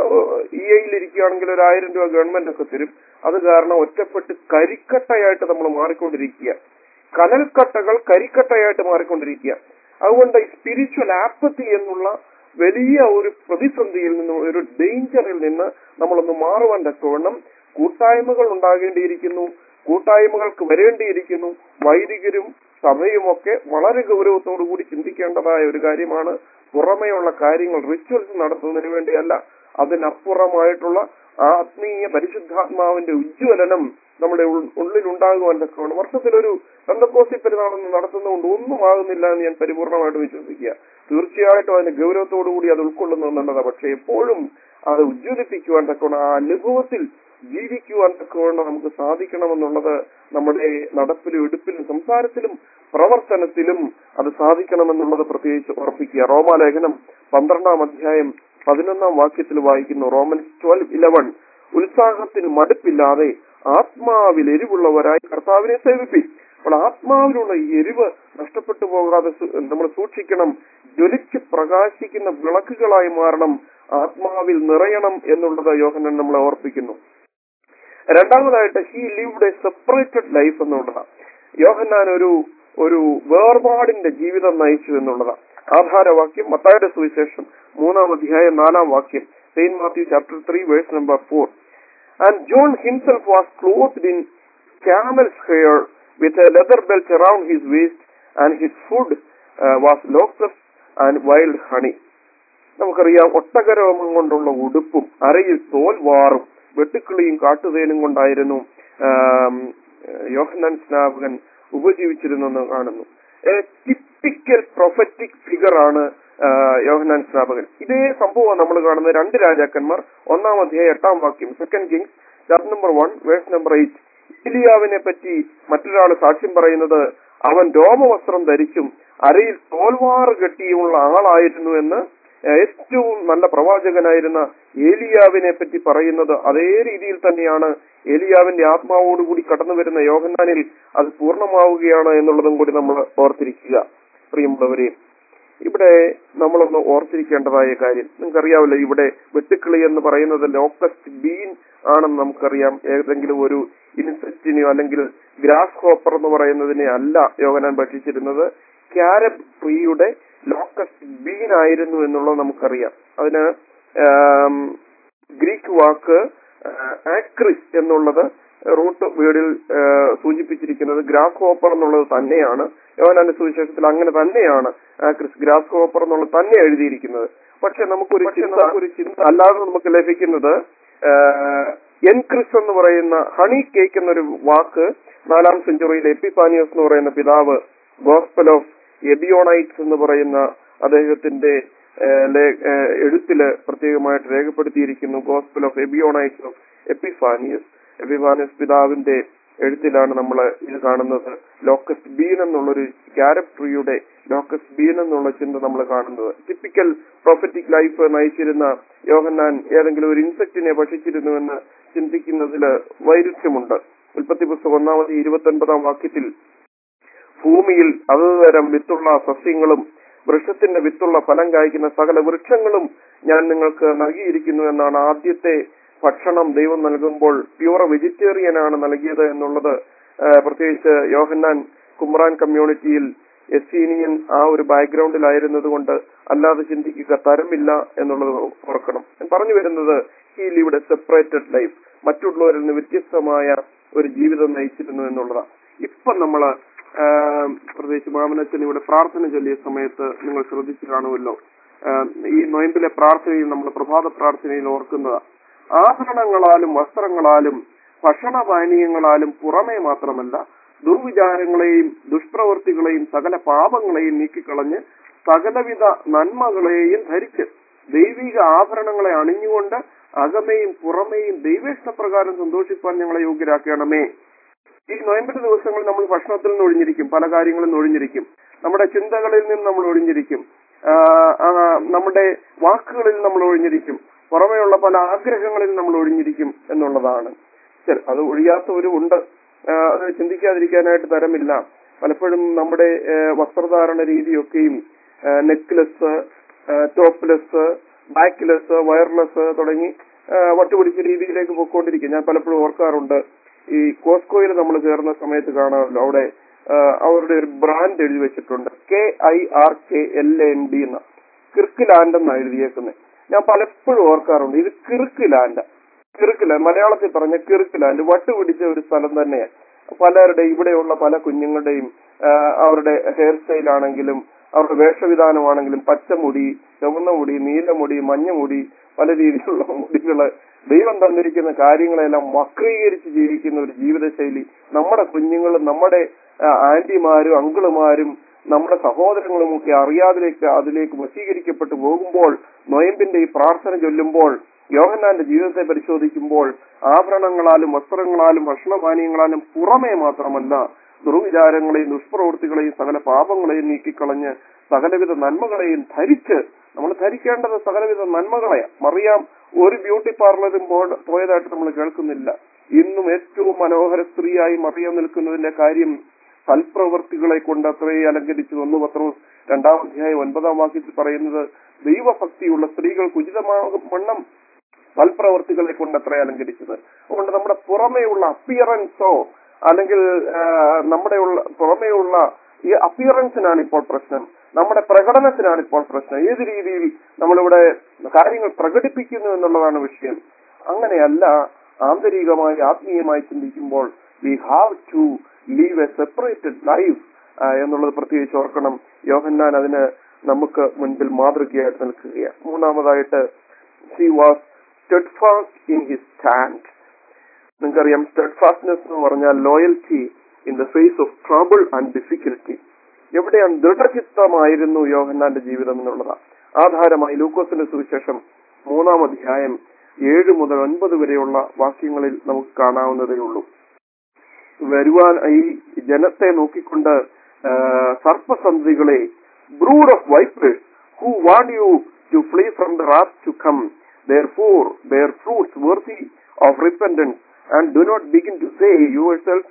ഇ ഐയിൽ ഇരിക്കുകയാണെങ്കിൽ ഒരു ആയിരം രൂപ ഗവൺമെന്റ് ഒക്കെ തരും അത് കാരണം ഒറ്റപ്പെട്ട് കരിക്കട്ടയായിട്ട് നമ്മൾ മാറിക്കൊണ്ടിരിക്കുക കനൽക്കട്ടകൾ കരിക്കട്ടയായിട്ട് മാറിക്കൊണ്ടിരിക്കുക അതുകൊണ്ട് സ്പിരിച്വൽ ആപ്പത്തി എന്നുള്ള വലിയ ഒരു പ്രതിസന്ധിയിൽ നിന്ന് ഒരു ഡേഞ്ചറിൽ നിന്ന് നമ്മളൊന്ന് മാറുവാൻ തക്കവണ്ണം കൂട്ടായ്മകൾ ഉണ്ടാകേണ്ടിയിരിക്കുന്നു കൂട്ടായ്മകൾക്ക് വരേണ്ടിയിരിക്കുന്നു വൈദികരും സഭയുമൊക്കെ വളരെ ഗൗരവത്തോടു കൂടി ചിന്തിക്കേണ്ടതായ ഒരു കാര്യമാണ് പുറമെയുള്ള കാര്യങ്ങൾ റിച്വൽസ് നടത്തുന്നതിന് വേണ്ടിയല്ല അതിനപ്പുറമായിട്ടുള്ള ആത്മീയ പരിശുദ്ധാത്മാവിന്റെ ഉജ്ജ്വലനം നമ്മുടെ ഉൾ- ഉള്ളിൽ ഉണ്ടാകുവാൻ തക്കവണ്ണം വർഷത്തിലൊരു ബന്ധക്കോസി പെരുന്നാളൊന്ന് നടത്തുന്നതുകൊണ്ട് ഒന്നും ആകുന്നില്ല എന്ന് ഞാൻ പരിപൂർണമായിട്ട് വിശ്വസിക്കുക തീർച്ചയായിട്ടും അതിന്റെ ഗൗരവത്തോടു കൂടി അത് ഉൾക്കൊള്ളുന്നത് നല്ലതാണ് പക്ഷെ എപ്പോഴും അത് ഉജ്ജ്വലിപ്പിക്കുവാൻ തക്കവണ്ണം ആ അനുഭവത്തിൽ ജീവിക്കുവാൻ തക്കവണ്ണം നമുക്ക് സാധിക്കണമെന്നുള്ളത് നമ്മുടെ നടപ്പിലും എടുപ്പിലും സംസാരത്തിലും പ്രവർത്തനത്തിലും അത് സാധിക്കണമെന്നുള്ളത് പ്രത്യേകിച്ച് ഉറപ്പിക്കുക റോമാലേഖനം പന്ത്രണ്ടാം അധ്യായം പതിനൊന്നാം വാക്യത്തിൽ വായിക്കുന്നു റോമൻസ് ട്വൽവ് ഇലവൻ ഉത്സാഹത്തിന് മടുപ്പില്ലാതെ ആത്മാവിൽ എരിവുള്ളവരായി കർത്താവിനെ സേവിപ്പി അപ്പോൾ ആത്മാവിലുള്ള ഈ എരിവ് നഷ്ടപ്പെട്ടു പോകാതെ സു- നമ്മൾ സൂക്ഷിക്കണം ജ്വലിച്ച് പ്രകാശിക്കുന്ന വിളക്കുകളായി മാറണം ആത്മാവിൽ നിറയണം എന്നുള്ളത് യോഹനൻ നമ്മളെ ഓർപ്പിക്കുന്നു രണ്ടാമതായിട്ട് he lived a separated life എന്നുള്ളതാണ് യോഹന്നാൻ ഒരു ഒരു വേർപാടിന്റെ ജീവിതം നയിച്ചു എന്നുള്ളതാണ് ആധാരവാക്യം മത്തായുടെ സുവിശേഷം മൂന്നാം അധ്യായം നാലാം വാക്യം saint Matthew chapter three verse number four and John himself was clothed in camel's hair with a leather belt around his waist and his food uh, was locusts and wild honey നമുക്കറിയാം ഒട്ടകരോമം കൊണ്ടുള്ള ഉടുപ്പും അരയിൽ തോൽ വാറും വെട്ടുക്കിളിയും കാട്ടുതേനും കൊണ്ടായിരുന്നു ആം, യോഹന്നാൻ സ്നാപകൻ ഉപജീവിച്ചിരുന്നെന്ന് കാണുന്നു ടിപ്പിക്കൽ പ്രൊഫറ്റിക് ഫിഗർ ആണ് ആ, യോഹന്നാൻ സ്നാപകൻ ഇതേ സംഭവം നമ്മൾ കാണുന്നത് രണ്ട് രാജാക്കന്മാർ ഒന്നാം അധ്യായം എട്ടാം വാക്യം second Kings chapter number one verse number eight ഇലിയാവിനെ പറ്റി മറ്റൊരാൾ സാക്ഷ്യം പറയുന്നത് അവൻ രോമവസ്ത്രം ധരിച്ചും അരയിൽ തോൽവാറ് കെട്ടിയുമുള്ള ആളായിരുന്നു എന്ന് ഏറ്റവും നല്ല പ്രവാചകനായിരുന്ന ഏലിയാവിനെ പറ്റി പറയുന്നത് അതേ രീതിയിൽ തന്നെയാണ് ഏലിയാവിന്റെ ആത്മാവോടുകൂടി കടന്നു വരുന്ന യോഹന്നാനിൽ അത് പൂർണ്ണമാവുകയാണ് എന്നുള്ളതും കൂടി നമ്മൾ ഓർത്തിരിക്കുക പ്രിയമുള്ളവരെ ഇവിടെ നമ്മളൊന്ന് ഓർത്തിരിക്കേണ്ടതായ കാര്യം നിങ്ങൾക്കറിയാമല്ലോ ഇവിടെ വെട്ടുക്കിളി എന്ന് പറയുന്നത് ലോക്കസ്റ്റ് ബീൻ ആണെന്ന് നമുക്കറിയാം ഏതെങ്കിലും ഒരു ഇൻസെക്റ്റിനെയോ അല്ലെങ്കിൽ ഗ്രാസ് ഹോപ്പർ എന്ന് പറയുന്നതിനെ അല്ല യോഗനാൻ ഭക്ഷിച്ചിരുന്നത് ക്യാരറ്റ് ട്രീയുടെ ലോക്കസ്റ്റ് ബീൻ ആയിരുന്നു എന്നുള്ളത് നമുക്കറിയാം അതിന് ആം, ഗ്രീക്ക് വാക്ക് ആക്രിസ് എന്നുള്ളത് റൂട്ട് വീടിൽ സൂചിപ്പിച്ചിരിക്കുന്നത് ഗ്രാസ് ഹോപ്പർ എന്നുള്ളത് തന്നെയാണ് യോഹനാന്റെ സുവിശേഷത്തിൽ അങ്ങനെ തന്നെയാണ് ആക്രിസ് ഗ്രാസ് ഹോപ്പർ എന്നുള്ളത് തന്നെ എഴുതിയിരിക്കുന്നത് പക്ഷെ നമുക്കൊരു ചിന്ത ഒരു ചിന്ത അല്ലാതെ നമുക്ക് ലഭിക്കുന്നത് എൻക്രിസ് എന്ന് പറയുന്ന ഹണി കേക്ക് എന്നൊരു വാക്ക് നാലാം സെഞ്ചുറിയിൽ എപ്പിഫാനിയോസ് എന്ന് പറയുന്ന പിതാവ് ഗോസ്പൽ ഓഫ് എബിയോണൈറ്റ്സ് എന്ന് പറയുന്ന അദ്ദേഹത്തിന്റെ ഏഹ്, ലേ- ഏഹ്, എഴുത്തില് പ്രത്യേകമായിട്ട് രേഖപ്പെടുത്തിയിരിക്കുന്നു gospel of Ebionites of Epiphanius Epiphanius പിതാവിന്റെ എഴുത്തിലാണ് നമ്മൾ ഇത് കാണുന്നത് ലോക്കസ് ബീൻ എന്നുള്ളൊരു ക്യാരറ്റ് ട്രീയുടെ ലോക്കസ് ബീൻ എന്നുള്ള ചിന്ത നമ്മൾ കാണുന്നത് ടിപ്പിക്കൽ പ്രൊഫറ്റിക് ലൈഫ് നയിച്ചിരുന്ന യോഹന്നാൻ ഏതെങ്കിലും ഒരു ഇൻസെക്റ്റിനെ ഭക്ഷിച്ചിരുന്നുവെന്ന് ചിന്തിക്കുന്നതിൽ വൈരുദ്ധ്യമുണ്ട് ഉൽപ്പത്തി പുസ്തകം ഒന്നാമത് ഇരുപത്തി ഒൻപതാം വാക്യത്തിൽ ഭൂമിയിൽ അതുതരം വിത്തുള്ള സസ്യങ്ങളും വൃക്ഷത്തിന്റെ വിത്തുള്ള ഫലം കായ്ക്കുന്ന സകല വൃക്ഷങ്ങളും ഞാൻ നിങ്ങൾക്ക് നൽകിയിരിക്കുന്നു എന്നാണ് ആദ്യത്തെ ഭക്ഷണം ദൈവം നൽകുമ്പോൾ പ്യുവർ വെജിറ്റേറിയൻ ആണ് നൽകിയത് എന്നുള്ളത് ആ, പ്രത്യേകിച്ച് യോഹന്നാൻ കുമ്രാൻ കമ്മ്യൂണിറ്റിയിൽ എസ്സീനിയൻ ആ ഒരു ബാക്ക്ഗ്രൗണ്ടിലായിരുന്നത് കൊണ്ട് അല്ലാതെ ചിന്തിക്കുക തരമില്ല എന്നുള്ളത് ഓർക്കണം ഞാൻ പറഞ്ഞു വരുന്നത് ഈ ലിവിടെ സെപ്പറേറ്റഡ് ലൈഫ് മറ്റുള്ളവരിൽ നിന്ന് വ്യത്യസ്തമായ ഒരു ജീവിതം നയിച്ചിരുന്നു എന്നുള്ളതാണ് ഇപ്പൊ നമ്മള് ആ, പ്രത്യേകിച്ച് മാമനച്ചൻ ഇവിടെ പ്രാർത്ഥന ചൊല്ലിയ സമയത്ത് നിങ്ങൾ ശ്രദ്ധിച്ചു കാണുമല്ലോ ആ, ഈ നൊയമ്പിലെ പ്രാർത്ഥനയിൽ നമ്മൾ പ്രഭാത പ്രാർത്ഥനയിൽ ഓർക്കുന്നത് ആഭരണങ്ങളാലും വസ്ത്രങ്ങളാലും ഭക്ഷണപാനീയങ്ങളാലും പുറമേ മാത്രമല്ല ദുർവിചാരങ്ങളെയും ദുഷ്പ്രവൃത്തികളെയും സകല പാപങ്ങളെയും നീക്കിക്കളഞ്ഞ് സകലവിധ നന്മകളെയും ധരിച്ച് ദൈവിക ആഭരണങ്ങളെ അണിഞ്ഞുകൊണ്ട് അകമേയും പുറമേയും ദൈവേഷ്ടപ്രകാരം സന്തോഷിപ്പാൻ ഞങ്ങളെ യോഗ്യരാക്കണമേ ഈ നോയമ്പിന്റെ ദിവസങ്ങളിൽ നമ്മൾ ഭക്ഷണത്തിൽ നിന്ന് ഒഴിഞ്ഞിരിക്കും പല കാര്യങ്ങളിൽ നിന്ന് ഒഴിഞ്ഞിരിക്കും നമ്മുടെ ചിന്തകളിൽ നിന്ന് നമ്മൾ ഒഴിഞ്ഞിരിക്കും ആ, ആ, നമ്മുടെ വാക്കുകളിൽ നമ്മൾ ഒഴിഞ്ഞിരിക്കും പുറമെയുള്ള പല ആഗ്രഹങ്ങളിൽ നമ്മൾ ഒഴിഞ്ഞിരിക്കും എന്നുള്ളതാണ് ശരി അത് ഒഴിയാത്തവരും ഉണ്ട് ആ, അത് ചിന്തിക്കാതിരിക്കാനായിട്ട് തരമില്ല പലപ്പോഴും നമ്മുടെ ആ, വസ്ത്രധാരണ രീതിയൊക്കെയും നെക്ലെസ് ടോപ്ലെസ് ബാക്ക്ലെസ് വയർലെസ് തുടങ്ങി ആ, വട്ടുപിടിച്ച രീതിയിലേക്ക് പോയിക്കൊണ്ടിരിക്കും ഞാൻ പലപ്പോഴും ഓർക്കാറുണ്ട് ഈ കോസ്കോയിൽ നമ്മൾ ചേർന്ന സമയത്ത് കാണാമല്ലോ അവിടെ ആ, അവരുടെ ഒരു ബ്രാൻഡ് എഴുതി വെച്ചിട്ടുണ്ട് K I R K L N D എന്ന കിർക്ക് ലാൻഡ് എന്നാണ് എഴുതിയേക്കുന്നത് ഞാൻ പലപ്പോഴും ഓർക്കാറുണ്ട് ഇത് കിർക്ക് ലാൻഡ് കിർക്ക് ലാൻഡ് മലയാളത്തിൽ പറഞ്ഞ കിർക്ക് ലാൻഡ് വട്ടുപിടിച്ച ഒരു സ്ഥലം തന്നെയാണ് പലരുടെ ഇവിടെയുള്ള പല കുഞ്ഞുങ്ങളുടെയും ആ, അവരുടെ ഹെയർ സ്റ്റൈൽ ആണെങ്കിലും അവരുടെ വേഷവിധാനമാണെങ്കിലും പച്ചമുടി ചുവന്ന മുടി നീലമുടി മഞ്ഞമുടി പല രീതിയിലുള്ള മുടികള് ദൈവം തന്നിരിക്കുന്ന കാര്യങ്ങളെല്ലാം വക്രീകരിച്ച് ജീവിക്കുന്ന ഒരു ജീവിതശൈലി നമ്മുടെ കുഞ്ഞുങ്ങളും നമ്മുടെ ആ, ആന്റിമാരും അങ്കിളുമാരും നമ്മുടെ സഹോദരങ്ങളും ഒക്കെ അറിയാതിലേക്ക് അതിലേക്ക് വശീകരിക്കപ്പെട്ടു പോകുമ്പോൾ നൊയമ്പിന്റെ ഈ പ്രാർത്ഥന ചൊല്ലുമ്പോൾ യോഹന്നാന്റെ ജീവിതത്തെ പരിശോധിക്കുമ്പോൾ ആഭരണങ്ങളാലും വസ്ത്രങ്ങളാലും ഭക്ഷണപാനീയങ്ങളാലും പുറമേ മാത്രമല്ല ദുർവിചാരങ്ങളെയും ദുഷ്പ്രവൃത്തികളെയും സകല പാപങ്ങളെയും നീക്കിക്കളഞ്ഞ് സകലവിധ നന്മകളെയും ധരിച്ച് നമ്മൾ ധരിക്കേണ്ടത് സകലവിധ നന്മകളെ മറിയാം ഒരു ബ്യൂട്ടി പാർലറും പോ- പോയതായിട്ട് നമ്മൾ കേൾക്കുന്നില്ല ഇന്നും ഏറ്റവും മനോഹര സ്ത്രീയായി മറിയാൻ നിൽക്കുന്നതിന്റെ കാര്യം സൽപ്രവൃത്തികളെ കൊണ്ട് അത്രയെ അലങ്കരിച്ചു ഒന്ന് പത്രോസ് രണ്ടാം അധ്യായം ഒൻപതാം വാക്യത്തിൽ പറയുന്നത് ദൈവഭക്തിയുള്ള സ്ത്രീകൾക്ക് ഉചിതമാകും വണ്ണം സൽപ്രവർത്തികളെ കൊണ്ട് അത്ര അലങ്കരിച്ചത് അതുകൊണ്ട് നമ്മുടെ പുറമേയുള്ള അപ്പിയറൻസോ അല്ലെങ്കിൽ ആ, നമ്മുടെ ഉള്ള പുറമേയുള്ള ഈ അപ്പിയറൻസിനാണ് ഇപ്പോൾ പ്രശ്നം നമ്മുടെ പ്രകടനത്തിനാണ് ഇപ്പോൾ പ്രശ്നം ഏത് രീതിയിൽ നമ്മളിവിടെ കാര്യങ്ങൾ പ്രകടിപ്പിക്കുന്നു എന്നുള്ളതാണ് വിഷയം അങ്ങനെയല്ല ആന്തരികമായി ആത്മീയമായി ചിന്തിക്കുമ്പോൾ we have to live a separated life എന്നുള്ളത് പ്രത്യേകിച്ച് ഓർക്കണം യോഹന്നാൻ അതിന് നമുക്ക് മുൻപിൽ മാതൃകയായിട്ട് നിൽക്കുകയാണ് മൂന്നാമതായിട്ട് he was steadfast in his stand നിങ്ങൾക്കറിയാം സ്റ്റെഡ്ഫാസ്റ്റ്നെസ് എന്ന് പറഞ്ഞാൽ loyalty in the face of trouble and difficulty എവിടെയാണ് ദൃഢചിത്തമായിരുന്നു യോഹന്നാന്റെ ജീവിതം എന്നുള്ളതാണ് ആധാരമായി ലൂക്കോസിന്റെ സുവിശേഷം മൂന്നാം അധ്യായം ഏഴ് മുതൽ ഒൻപത് വരെയുള്ള വാക്യങ്ങളിൽ നമുക്ക് കാണാവുന്നതേ ഉള്ളൂ വരുവാൻ ഈ ജനത്തെ നോക്കിക്കൊണ്ട് സർപ്പസന്ധികളെ brood of vipers who warned you to flee from the wrath to come therefore their fruits worthy of repentance and do not begin to say yourself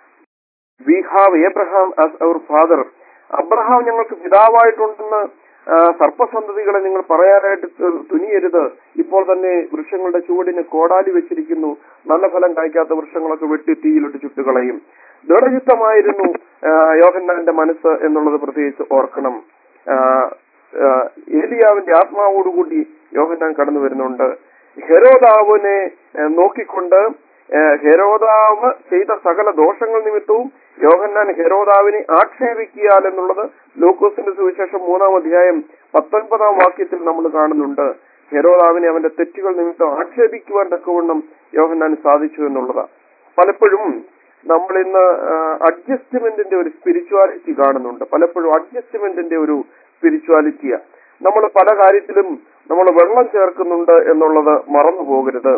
we have Abraham as our father Abraham ഞങ്ങൾക്ക് പിതാവായിട്ടുണ്ടെന്ന് ആ, സർപ്പസന്തതികളെ നിങ്ങൾ പറയാനായിട്ട് തു- തുനിയരുത് ഇപ്പോൾ തന്നെ വൃക്ഷങ്ങളുടെ ചുവടിന് കോടാലി വെച്ചിരിക്കുന്നു നല്ല ഫലം കായ്ക്കാത്ത വൃക്ഷങ്ങളൊക്കെ വെട്ടി തീയിലിട്ട് ചുട്ടുകളയും ദൃഢചിത്തമായിരുന്നു ആ, യോഹന്നാന്റെ മനസ്സ് എന്നുള്ളത് പ്രത്യേകിച്ച് ഓർക്കണം ആ, ആ, ഏലിയാവിന്റെ ആത്മാവോടുകൂടി യോഹന്നാൻ കടന്നു വരുന്നുണ്ട് ഹെരോദാവിനെ ആ, നോക്കിക്കൊണ്ട് ആ, ഹെരോദാവ് ചെയ്ത സകല ദോഷങ്ങൾ നിമിത്തവും യോഹന്നാൻ ഹെരോദാവിനെ ആക്ഷേപിക്കിയാൽ എന്നുള്ളത് ലൂക്കോസിന്റെ സുവിശേഷം മൂന്നാം അധ്യായം പത്തൊൻപതാം വാക്യത്തിൽ നമ്മൾ കാണുന്നുണ്ട് ഹെരോദാവിനെ അവന്റെ തെറ്റുകൾ നിമിത്തം ആക്ഷേപിക്കുവാൻ തക്കവണ്ണം യോഹന്നാൻ സാധിച്ചു എന്നുള്ളതാണ് പലപ്പോഴും നമ്മൾ ഇന്ന് അഡ്ജസ്റ്റ്മെന്റിന്റെ ഒരു സ്പിരിച്വാലിറ്റി കാണുന്നുണ്ട് പലപ്പോഴും അഡ്ജസ്റ്റ്മെന്റിന്റെ ഒരു സ്പിരിച്വാലിറ്റിയാ നമ്മൾ പല കാര്യത്തിലും നമ്മൾ വെള്ളം ചേർക്കുന്നുണ്ട് എന്നുള്ളത് മറന്നു പോകരുത്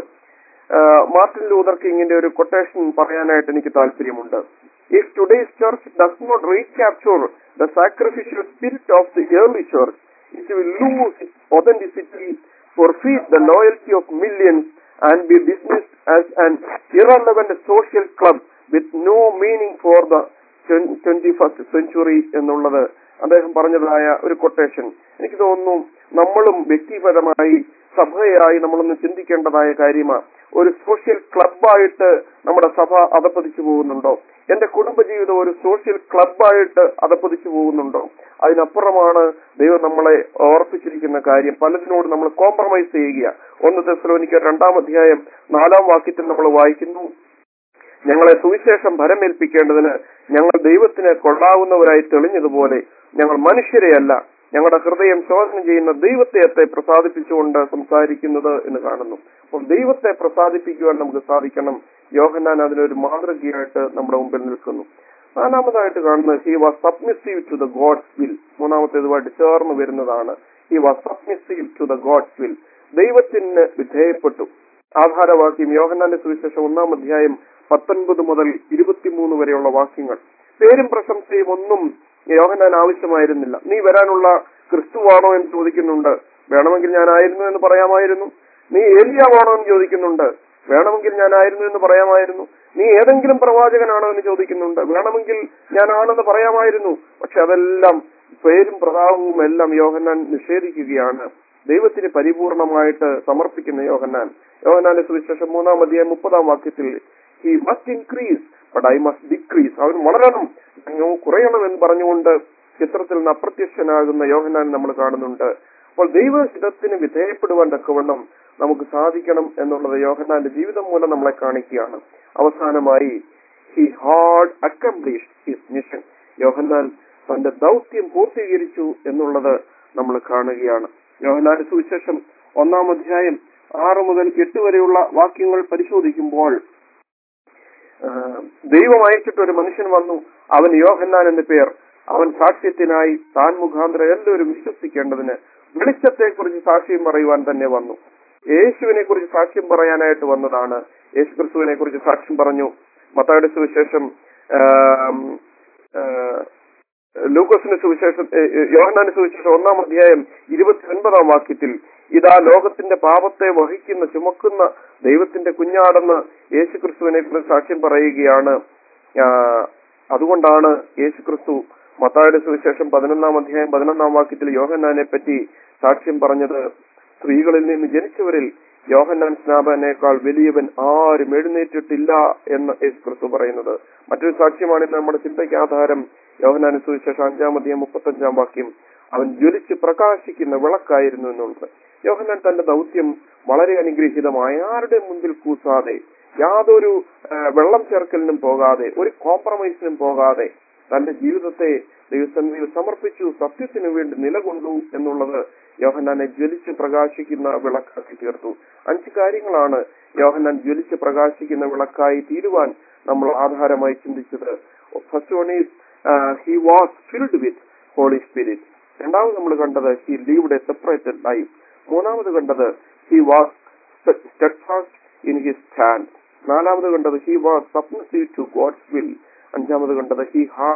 ആഹ് മാർട്ടിൻ ലൂതർ കിങ്ങിന്റെ ഒരു കൊട്ടേഷൻ പറയാനായിട്ട് എനിക്ക് താല്പര്യമുണ്ട് if today's church does not recapture the sacrificial spirit of the early church it will lose it authenticity forfeit the loyalty of millions and be dismissed as an irrelevant social club with no meaning for the twenty first century എന്നുള്ളത് അദ്ദേഹം പറഞ്ഞതായ ഒരു കൊട്ടേഷൻ എനിക്ക് തോന്നുന്നു നമ്മളും വ്യക്തിപരമായി സഭയായി നമ്മളൊന്ന് ചിന്തിക്കേണ്ടതായ കാര്യമാണ് ഒരു സോഷ്യൽ ക്ലബായിട്ട് നമ്മുടെ സഭ അധപ്പതിച്ചു പോകുന്നുണ്ടോ എന്റെ കുടുംബജീവിതം ഒരു സോഷ്യൽ ക്ലബായിട്ട് അധപ്പതിച്ചു പോകുന്നുണ്ടോ അതിനപ്പുറമാണ് ദൈവം നമ്മളെ ഓർപ്പിച്ചിരിക്കുന്ന കാര്യം പലതിനോട് നമ്മൾ കോംപ്രമൈസ് ചെയ്യുക ഒന്ന് തെസ്ലോനിക്ക രണ്ടാം അധ്യായം നാലാം വാക്യത്തിൽ നമ്മൾ വായിക്കുന്നു ഞങ്ങളെ സുവിശേഷം ഭരമേൽപ്പിക്കേണ്ടതിന് ഞങ്ങൾ ദൈവത്തിന് കൊള്ളാവുന്നവരായി തെളിഞ്ഞതുപോലെ ഞങ്ങൾ മനുഷ്യരെയല്ല ഞങ്ങളുടെ ഹൃദയം ശോധന ചെയ്യുന്ന ദൈവത്തെ പ്രസാദിപ്പിച്ചുകൊണ്ട് സംസാരിക്കുന്നത് എന്ന് കാണുന്നു അപ്പോൾ ദൈവത്തെ പ്രസാദിപ്പിക്കുവാൻ നമുക്ക് സാധിക്കണം യോഹന്നാൻ അതിനൊരു മാതൃകയായിട്ട് നമ്മുടെ മുമ്പിൽ നിൽക്കുന്നു നാലാമതായിട്ട് കാണുന്നത് he was submissive to the God's will മൂന്നാമത്തേതുമായിട്ട് ചേർന്ന് വരുന്നതാണ് he was submissive to the God's will ദൈവത്തിന് വിധേയപ്പെട്ടു ആധാരവാക്യം യോഹന്നാന്റെ സുവിശേഷം ഒന്നാം അധ്യായം പത്തൊൻപത് മുതൽ ഇരുപത്തിമൂന്ന് വരെയുള്ള വാക്യങ്ങൾ പേരും പ്രശംസയും ഒന്നും യോഹന്നാൻ ആവശ്യമായിരുന്നില്ല നീ വരാനുള്ള ക്രിസ്തുവാണോ എന്ന് ചോദിക്കുന്നുണ്ട് വേണമെങ്കിൽ ഞാനായിരുന്നു എന്ന് പറയാമായിരുന്നു നീ ഏലിയാവാണോ എന്ന് ചോദിക്കുന്നുണ്ട് വേണമെങ്കിൽ ഞാനായിരുന്നു എന്ന് പറയാമായിരുന്നു നീ ഏതെങ്കിലും പ്രവാചകനാണോ എന്ന് ചോദിക്കുന്നുണ്ട് വേണമെങ്കിൽ ഞാനാണെന്ന് പറയാമായിരുന്നു പക്ഷെ അതെല്ലാം പേരും പ്രതാപവും എല്ലാം യോഹന്നാൻ നിഷേധിക്കുകയാണ് ദൈവത്തിന് പരിപൂർണമായിട്ട് സമർപ്പിക്കുന്ന യോഹന്നാൻ യോഹന്നാന്റെ സുവിശേഷം മൂന്നാം അധ്യായം മുപ്പതാം വാക്യത്തിൽ he must increase but I must decrease അവൻ വളരണം ഞാൻ കുറയണം എന്ന് പറഞ്ഞുകൊണ്ട് ചിത്രത്തിൽ നിന്ന് അപ്രത്യക്ഷനാകുന്ന യോഹന്നാൻ നമ്മൾ കാണുന്നുണ്ട് അപ്പോൾ ദൈവഹിതത്തിന് വിധേയപ്പെടുവാൻ തക്കവണ്ണം നമുക്ക് സാധിക്കണം എന്നുള്ളത് യോഹന്നാന്റെ ജീവിതം മൂലം നമ്മളെ കാണിക്കുകയാണ് അവസാനമായി he had accomplish his mission Yohannan തന്റെ ദൗത്യം പൂർത്തീകരിച്ചു എന്നുള്ളത് നമ്മൾ കാണുകയാണ് യോഹന്നാന്റെ സുവിശേഷം ഒന്നാം അധ്യായം ആറ് മുതൽ എട്ട് വരെയുള്ള വാക്യങ്ങൾ പരിശോധിക്കുമ്പോൾ ആ, ദൈവം അയച്ചിട്ട് ഒരു മനുഷ്യൻ വന്നു അവൻ യോഹന്നാൻ എന്ന പേർ അവൻ സാക്ഷ്യത്തിനായി താൻ മുഖാന്തരം എല്ലാവരും വിശ്വസിക്കേണ്ടതിന് വെളിച്ചത്തെക്കുറിച്ച് സാക്ഷ്യം പറയുവാൻ തന്നെ വന്നു യേശുവിനെ കുറിച്ച് സാക്ഷ്യം പറയാനായിട്ട് വന്നതാണ് യേശു ക്രിസ്തുവിനെ കുറിച്ച് സാക്ഷ്യം പറഞ്ഞു മത്തായുടെ സുവിശേഷം ആം, ആ, ലൂക്കോസിന്റെ സുവിശേഷം ഏ, ഏ, യോഹന്നാന്റെ സുവിശേഷം ഒന്നാം അധ്യായം ഇരുപത്തി ഒൻപതാം വാക്യത്തിൽ ഇതാ ലോകത്തിന്റെ പാപത്തെ വഹിക്കുന്ന ചുമക്കുന്ന ദൈവത്തിന്റെ കുഞ്ഞാടെന്ന് യേശു ക്രിസ്തുവിനെ കുറിച്ച് സാക്ഷ്യം പറയുകയാണ് ആ, അതുകൊണ്ടാണ് യേശു ക്രിസ്തു മത്തായുടെ സുവിശേഷം പതിനൊന്നാം അധ്യായം പതിനൊന്നാം വാക്യത്തിൽ യോഹന്നാനെ പറ്റി സാക്ഷ്യം പറഞ്ഞത് സ്ത്രീകളിൽ നിന്ന് ജനിച്ചവരിൽ യോഹന്നാൻ സ്നാപനേക്കാൾ വലിയവൻ ആരും എഴുന്നേറ്റിട്ടില്ല എന്ന് യേശു ക്രിസ്തു പറയുന്നത് മറ്റൊരു സാക്ഷ്യമാണ് ഇന്ന് നമ്മുടെ ചിന്തയ്ക്ക് ആധാരം യോഹന്നാൻ സുവിശേഷം അഞ്ചാം അധ്യായം മുപ്പത്തഞ്ചാം വാക്യം അവൻ ജ്വലിച്ച് പ്രകാശിക്കുന്ന വിളക്കായിരുന്നു എന്നുള്ളത് യോഹന്നാൻ തന്റെ ദൗത്യം വളരെ അനുഗ്രഹീതമായ ആരുടെ മുമ്പിൽ കൂസാതെ യാതൊരു ആ, വെള്ളം ചേർക്കലിനും പോകാതെ ഒരു കോംപ്രമൈസിനും പോകാതെ തന്റെ ജീവിതത്തെ ദൈവസന്നിധിയിൽ സമർപ്പിച്ചു സത്യത്തിനു വേണ്ടി നിലകൊണ്ടു എന്നുള്ളത് യോഹന്നാനെ ജ്വലിച്ച് പ്രകാശിക്കുന്ന വിളക്കാക്കി തീർത്തു അഞ്ച് കാര്യങ്ങളാണ് യോഹന്നാൻ ജ്വലിച്ച് പ്രകാശിക്കുന്ന വിളക്കായി തീരുവാൻ നമ്മൾ ആധാരമായി ചിന്തിച്ചത് first one is he was filled with Holy Spirit രണ്ടാമത് നമ്മൾ കണ്ടത് he lived a separated life മൂന്നാമത് കണ്ടത് he was steadfast in his stand നാലാമത് കണ്ടത് he was submissive to God's will അഞ്ചാമത് കണ്ടത് he had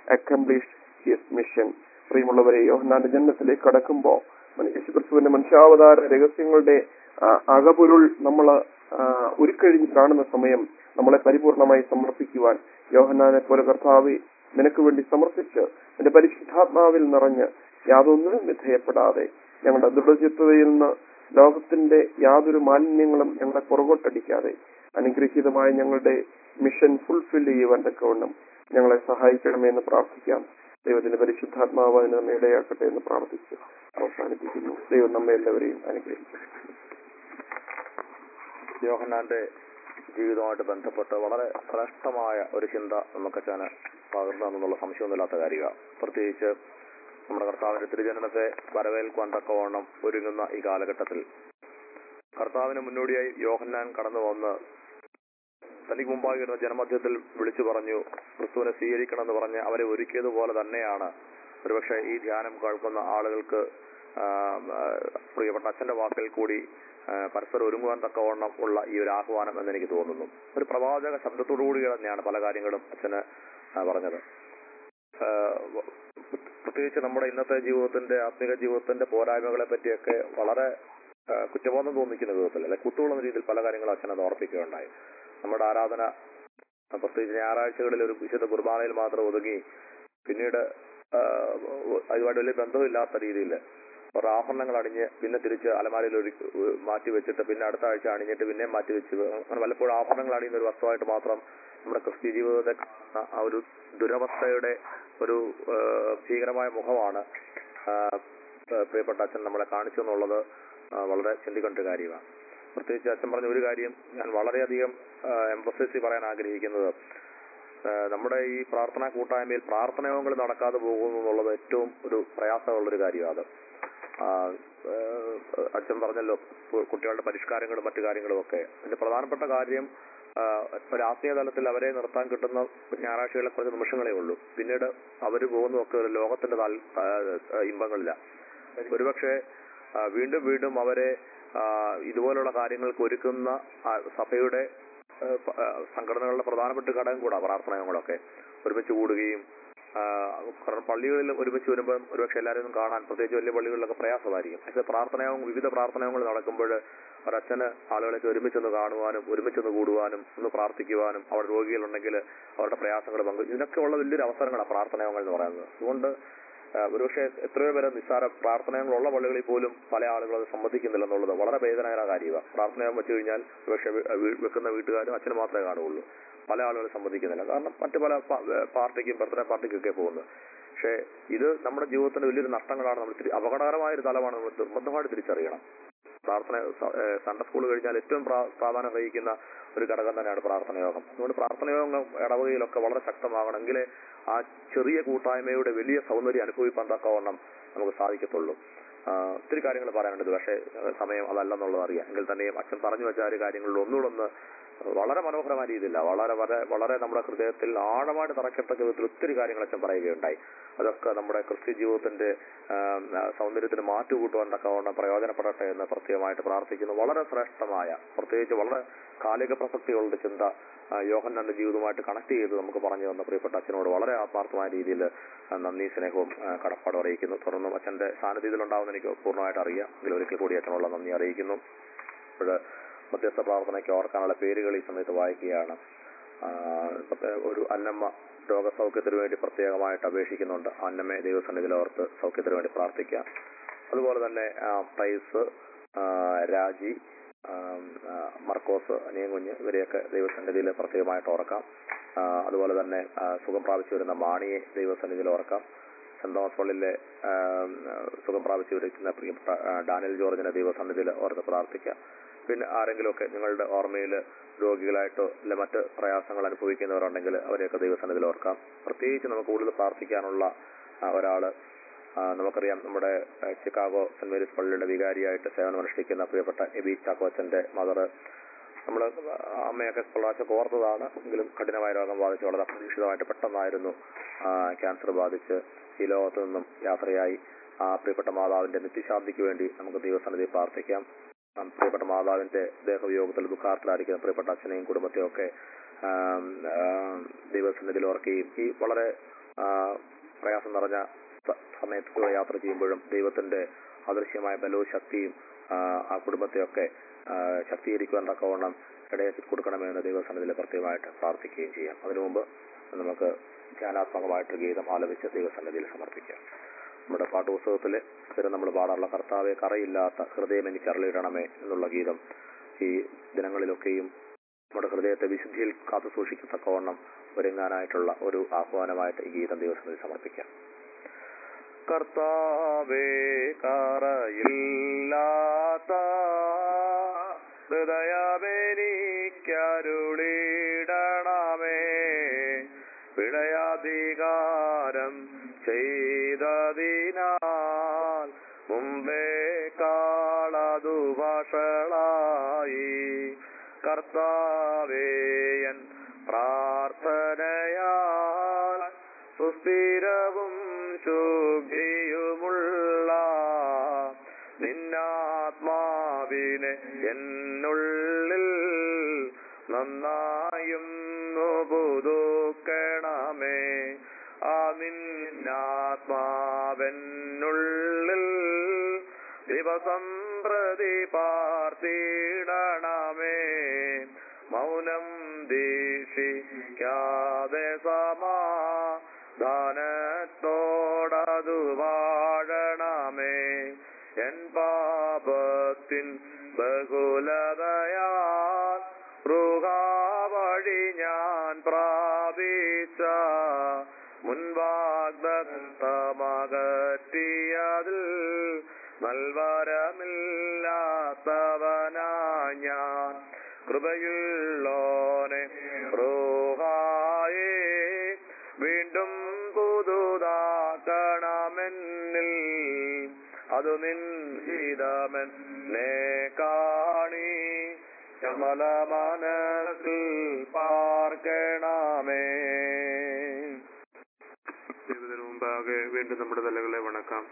accomplish his mission പ്രിയമുള്ളവരെ യോഹന്നാന്റെ ജന്മത്തിലേക്ക് കടക്കുമ്പോൾ യേശുക്രിസ്തുവിന്റെ മനുഷ്യാവതാര രഹസ്യങ്ങളുടെ ആ, അകപൊരുൾ നമ്മൾ ഉരുക്കഴിഞ്ഞ് കാണുന്ന സമയം നമ്മളെ പരിപൂർണമായി സമർപ്പിക്കുവാൻ യോഹന്നാനെ പോലെ കർത്താവെ നിനക്ക് വേണ്ടി സമർപ്പിച്ച് എന്റെ പരിശുദ്ധാത്മാവിൽ നിറഞ്ഞ് യാതൊന്നിനും വിധേയപ്പെടാതെ ഞങ്ങളുടെ ദൃഢചിത്തതയിൽ നിന്ന് ലോകത്തിന്റെ യാതൊരു മാലിന്യങ്ങളും ഞങ്ങളെ പുറകോട്ടടിക്കാതെ അനുഗ്രഹീതമായ ഞങ്ങളുടെ മിഷൻ ഫുൾഫിൽ ചെയ്യുവാൻ തക്കവണ്ണം ഞങ്ങളെ സഹായിക്കണമേ എന്ന് പ്രാർത്ഥിക്കാം ദൈവത്തിന്റെ പരിശുദ്ധാത്മാവ് അതിന് നമ്മെ ഇടയാക്കട്ടെ എന്ന് പ്രാർത്ഥിച്ച് അവസാനിപ്പിക്കുന്നു ദൈവം നമ്മെ എല്ലാവരെയും അനുഗ്രഹിക്കും യോഹന്നാന്റെ ജീവിതവുമായിട്ട് ബന്ധപ്പെട്ട് വളരെ ശ്രേഷ്ഠമായ ഒരു ചിന്ത നമുക്ക് അച്ഛന് പകർന്നെന്നുള്ള സംശയമൊന്നുമില്ലാത്ത കാര്യമാണ് പ്രത്യേകിച്ച് നമ്മുടെ കർത്താവിന്റെ തിരുജനനത്തെ വരവേൽക്കുവാൻ തക്കവണ്ണം ഒരുങ്ങുന്ന ഈ കാലഘട്ടത്തിൽ കർത്താവിന് മുന്നോടിയായി യോഹന്നാൻ കടന്നു വന്ന് തനിക്ക് മുമ്പായിരുന്ന ജനമധ്യത്തിൽ വിളിച്ചു പറഞ്ഞു ക്രിസ്തുവിനെ സ്വീകരിക്കണമെന്ന് പറഞ്ഞ് അവരെ ഒരുക്കിയതുപോലെ തന്നെയാണ് ഒരുപക്ഷെ ഈ ധ്യാനം കേൾക്കുന്ന ആളുകൾക്ക് ആ, ആ, പ്രിയപ്പെട്ട അച്ഛന്റെ വാക്കിൽ കൂടി ആ, പരസ്പരം ഒരുങ്ങുവാൻ തക്കവണ്ണം ഉള്ള ഈ ഒരു ആഹ്വാനം എന്ന് എനിക്ക് തോന്നുന്നു ഒരു പ്രവാചക ശബ്ദത്തോടുകൂടി തന്നെയാണ് പല കാര്യങ്ങളും അച്ഛന് ആ, പറഞ്ഞത് ആ, പ്രത്യേകിച്ച് നമ്മുടെ ഇന്നത്തെ ജീവിതത്തിന്റെ ആത്മീക ജീവിതത്തിന്റെ പോരായ്മകളെ പറ്റിയൊക്കെ വളരെ ആ, കുറ്റബോധം തോന്നിക്കുന്ന വിധത്തിൽ അല്ലെ കുത്തുകൊള്ളുന്ന രീതിയിൽ പല കാര്യങ്ങളും അച്ഛനത് ഓർപ്പിക്കുകയുണ്ടായി നമ്മുടെ ആരാധന ആ, പ്രത്യേകിച്ച് ഞായറാഴ്ചകളിൽ ഒരു വിശുദ്ധ കുർബാനയിൽ മാത്രം ഒതുങ്ങി പിന്നീട് ആ, അതുമായിട്ട് വലിയ ബന്ധമില്ലാത്ത രീതിയിൽ ഒരു ആഭരണങ്ങൾ അണിഞ്ഞ് പിന്നെ തിരിച്ച് അലമാരയിൽ ഒരു മാറ്റി വെച്ചിട്ട് പിന്നെ അടുത്ത ആഴ്ച അണിഞ്ഞിട്ട് പിന്നെ മാറ്റി വെച്ച് അങ്ങനെ വല്ലപ്പോഴും ആഭരണങ്ങൾ അണിയുന്ന ഒരു വസ്തുവായിട്ട് മാത്രം നമ്മുടെ ക്രിസ്ത്യ ജീവിതത്തെ കാണുന്ന ആ ഒരു ദുരവസ്ഥയുടെ ഒരു ആ, ഭീകരമായ മുഖമാണ് ആ, പ്രിയപ്പെട്ട അച്ഛൻ നമ്മളെ കാണിച്ചു എന്നുള്ളത് ആ, വളരെ ചിന്തിക്കേണ്ട ഒരു കാര്യമാണ് പ്രത്യേകിച്ച് അച്ഛൻ പറഞ്ഞ ഒരു കാര്യം ഞാൻ വളരെയധികം എംഫസൈസ് പറയാൻ ആഗ്രഹിക്കുന്നത് ആ, നമ്മുടെ ഈ പ്രാർത്ഥനാ കൂട്ടായ്മയിൽ പ്രാർത്ഥനയോഗങ്ങൾ നടക്കാതെ പോകുന്നു എന്നുള്ളത് ഏറ്റവും ഒരു പ്രയാസമുള്ളൊരു കാര്യമാണ് അത് ആ, ആ, അച്ഛൻ പറഞ്ഞല്ലോ കു- കുട്ടികളുടെ പരിഷ്കാരങ്ങളും മറ്റു കാര്യങ്ങളും ഒക്കെ അതിന്റെ പ്രധാനപ്പെട്ട കാര്യം ആ, ഒരു ആത്മീയ തലത്തിൽ അവരെ നിർത്താൻ കിട്ടുന്ന ഞായറാഴ്ചകളെ കുറച്ച് നിമിഷങ്ങളേ ഉള്ളൂ പിന്നീട് അവർ പോകുന്നതൊക്കെ ഒരു ലോകത്തിന്റെ താൽ- ആ, ആ, ഇമ്പങ്ങളില്ല ഒരുപക്ഷെ ആ, വീണ്ടും വീണ്ടും അവരെ ആ, ഇതുപോലുള്ള കാര്യങ്ങൾക്ക് ഒരുക്കുന്ന ആ, സഭയുടെ ആ, പ- ആ, സംഘടനകളുടെ പ്രധാനപ്പെട്ട ഘടകം കൂടാ പ്രാർത്ഥനകളൊക്കെ ഒരുമിച്ച് കൂടുകയും ആ, കാരണം പള്ളികളിൽ ഒരുമിച്ച് വരുമ്പോൾ ഒരുപക്ഷെ എല്ലാവരും ഒന്നും കാണാൻ പ്രത്യേകിച്ച് വലിയ പള്ളികളിലൊക്കെ പ്രയാസമായിരിക്കും പക്ഷേ പ്രാർത്ഥനയും വിവിധ പ്രാർത്ഥനകൾ നടക്കുമ്പോൾ ഒരച്ഛന് ആളുകളൊക്കെ ഒരുമിച്ചൊന്ന് കാണുവാനും ഒരുമിച്ചൊന്ന് കൂടുവാനും ഒന്ന് പ്രാർത്ഥിക്കുവാനും അവിടെ രോഗികളുണ്ടെങ്കിൽ അവരുടെ പ്രയാസങ്ങൾ പങ്കു ഇതിനൊക്കെ ഉള്ള വലിയൊരു അവസരങ്ങളാണ് പ്രാർത്ഥനയങ്ങൾ എന്ന് പറയുന്നത് അതുകൊണ്ട് ആ, ഒരുപക്ഷെ എത്രയോ പേരെ നിസ്സാര പ്രാർത്ഥനകളുള്ള പള്ളികളിൽ പോലും പല ആളുകളും അത് സമ്മതിക്കുന്നില്ല എന്നുള്ളത് വളരെ വേദനകര കാര്യമാണ് പ്രാർത്ഥനയാൻ വെച്ച് കഴിഞ്ഞാൽ ഒരുപക്ഷെ വി- വീ- വെക്കുന്ന വീട്ടുകാരും അച്ഛന് മാത്രമേ കാണുകയുള്ളൂ പല ആളുകളും സമ്മതിക്കുന്നില്ല കാരണം മറ്റു പല പ- പാർട്ടിക്കും ബർത്ത്ഡേ പാർട്ടിക്കൊക്കെ പോകുന്നത് പക്ഷേ ഇത് നമ്മുടെ ജീവിതത്തിന്റെ വലിയൊരു നഷ്ടങ്ങളാണ് നമ്മൾ തിരി- അപകടകരമായ ഒരു തലമാണ് നമ്മൾ നിർബന്ധമായിട്ട് തിരിച്ചറിയണം പ്രാർത്ഥന സ- ഏഹ് സൺഡേ സ്കൂൾ കഴിഞ്ഞാൽ ഏറ്റവും പ്രാ- പ്രാധാന്യം വഹിക്കുന്ന ഒരു ഘടകം തന്നെയാണ് പ്രാർത്ഥനയോഗം അതുകൊണ്ട് പ്രാർത്ഥനയോഗം ഇടവകയിലൊക്കെ വളരെ ശക്തമാകണമെങ്കിൽ ആ ചെറിയ കൂട്ടായ്മയുടെ വലിയ സൗന്ദര്യം അനുഭവിക്കാൻ തക്കവണ്ണം നമുക്ക് സാധിക്കത്തുള്ളൂ ആ, ഒത്തിരി കാര്യങ്ങൾ പറയാനുണ്ട് പക്ഷേ ഏഹ് സമയം അതല്ലെന്നുള്ളത് അറിയാം എങ്കിൽ തന്നെയും അച്ഛൻ പറഞ്ഞു വെച്ച ആ ഒരു കാര്യങ്ങളിൽ ഒന്നുകൂടെ ഒന്ന് വളരെ മനോഹരമായ രീതിയില്ല വളരെ വളരെ വളരെ നമ്മുടെ ഹൃദയത്തിൽ ആഴമായിട്ട് തറക്കത്തക്ക വിധത്തിൽ ഒത്തിരി കാര്യങ്ങൾ അച്ഛൻ പറയുകയുണ്ടായി അതൊക്കെ നമ്മുടെ ക്രിസ്ത്യ ജീവിതത്തിന്റെ ആ, ആ, സൗന്ദര്യത്തിന് മാറ്റുകൂട്ടുവാൻ തക്കവണ്ണം പ്രയോജനപ്പെടട്ടെ എന്ന് പ്രത്യേകമായിട്ട് പ്രാർത്ഥിക്കുന്നു വളരെ ശ്രേഷ്ഠമായ പ്രത്യേകിച്ച് വളരെ കാലിക പ്രസക്തിയുള്ള ചിന്ത ആ, യോഹന്നാന്റെ ജീവിതവുമായിട്ട് കണക്ട് ചെയ്ത് നമുക്ക് പറഞ്ഞു തന്ന പ്രിയപ്പെട്ട അച്ഛനോട് വളരെ ആത്മാർത്ഥമായ രീതിയിൽ ആ, നന്ദി സ്നേഹവും ആ, കടപ്പാടും അറിയിക്കുന്നു തുടർന്നും അച്ഛന്റെ സാന്നിധ്യത്തിൽ ഉണ്ടാവുന്ന എനിക്ക് പൂർണ്ണമായിട്ട് അറിയാം എങ്കിലും ഒരിക്കൽ കൂടി അച്ഛനുള്ള നന്ദി അറിയിക്കുന്നു ഇപ്പോൾ മധ്യസ്ഥ പ്രാർത്ഥനയ്ക്ക് ഓർക്കാനുള്ള പേരുകൾ ഈ സമയത്ത് വായിക്കുകയാണ് ആ, പ്രത്യേക ഒരു അന്നമ്മ രോഗസൗഖ്യത്തിന് വേണ്ടി പ്രത്യേകമായിട്ട് അപേക്ഷിക്കുന്നുണ്ട് അന്നമ്മയെ ദൈവസന്നിധിയിൽ ഓർത്ത് സൗഖ്യത്തിന് വേണ്ടി പ്രാർത്ഥിക്കാം അതുപോലെ തന്നെ ആ, പ്രൈസ് ആ, രാജി ആ, ആ, മർക്കോസ് അനിയൻ കുഞ്ഞ് ഇവരെയൊക്കെ ദൈവസന്നിധിയിൽ പ്രത്യേകമായിട്ട് ഓർക്കാം ആ, അതുപോലെ തന്നെ ആ, സുഖം പ്രാപിച്ചു വരുന്ന മാണിയെ ദൈവസന്നിധിയിൽ ഓർക്കാം സെന്റ് തോമസ് പള്ളിയിലെ ആ, സുഖം പ്രാപിച്ചു വരുന്ന പ്രിയപ്പെട്ട ആ, ഡാനിയൽ ജോർജിനെ ദൈവസന്നിധിയിൽ ഓർത്ത് പ്രാർത്ഥിക്കാം പിന്നെ ആരെങ്കിലുമൊക്കെ നിങ്ങളുടെ ഓർമ്മയിൽ രോഗികളായിട്ടോ അല്ലെ മറ്റ് പ്രയാസങ്ങൾ അനുഭവിക്കുന്നവരുണ്ടെങ്കിൽ അവരെയൊക്കെ ദൈവസന്നിധിയിൽ ഓർക്കാം പ്രത്യേകിച്ച് നമുക്ക് കൂടുതൽ പ്രാർത്ഥിക്കാനുള്ള ആ, ഒരാള് ആ, നമുക്കറിയാം നമ്മുടെ ആ, ചിക്കാഗോ സെന്റ് മേരീസ് പള്ളിയുടെ വികാരിയായിട്ട് സേവനമനുഷ്ഠിക്കുന്ന പ്രിയപ്പെട്ട എബി ചാക്കോച്ചന്റെ മദർ നമ്മൾ അമ്മയൊക്കെ പ്രാവശ്യം ഓർത്തതാണ് എങ്കിലും കഠിനമായ രോഗം ബാധിച്ച് വളരെ അപ്രതീക്ഷിതമായിട്ട് പെട്ടെന്നായിരുന്നു ആ, ക്യാൻസർ ബാധിച്ച് ഈ ലോകത്തു നിന്നും യാത്രയായി ആ പ്രിയപ്പെട്ട മാതാവിന്റെ നിത്യശാന്തിക്ക് വേണ്ടി നമുക്ക് ദൈവസന്നിധി പ്രാർത്ഥിക്കാം ആ, പ്രിയപ്പെട്ട മാതാവിന്റെ ദേഹവിയോഗത്തിൽ ദുഃഖാർത്ഥിലായിരിക്കുന്ന പ്രിയപ്പെട്ട അച്ഛനെയും കുടുംബത്തെയും ഒക്കെ ആം, ആം, ദൈവസന്നിധിയിൽ ഓർക്കുകയും ഈ വളരെ ആ, പ്രയാസം നിറഞ്ഞ സ- സമയത്ത് യാത്ര ചെയ്യുമ്പോഴും ദൈവത്തിന്റെ അദൃശ്യമായ ബലവും ശക്തിയും ആ, ആ കുടുംബത്തെയൊക്കെ ആ, ശക്തീകരിക്കുവാൻ തക്കവണ്ണം ഇടയാക്കി കൊടുക്കണമെന്ന് ദൈവസന്നിധിയിൽ പ്രത്യേകമായിട്ട് പ്രാർത്ഥിക്കുകയും ചെയ്യാം അതിനു മുമ്പ് നമുക്ക് ധ്യാനാത്മകമായിട്ട് ഗീതം ആലപിച്ച് ദൈവസന്നിധിയിൽ സമർപ്പിക്കാം നമ്മുടെ പാഠപുസ്തകത്തിലെ സ്ഥിരം നമ്മൾ പാടാനുള്ള കർത്താവെ കറയില്ലാത്ത ഹൃദയം എനിക്ക് അരളിയിടണമേ എന്നുള്ള ഗീതം ഈ ദിനങ്ങളിലൊക്കെയും നമ്മുടെ ഹൃദയത്തെ വിശുദ്ധിയിൽ കാത്തു സൂക്ഷിക്കത്തക്കവണ്ണം ഒരുങ്ങാനായിട്ടുള്ള ഒരു ആഹ്വാനമായിട്ട് ഈ ഗീതം ദൈവസന്നിധി സമർപ്പിക്കാം കർത്താവേ കറയില്ലാത്ത ഹൃദയമെനിക്കരുളിടണമേ പിഴയാധികാരം ചെയ്തതിനാൽ മുമ്പേ കാളതു വഷളായി കർത്താവേയൻ പ്രാർത്ഥനയാൽ സുസ്ഥിരവും ശുദ്ധിയുമുള്ള നിന്നാത്മാവിനെ എന്നുള്ളിൽ നന്നായും പുതുക്കണമേ ആ നിന്നാത്മാവെന്നുള്ളിൽ ദിവസം പ്രതി പാർത്തിടണമേ മൗനം ദീക്ഷിക്കാതെ സമാ ദാനത്തോടതു വാഴണമേ എൻ പാപത്തിൻ ബഹുലതയാ വഴി ഞാൻ പ്രാപിച്ച മുൻവാഗ്ദത്തമകറ്റിയതിൽ നൽവരമില്ലാത്തവനാ ഞാൻ കൃപയുള്ളോനെ റോഹായേ വീണ്ടും പുതുതാക്കണമെന്നിൽ അതു നിൻ ഹിതമെന്നെ കാണി കമല മനസ്സിൽ പാർക്കണമേ ദൈവത്തിന് മുമ്പാകെ വീണ്ടും നമ്മുടെ തലകളെ വണക്കാം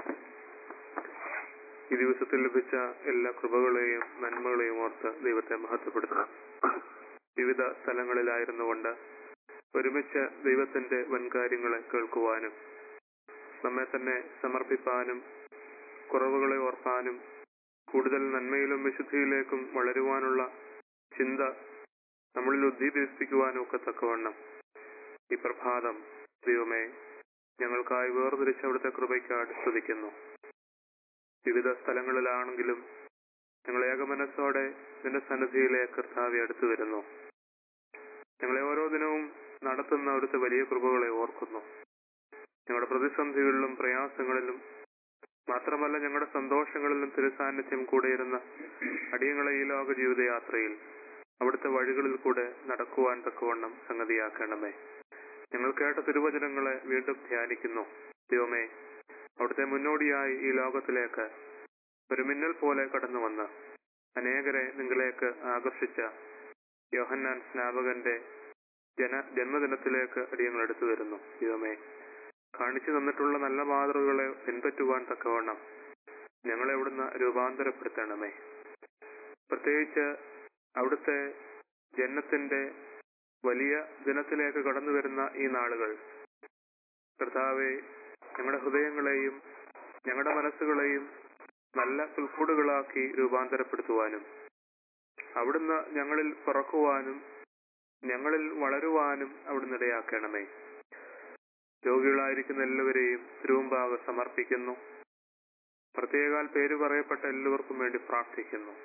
ഈ ദിവസത്തിൽ ലഭിച്ച എല്ലാ കൃപകളെയും നന്മകളെയും ഓർത്ത് ദൈവത്തെ മഹത്വപ്പെടുത്തണം വിവിധ സ്ഥലങ്ങളിലായിരുന്നുകൊണ്ട് ഒരുമിച്ച് ദൈവത്തിന്റെ വൻകാര്യങ്ങളെ കേൾക്കുവാനും നമ്മെ തന്നെ സമർപ്പിപ്പാനും കുറവുകളെ ഓർപ്പാനും കൂടുതൽ നന്മയിലും വിശുദ്ധിയിലേക്കും വളരുവാനുള്ള ചിന്ത നമ്മളിൽ ഉദ്ദീപിപ്പിക്കുവാനും ഒക്കെ തക്കവണ്ണം ഈ പ്രഭാതം ദൈവമേ ഞങ്ങൾക്കായി വേർതിരിച്ച അവിടുത്തെ കൃപയ്ക്കാട് സ്തുതിക്കുന്നു വിവിധ സ്ഥലങ്ങളിലാണെങ്കിലും ഞങ്ങൾ ഏകമനസ്സോടെ നിന്റെ സന്നിധിയിലേക്ക് കർത്താവെ അടുത്തു വരുന്നു ഞങ്ങളെ ഓരോ ദിനവും നടത്തുന്ന അവിടുത്തെ വലിയ കൃപകളെ ഓർക്കുന്നു ഞങ്ങളുടെ പ്രതിസന്ധികളിലും പ്രയാസങ്ങളിലും മാത്രമല്ല ഞങ്ങളുടെ സന്തോഷങ്ങളിലും തിരുസാന്നിധ്യം കൂടെയിരുന്ന അടിയങ്ങളെ ഈ ലോക ജീവിതയാത്രയിൽ അവിടുത്തെ വഴികളിൽ കൂടെ നടക്കുവാൻ തക്കവണ്ണം സംഗതിയാക്കണമേ ഞങ്ങൾ കേട്ട തിരുവചനങ്ങളെ വീണ്ടും ധ്യാനിക്കുന്നു ദൈവമേ അവിടുത്തെ മുന്നോടിയായി ഈ ലോകത്തിലേക്ക് ഒരു മിന്നൽ പോലെ കടന്നു വന്ന് അനേകരെ നിങ്ങളിലേക്ക് ആകർഷിച്ച യോഹന്നാൻ സ്നാപകന്റെ ജന ജന്മദിനത്തിലേക്ക് അടിയങ്ങൾ എടുത്തു വരുന്നു ദൈവമേ കാണിച്ചു തന്നിട്ടുള്ള നല്ല മാതൃകകളെ പിൻപറ്റുവാൻ തക്കവണ്ണം ഞങ്ങളെ അവിടുന്ന് രൂപാന്തരപ്പെടുത്തണമേ പ്രത്യേകിച്ച് അവിടുത്തെ ജന്മത്തിന്റെ വലിയ ദിനത്തിലേക്ക് കടന്നു വരുന്ന ഈ നാളുകൾ കർത്താവെ ഞങ്ങളുടെ ഹൃദയങ്ങളെയും ഞങ്ങളുടെ മനസ്സുകളെയും നല്ല പുൽക്കൂടുകളാക്കി രൂപാന്തരപ്പെടുത്തുവാനും അവിടുന്ന് ഞങ്ങളിൽ പിറക്കുവാനും ഞങ്ങളിൽ വളരുവാനും അവിടുന്ന് ഇടയാക്കണമേ രോഗികളായിരിക്കുന്ന എല്ലാവരെയും തിരുവുമ്പാകെ സമർപ്പിക്കുന്നു പ്രത്യേകാൽ പേര് പറയപ്പെട്ട എല്ലാവർക്കും വേണ്ടി പ്രാർത്ഥിക്കുന്നു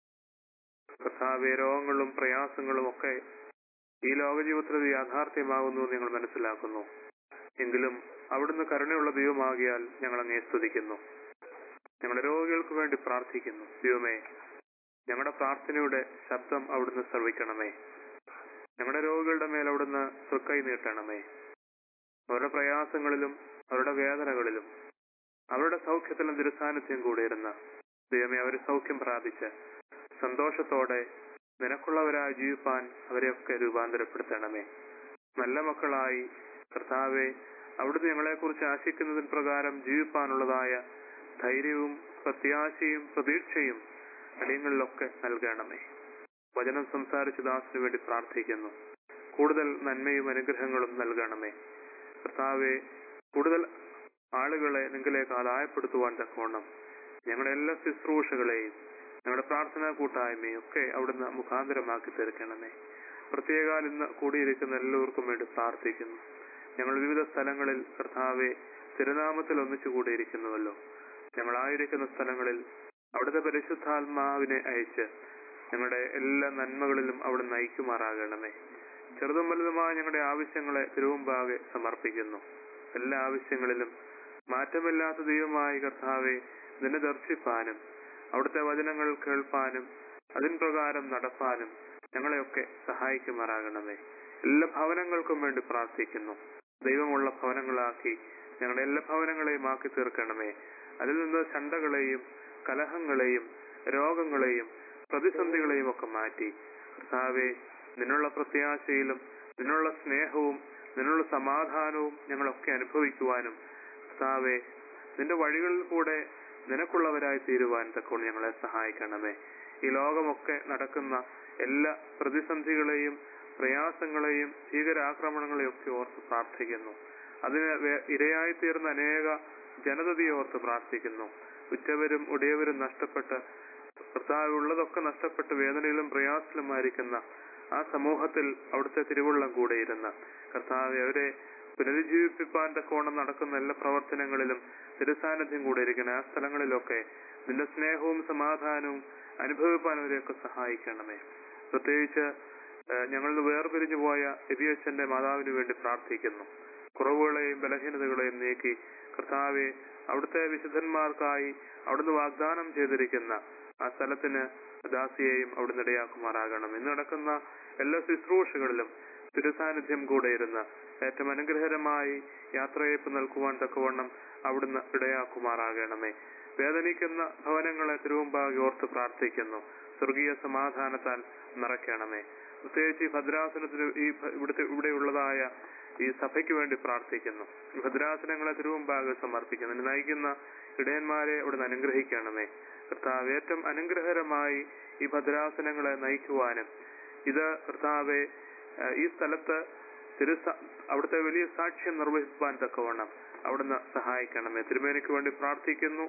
കർത്താവെ രോഗങ്ങളും പ്രയാസങ്ങളും ഒക്കെ ഈ ലോകജീവിതത്തിൽ യാഥാർത്ഥ്യമാകുന്നു എന്ന് ഞങ്ങൾ മനസ്സിലാക്കുന്നു എങ്കിലും അവിടുന്ന് കരുണയുള്ള ദൈവമാകിയാൽ ഞങ്ങൾ അങ്ങേ സ്തുതിക്കുന്നു ഞങ്ങളുടെ രോഗികൾക്ക് വേണ്ടി പ്രാർത്ഥിക്കുന്നു ദൈവമേ ഞങ്ങളുടെ പ്രാർത്ഥനയുടെ ശബ്ദം അവിടുന്ന് ശ്രവിക്കണമേ ഞങ്ങളുടെ രോഗികളുടെ മേൽ അവിടുന്ന് തൃക്കൈ നീട്ടണമേ അവരുടെ പ്രയാസങ്ങളിലും അവരുടെ വേദനകളിലും അവരുടെ സൗഖ്യത്തിലും ദുരുസാന്നിധ്യം കൂടിയിരുന്ന ദൈവമേ അവർ സൗഖ്യം പ്രാപിച്ച് സന്തോഷത്തോടെ നിനക്കുള്ളവരായി ജീവിപ്പാൻ അവരെയൊക്കെ രൂപാന്തരപ്പെടുത്തണമേ നല്ല മക്കളായി കർത്താവെ അവിടുന്ന് ഞങ്ങളെക്കുറിച്ച് ആശിക്കുന്നതിന് പ്രകാരം ജീവിപ്പാനുള്ളതായ ധൈര്യവും പ്രത്യാശയും പ്രതീക്ഷയും അടിയങ്ങളിലൊക്കെ നൽകണമേ വചനം സംസാരിച്ച ദാസിനു വേണ്ടി പ്രാർത്ഥിക്കുന്നു കൂടുതൽ നന്മയും അനുഗ്രഹങ്ങളും നൽകണമേ കർത്താവെ കൂടുതൽ ആളുകളെ നിങ്ങളിലേക്ക് ആദായപ്പെടുത്തുവാൻ തക്കവണ്ണം ഞങ്ങളുടെ എല്ലാ ശുശ്രൂഷകളെയും ഞങ്ങളുടെ പ്രാർത്ഥനാ കൂട്ടായ്മയും ഒക്കെ അവിടുന്ന് മുഖാന്തരമാക്കി തീർക്കണമേ പ്രത്യേകാൽ ഇന്ന് കൂടിയിരിക്കുന്ന എല്ലാവർക്കും വേണ്ടി പ്രാർത്ഥിക്കുന്നു ഞങ്ങൾ വിവിധ സ്ഥലങ്ങളിൽ കർത്താവെ തിരുനാമത്തിൽ ഒന്നിച്ചു കൂടിയിരിക്കുന്നുവല്ലോ ഞങ്ങളായിരിക്കുന്ന സ്ഥലങ്ങളിൽ അവിടുത്തെ പരിശുദ്ധാത്മാവിനെ അയച്ച് ഞങ്ങളുടെ എല്ലാ നന്മകളിലും അവിടെ നയിക്കുമാറാകണമേ ചെറുതും വലുതുമായ ഞങ്ങളുടെ ആവശ്യങ്ങളെ തിരുവുമ്പാകെ സമർപ്പിക്കുന്നു എല്ലാ ആവശ്യങ്ങളിലും മാറ്റമില്ലാത്ത ദൈവമായ കർത്താവെ നിന്നെ ദർശിപ്പാനും അവിടുത്തെ വചനങ്ങൾ കേൾപ്പാനും അതിൻ പ്രകാരം നടപ്പാനും ഞങ്ങളെയൊക്കെ സഹായിക്കുമാറാകണമേ എല്ലാ ഭവനങ്ങൾക്കും വേണ്ടി പ്രാർത്ഥിക്കുന്നു ദൈവമുള്ള ഭവനങ്ങളാക്കി ഞങ്ങളുടെ എല്ലാ ഭവനങ്ങളെയും ആക്കി തീർക്കണമേ അതിൽ നിന്ന് ചണ്ടകളെയും കലഹങ്ങളെയും രോഗങ്ങളെയും പ്രതിസന്ധികളെയും ഒക്കെ മാറ്റി കർത്താവെ നിന്നുള്ള പ്രത്യാശയിലും നിന്നുള്ള സ്നേഹവും നിന്നുള്ള സമാധാനവും ഞങ്ങളൊക്കെ അനുഭവിക്കുവാനും കർത്താവെ നിന്റെ വഴികളിൽ കൂടെ നിനക്കുള്ളവരായി തീരുവാൻ തക്കോണം ഞങ്ങളെ സഹായിക്കണമേ ഈ ലോകമൊക്കെ നടക്കുന്ന എല്ലാ പ്രതിസന്ധികളെയും പ്രയാസങ്ങളെയും ഭീകരാക്രമണങ്ങളെയും ഒക്കെ ഓർത്ത് പ്രാർത്ഥിക്കുന്നു അതിന് വേ- ഇരയായി തീർന്ന അനേക ജനതയെ ഓർത്ത് പ്രാർത്ഥിക്കുന്നു ഉറ്റവരും ഉടയവരും നഷ്ടപ്പെട്ട് കർത്താവ് ഉള്ളതൊക്കെ നഷ്ടപ്പെട്ട് വേദനയിലും പ്രയാസത്തിലുമായിരിക്കുന്ന ആ സമൂഹത്തിൽ അവിടുത്തെ തിരുവുള്ളം കൂടെയിരുന്ന കർത്താവ് അവരെ പുനരുജ്ജീവിപ്പിക്കാൻ തക്കോണം നടക്കുന്ന എല്ലാ പ്രവർത്തനങ്ങളിലും തിരുസാന്നിധ്യം കൂടെ ഇരിക്കുന്ന ആ സ്ഥലങ്ങളിലൊക്കെ നിന്റെ സ്നേഹവും സമാധാനവും അനുഭവിപ്പാൻ അവരെയൊക്കെ സഹായിക്കണമേ പ്രത്യേകിച്ച് ഏഹ്, ഞങ്ങളിൽ നിന്ന് വേർപിരിഞ്ഞു പോയ എബിയച്ചന്റെ മാതാവിന് വേണ്ടി പ്രാർത്ഥിക്കുന്നു കുറവുകളെയും ബലഹീനതകളെയും നീക്കി കർത്താവെ അവിടുത്തെ വിശുദ്ധന്മാർക്കായി അവിടുന്ന് വാഗ്ദാനം ചെയ്തിരിക്കുന്ന ആ സ്ഥലത്തിന് ദാസിയെയും അവിടുന്ന് ഇടയാക്കുമാറാകണം ഇന്ന് നടക്കുന്ന എല്ലാ ശുശ്രൂഷകളിലും തിരുസാന്നിധ്യം കൂടെ ഇരുന്ന് ഏറ്റവും അനുഗ്രഹകരമായി യാത്രയപ്പ് നൽകുവാൻ തക്കവണ്ണം അവിടുന്ന് ഇടയാക്കുമാറാകണമേ വേദനിക്കുന്ന ഭവനങ്ങളെ തിരുവുമ്പാകെ ഓർത്ത് പ്രാർത്ഥിക്കുന്നു സ്വർഗീയ സമാധാനത്താൽ നിറയ്ക്കണമേ പ്രത്യേകിച്ച് ഈ ഭദ്രാസനത്തിന് ഈ ഭ- ഇവിടുത്തെ ഇവിടെയുള്ളതായ ഈ സഭയ്ക്ക് വേണ്ടി പ്രാർത്ഥിക്കുന്നു ഈ ഭദ്രാസനങ്ങളെ തിരുവുമ്പാകെ സമർപ്പിക്കുന്നു ഇതിന് നയിക്കുന്ന ഇടയന്മാരെ അവിടുന്ന് അനുഗ്രഹിക്കണമേ കർത്താവ് ഏറ്റവും അനുഗ്രഹകരമായി ഈ ഭദ്രാസനങ്ങളെ നയിക്കുവാനും ഇത് കർത്താവെ ഏഹ്, ഈ സ്ഥലത്ത് തിരുസ അവിടുത്തെ വലിയ സാക്ഷ്യം നിർവഹിക്കാൻ തക്കവണ്ണം അവിടുന്ന് സഹായിക്കണമേ തിരുമേനിക്ക് വേണ്ടി പ്രാർത്ഥിക്കുന്നു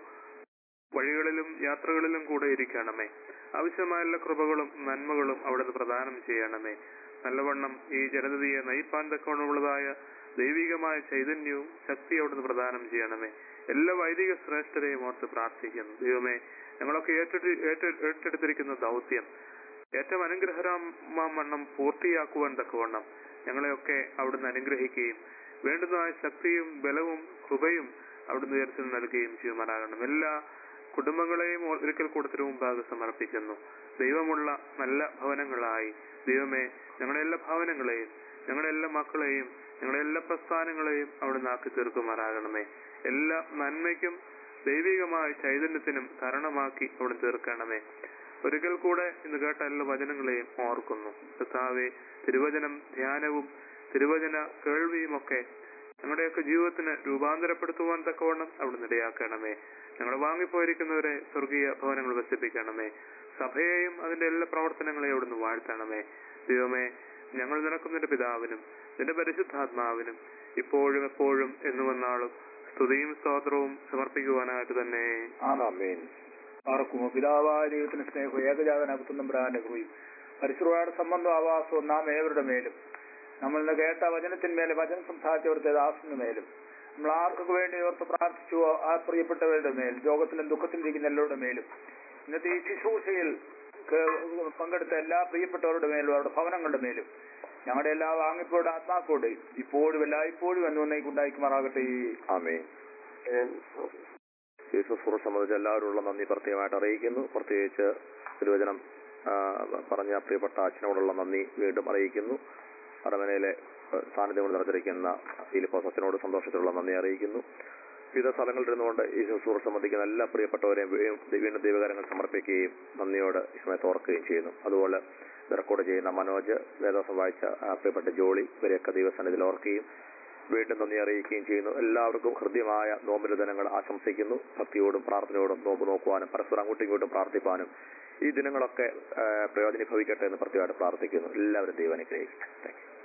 വഴികളിലും യാത്രകളിലും കൂടെ ഇരിക്കണമേ ആവശ്യമായ എല്ലാ കൃപകളും നന്മകളും അവിടുന്ന് പ്രദാനം ചെയ്യണമേ നല്ലവണ്ണം ഈ ജനതയെ നയിപ്പാൻ തക്കവണ്ണമുള്ളതായ ദൈവികമായ ചൈതന്യവും ശക്തി അവിടുന്ന് പ്രദാനം ചെയ്യണമേ എല്ലാ വൈദിക ശ്രേഷ്ഠരെയും ഓർത്ത് പ്രാർത്ഥിക്കുന്നു ദൈവമേ ഞങ്ങളൊക്കെ ഏറ്റെടു ഏറ്റെ- ഏറ്റെടുത്തിരിക്കുന്ന ദൗത്യം ഏറ്റവും അനുഗ്രഹരമാവണ്ണം പൂർത്തിയാക്കുവാൻ തക്കവണ്ണം ഞങ്ങളെയൊക്കെ അവിടുന്ന് അനുഗ്രഹിക്കുകയും വേണ്ടുന്നതായ ശക്തിയും ബലവും കൃപയും അവിടുന്ന് ഉയർത്തി നൽകുകയും ചെയ്യുമാറാകണം എല്ലാ കുടുംബങ്ങളെയും ഒരിക്കൽ കൂടത്തിന് മുമ്പാകെ സമർപ്പിക്കുന്നു ദൈവമുള്ള നല്ല ഭവനങ്ങളായി ദൈവമേ ഞങ്ങളുടെ എല്ലാ ഭവനങ്ങളെയും ഞങ്ങളുടെ എല്ലാ മക്കളെയും ഞങ്ങളുടെ എല്ലാ പ്രസ്ഥാനങ്ങളെയും അവിടുന്ന് ആക്കി തീർക്കുമാറാകണമേ എല്ലാ നന്മയ്ക്കും ദൈവികമായ ചൈതന്യത്തിനും കാരണമാക്കി അവിടെ തീർക്കണമേ ഒരിക്കൽ കൂടെ ഇന്ന് കേട്ട എല്ലാ വചനങ്ങളെയും ഓർക്കുന്നു കർത്താവെ തിരുവചനം ധ്യാനവും തിരുവചന കേൾവിയും ഒക്കെ ഞങ്ങളുടെയൊക്കെ ജീവിതത്തിന് രൂപാന്തരപ്പെടുത്തുവാൻ തക്കവണ്ണം അവിടുന്ന് ഇടയാക്കണമേ ഞങ്ങൾ വാങ്ങിപ്പോയിരിക്കുന്നവരെ സ്വർഗീയ ഭവനങ്ങൾ വസിപ്പിക്കണമേ സഭയെയും അതിന്റെ എല്ലാ പ്രവർത്തനങ്ങളെയും അവിടുന്ന് വാഴ്ത്തണമേ ദൈവമേ ഞങ്ങൾ നിനക്കും നിന്റെ പിതാവിനും നിന്റെ പരിശുദ്ധാത്മാവിനും ഇപ്പോഴും എപ്പോഴും എന്നു വന്നാളും സ്തുതിയും സ്തോത്രവും സമർപ്പിക്കുവാനായിട്ട് തന്നെ ആമേൻ ആർക്കും പിതാവായ ദൈവത്തിന് സ്നേഹവും ഏകജാതനാകുത്തുന്ന ബ്രാന്റെ കൃപയും പരിശുദ്ധയുടെ സംബന്ധം ആവാസവും നാം ഏവരുടെ മേലും നമ്മൾ ഇന്ന് കേട്ട വചനത്തിന്മേലെ വചനം സംസാരിച്ചവരുടെ ദാസിന് മേലും നമ്മൾ ആർക്കൊക്കെ വേണ്ടി ഓർത്ത് പ്രാർത്ഥിച്ചു ആ പ്രിയപ്പെട്ടവരുടെ മേൽ രോഗത്തിലും ദുഃഖത്തിലിരിക്കുന്ന എല്ലാവരുടെ മേലും ഇന്നത്തെ ഈ ശുശ്രൂഷയിൽ കേ- പങ്കെടുത്ത എല്ലാ പ്രിയപ്പെട്ടവരുടെ മേലും അവരുടെ ഭവനങ്ങളുടെ മേലും ഞങ്ങളുടെ എല്ലാ വാങ്ങിപ്പോയുടെ ആത്മാക്കളുടെ ഇപ്പോഴും എല്ലായ്പ്പോഴും എന്നൊന്നേക്ക് ഉണ്ടായിക്കുമാറാകട്ടെ ആമേ ഈ ശുശ്രൂഷ സംബന്ധിച്ച് എല്ലാവരുള്ള നന്ദി പ്രത്യേകമായിട്ട് അറിയിക്കുന്നു പ്രത്യേകിച്ച് തിരുവചനം ആ, പറഞ്ഞ പ്രിയപ്പെട്ട അച്ഛനോടുള്ള നന്ദി വീണ്ടും അറിയിക്കുന്നു അരമനയിലെ ഏഹ്, സാന്നിധ്യം കൊണ്ട് നിറഞ്ഞിരിക്കുന്ന ഫിലിപ്പോസ് അച്ഛനോട് സന്തോഷത്തിലുള്ള നന്ദി അറിയിക്കുന്നു വിവിധ സ്ഥലങ്ങളിൽ ഇരുന്നുകൊണ്ട് ഈ ശുശ്രൂഷ സംബന്ധിക്കുന്ന എല്ലാ പ്രിയപ്പെട്ടവരെയും വീ- വീണ്ടും ദൈവകാര്യങ്ങൾ സമർപ്പിക്കുകയും നന്ദിയോട് ഈ സമയത്ത് ഓർക്കുകയും ചെയ്യുന്നു അതുപോലെ ഇത് റെക്കോർഡ് ചെയ്യുന്ന മനോജ് വേദോസം വായിച്ച ആ, പ്രിയപ്പെട്ട ജോളി ഇവരെയൊക്കെ ദൈവസന്നിധിയിൽ ഓർക്കുകയും വീണ്ടും നന്ദി അറിയിക്കുകയും ചെയ്യുന്നു എല്ലാവർക്കും ഹൃദ്യമായ നോമ്പിന്റെ ദിനങ്ങൾ ആശംസിക്കുന്നു ഭക്തിയോടും പ്രാർത്ഥനയോടും നോമ്പ് നോക്കുവാനും പരസ്പരം അങ്ങോട്ടും ഇങ്ങോട്ടും പ്രാർത്ഥിപ്പാനും ഈ ദിനങ്ങളൊക്കെ ആ, പ്രയോജനീഭവിക്കട്ടെ എന്ന് പ്രത്യേകമായിട്ട് പ്രാർത്ഥിക്കുന്നു എല്ലാവരും ദൈവം അനുഗ്രഹിക്കട്ടെ താങ്ക് യു